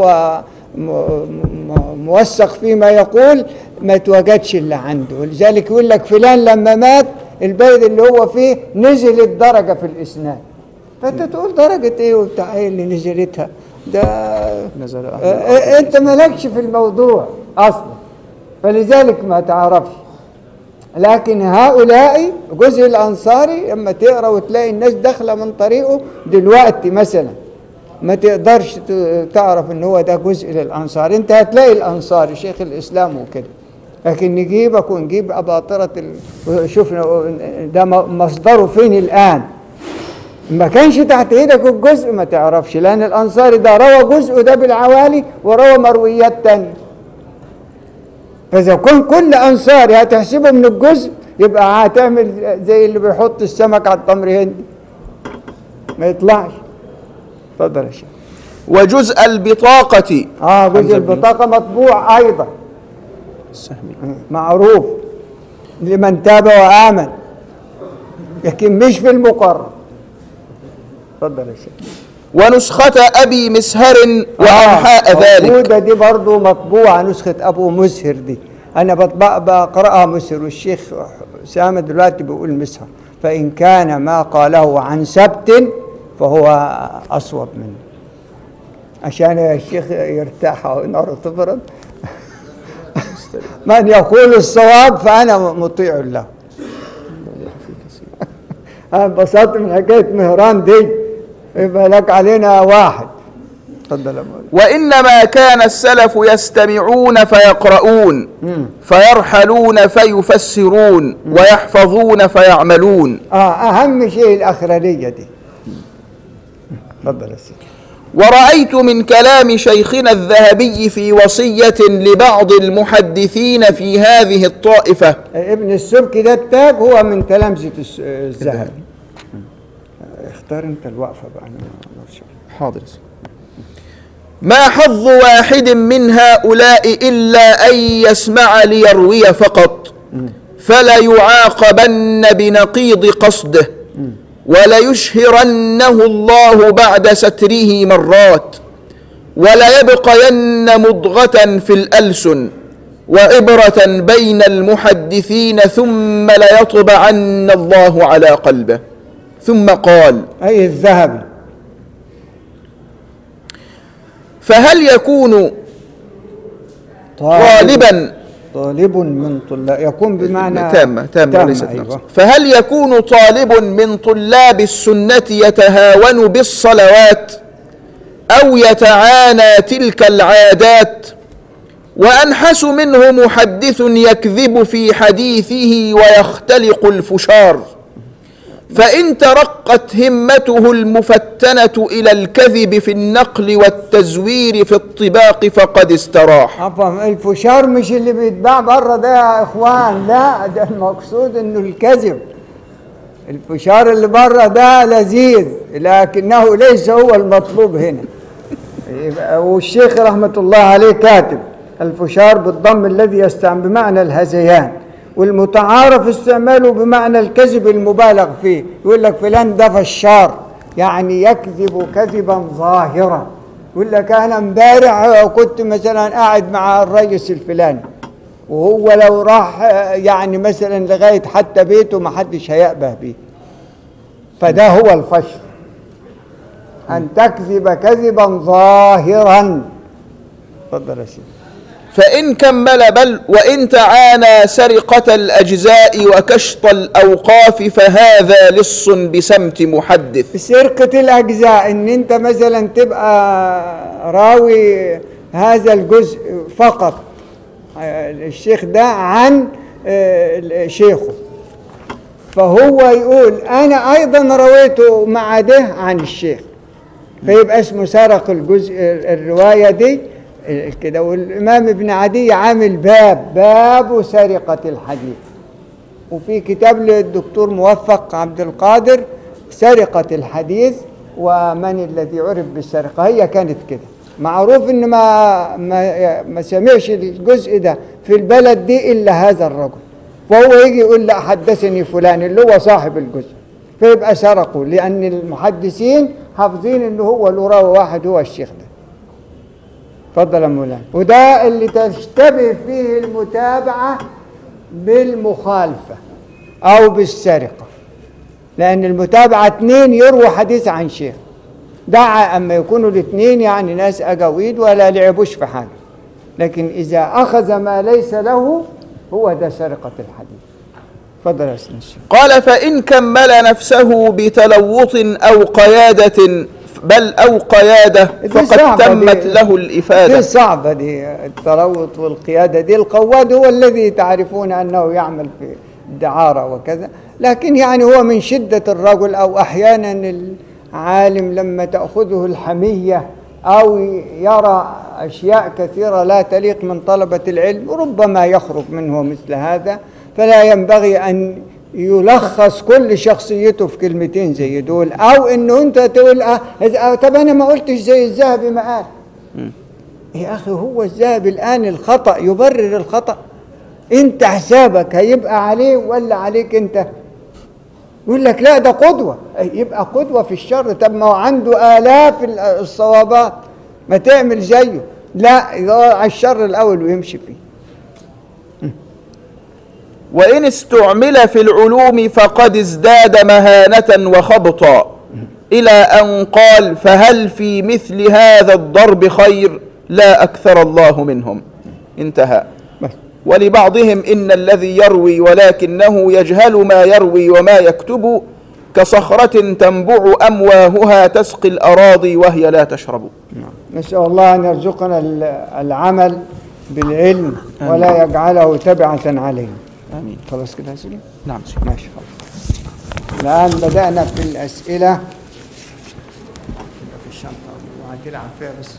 وموثق فيما يقول ما توجدش الا عنده ولذلك يقول لك فلان لما مات البلد اللي هو فيه نزلت درجه في الاسناد فانت تقول درجه ايه وبتاع ايه اللي نزلتها ده نزل أهل آه، آه، انت مالكش في الموضوع اصلا فلذلك ما تعرفش لكن هؤلاء جزء الانصاري لما تقرا وتلاقي الناس داخله من طريقه دلوقتي مثلا ما تقدرش ت- تعرف ان هو ده جزء للانصار انت هتلاقي الانصاري شيخ الاسلام وكده لكن نجيبك ونجيب اباطره ال... شوفنا ده م- مصدره فين الان ما كانش تحت ايدك الجزء ما تعرفش لان الانصاري ده روى جزء ده بالعوالي وروى مرويات تانية فاذا كن كل انصاري هتحسبه من الجزء يبقى هتعمل زي اللي بيحط السمك على التمر هندي ما يطلعش اتفضل يا شيخ وجزء البطاقة اه جزء حمزة بن البطاقه مطبوع ايضا السهمي معروف لمن تاب وامن لكن مش في المقرر اتفضل يا شيخ ونسخة أبي مسهر وأنحاء آه، ذلك موجودة دي برضو مطبوعة نسخة أبو مسهر دي أنا بطبع بقرأها مسهر والشيخ أسامة دلوقتي بيقول مسهر فإن كان ما قاله عن سبت فهو أصوب منه عشان الشيخ يرتاح وناره تبرد من يقول الصواب فأنا مطيع له أنا انبسطت من حكاية مهران دي يبقى لك علينا واحد اتفضل يا مولانا وإنما كان السلف يستمعون فيقرؤون فيرحلون فيفسرون ويحفظون فيعملون اه اهم شيء الاخرانيه دي اتفضل يا سيدي ورأيت من كلام شيخنا الذهبي في وصية لبعض المحدثين في هذه الطائفة ابن السبكي ده التاج هو من تلامذه الس- الذهبي اختار انت الوقفه بقى انا ما أقدرش. حاضر ما حظ واحد من هؤلاء إلا أن يسمع ليروي فقط فلا يعاقبن بنقيض قصده وليشهرنه الله بعد ستره مرات وليبقين مضغة في الألسن وعبرة بين المحدثين ثم ليطبعن الله على قلبه ثم قال أي الذهبي فهل يكون طالب- طالبا طالب من طلاب يكون بمعنى تامة تامة وليست أيوة. ناقصة فهل يكون طالب من طلاب السنة يتهاون بالصلوات أو يتعانى تلك العادات وأنحس منه محدث يكذب في حديثه ويختلق الفشار فإن ترقت همته المفتنة إلى الكذب في النقل والتزوير في الطباق فقد استراح عفوا الفشار مش اللي بيتباع بره ده يا اخوان لا ده المقصود انه الكذب الفشار اللي بره ده لذيذ لكنه ليس هو المطلوب هنا يبقى- والشيخ رحمة الله عليه كاتب الفشار بالضم الذي يستعمل بمعنى الهذيان والمتعارف استعماله بمعنى الكذب المبالغ فيه يقول لك فلان ده فشار يعني يكذب كذبا ظاهرا يقول لك انا امبارح كنت مثلا قاعد مع الرئيس الفلاني وهو لو راح آه، يعني مثلا لغايه حتى بيته ما حدش هيأبه بيه فده هو الفشل أن تكذب كذبا ظاهرا تفضل يا سيدي فإن كمل بل وإن تعانى سرقة الأجزاء وكشط الأوقاف فهذا لص بسمت محدث سرقة الأجزاء إن أنت مثلا تبقى راوي هذا الجزء فقط آه، الشيخ ده عن آه، شيخه فهو يقول أنا أيضا رويته مع ده عن الشيخ فيبقى اسمه سرق الجزء الرواية دي آه، كده والإمام ابن عدي عامل باب باب سرقة الحديث وفي كتاب للدكتور موفق عبد القادر سرقة الحديث ومن الذي عرف بالسرقة هي كانت كده معروف ان ما ما ما سمعش الجزء ده في البلد دي الا هذا الرجل فهو يجي يقول لا حدثني فلان اللي هو صاحب الجزء فيبقى سرقوا لان المحدثين حافظين ان هو اللي راوي واحد هو الشيخ ده اتفضل يا مولانا وده اللي تشتبه فيه المتابعة بالمخالفة أو بالسرقة لأن المتابعة اتنين يرووا حديث عن شيخ دعا أما يكونوا الاثنين يعني ناس أجاويد ولا لعبوش في حاجة لكن إذا أخذ ما ليس له هو ده سرقة الحديث اتفضل يا أستاذ الشيخ قال فإن كمل نفسه بتلوط أو قيادة بل أو قيادة دي فقد صعبة تمت دي. له دي الإفادة صعبة دي التروط والقيادة دي القواد هو الذي تعرفون أنه يعمل في الدعارة وكذا لكن يعني هو من شدة الرجل أو أحيانا العالم لما تأخذه الحمية أو يرى أشياء كثيرة لا تليق من طلبة العلم ربما يخرج منه مثل هذا فلا ينبغي أن يلخص كل شخصيته في كلمتين زي دول أو إنه أنت تقول أه آه، طب أنا ما قلتش زي الذهبي ما قال يا أخي هو الذهبي الآن الخطأ يبرر الخطأ أنت حسابك هيبقى عليه ولا عليك أنت يقول لك لا ده قدوة يبقى قدوة في الشر طب ما هو عنده آلاف ال- الصوابات ما تعمل زيه لا يدور على الشر الأول ويمشي فيه وإن استعمل في العلوم فقد ازداد مهانة وخبطا إلى أن قال فهل في مثل هذا الضرب خير لا أكثر الله منهم انتهى بس ولبعضهم إن الذي يروي ولكنه يجهل ما يروي وما يكتب كصخرة تنبع أمواهها تسقي الأراضي وهي لا تشرب نسأل الله أن يرزقنا ال- العمل بالعلم ولا يجعله تبعة علينا آمين خلاص كده يا سيدي نعم ماشي خلاص الآن بدأنا في الأسئلة في الشنطة وهتلعب فيها بس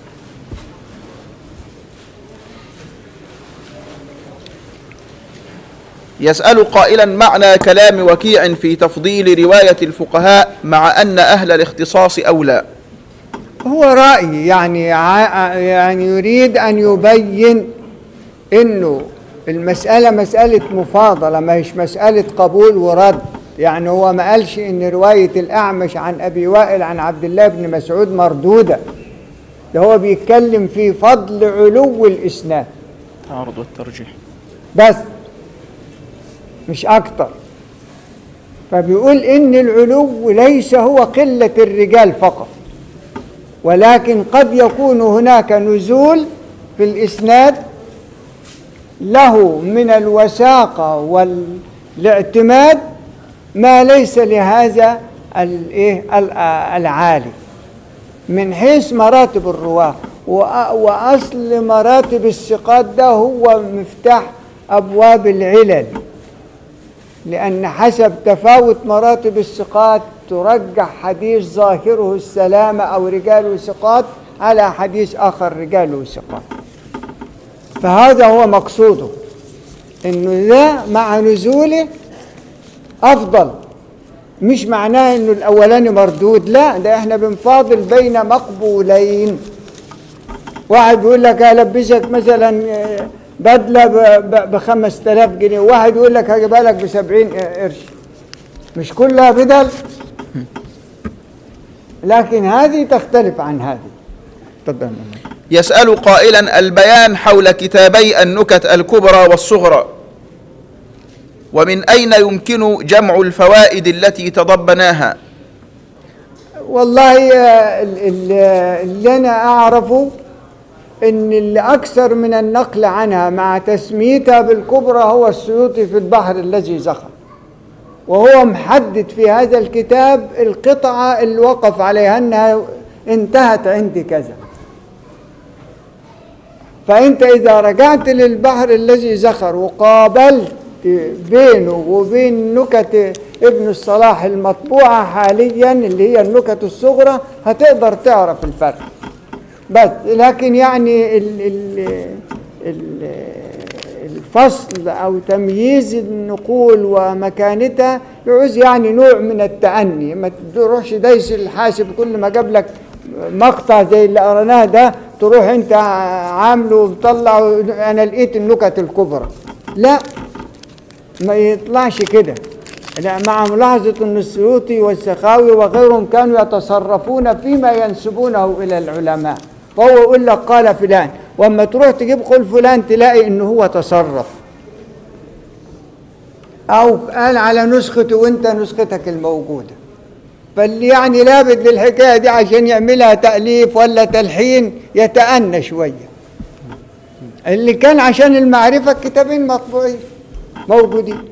يسأل قائلا معنى كلام وكيع في تفضيل رواية الفقهاء مع أن أهل الاختصاص أولى هو رأي يعني ع- يعني يريد أن يبين إنه المسألة مسألة مفاضلة ما هيش مسألة قبول ورد يعني هو ما قالش إن رواية الأعمش عن أبي وائل عن عبد الله بن مسعود مردودة ده هو بيتكلم في فضل علو الإسناد التعارض والترجيح بس مش أكتر فبيقول إن العلو ليس هو قلة الرجال فقط ولكن قد يكون هناك نزول في الإسناد له من الوثاقة والاعتماد ما ليس لهذا الإيه ال- العالي من حيث مراتب الرواة وأ- وأصل مراتب الثقات ده هو مفتاح أبواب العلل لأن حسب تفاوت مراتب الثقات ترجح حديث ظاهره السلامة أو رجاله ثقات على حديث آخر رجاله ثقات فهذا هو مقصوده إنه ده مع نزوله أفضل مش معناه إنه الأولاني مردود لا ده إحنا بنفاضل بين مقبولين واحد بيقول لك هلبسك مثلا آه، بدله ب 5000 جنيه واحد يقول لك هجيبها لك ب 70 قرش مش كلها بدل لكن هذه تختلف عن هذه تفضل يسأل قائلا البيان حول كتابي النكت الكبرى والصغرى ومن أين يمكن جمع الفوائد التي تضمناها والله آه، ال- ال- اللي انا اعرفه ان اللي اكثر من النقل عنها مع تسميتها بالكبرى هو السيوطي في البحر الذي زخر وهو محدد في هذا الكتاب القطعة اللي وقف عليها انها انتهت عندي كذا فانت اذا رجعت للبحر الذي زخر وقابلت بينه وبين نكت ابن الصلاح المطبوعة حاليا اللي هي النكت الصغرى هتقدر تعرف الفرق بس لكن يعني ال ال ال الفصل او تمييز النقول ومكانتها يعوز يعني نوع من التأني ما تروحش دايس الحاسب كل ما جاب لك مقطع زي اللي قرناه ده تروح انت عامله ومطلع انا لقيت النكت الكبرى لا ما يطلعش كده لا مع ملاحظة أن السيوطي والسخاوي وغيرهم كانوا يتصرفون فيما ينسبونه إلى العلماء فهو يقول لك قال فلان واما تروح تجيب قول فلان تلاقي انه هو تصرف او قال على نسخته وانت نسختك الموجوده فاللي يعني لابد للحكايه دي عشان يعملها تاليف ولا تلحين يتأنى شويه اللي كان عشان المعرفه الكتابين مطبوعين موجودين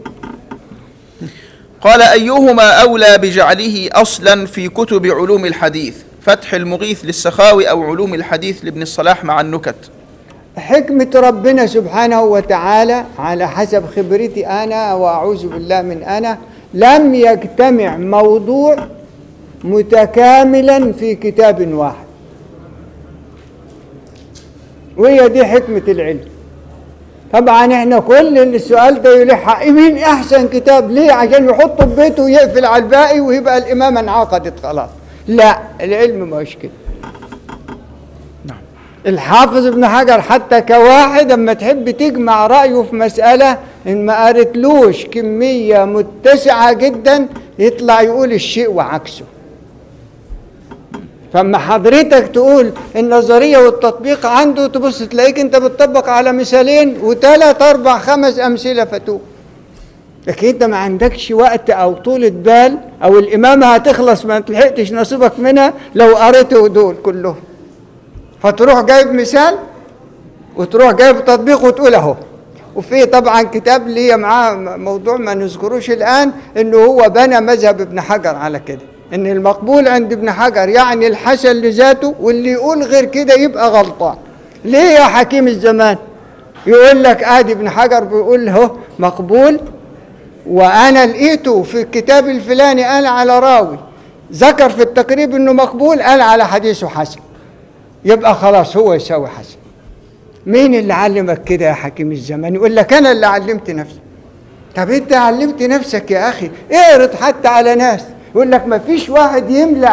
قال أيهما أولى بجعله أصلا في كتب علوم الحديث فتح المغيث للسخاوي أو علوم الحديث لابن الصلاح مع النكت حكمة ربنا سبحانه وتعالى على حسب خبرتي أنا وأعوذ بالله من أنا لم يجتمع موضوع متكاملا في كتاب واحد وهي دي حكمة العلم طبعا احنا كل السؤال ده يلح مين احسن كتاب ليه عشان يحطه في بيته ويقفل على الباقي ويبقى الامامه انعقدت خلاص لا العلم مش كده الحافظ ابن حجر حتى كواحد اما تحب تجمع رايه في مساله ان ما قريتلوش كميه متسعه جدا يطلع يقول الشيء وعكسه فاما حضرتك تقول النظريه والتطبيق عنده تبص تلاقيك انت بتطبق على مثالين وثلاث اربع خمس امثله فتوه لكن انت ما عندكش وقت او طولة بال او الامامه هتخلص ما تلحقتش نصيبك منها لو قريته دول كلهم فتروح جايب مثال وتروح جايب تطبيق وتقول اهو وفي طبعا كتاب ليا معاه موضوع ما نذكروش الان انه هو بنى مذهب ابن حجر على كده ان المقبول عند ابن حجر يعني الحسن لذاته واللي يقول غير كده يبقى غلطان ليه يا حكيم الزمان يقول لك ادي ابن حجر بيقول اهو مقبول وانا لقيته في الكتاب الفلاني قال على راوي ذكر في التقريب انه مقبول قال على حديثه حسن يبقى خلاص هو يساوي حسن مين اللي علمك كده يا حكيم الزمان يقول لك انا اللي علمت نفسي طب انت علمت نفسك يا اخي اعرض حتى على ناس يقول لك ما فيش واحد يملى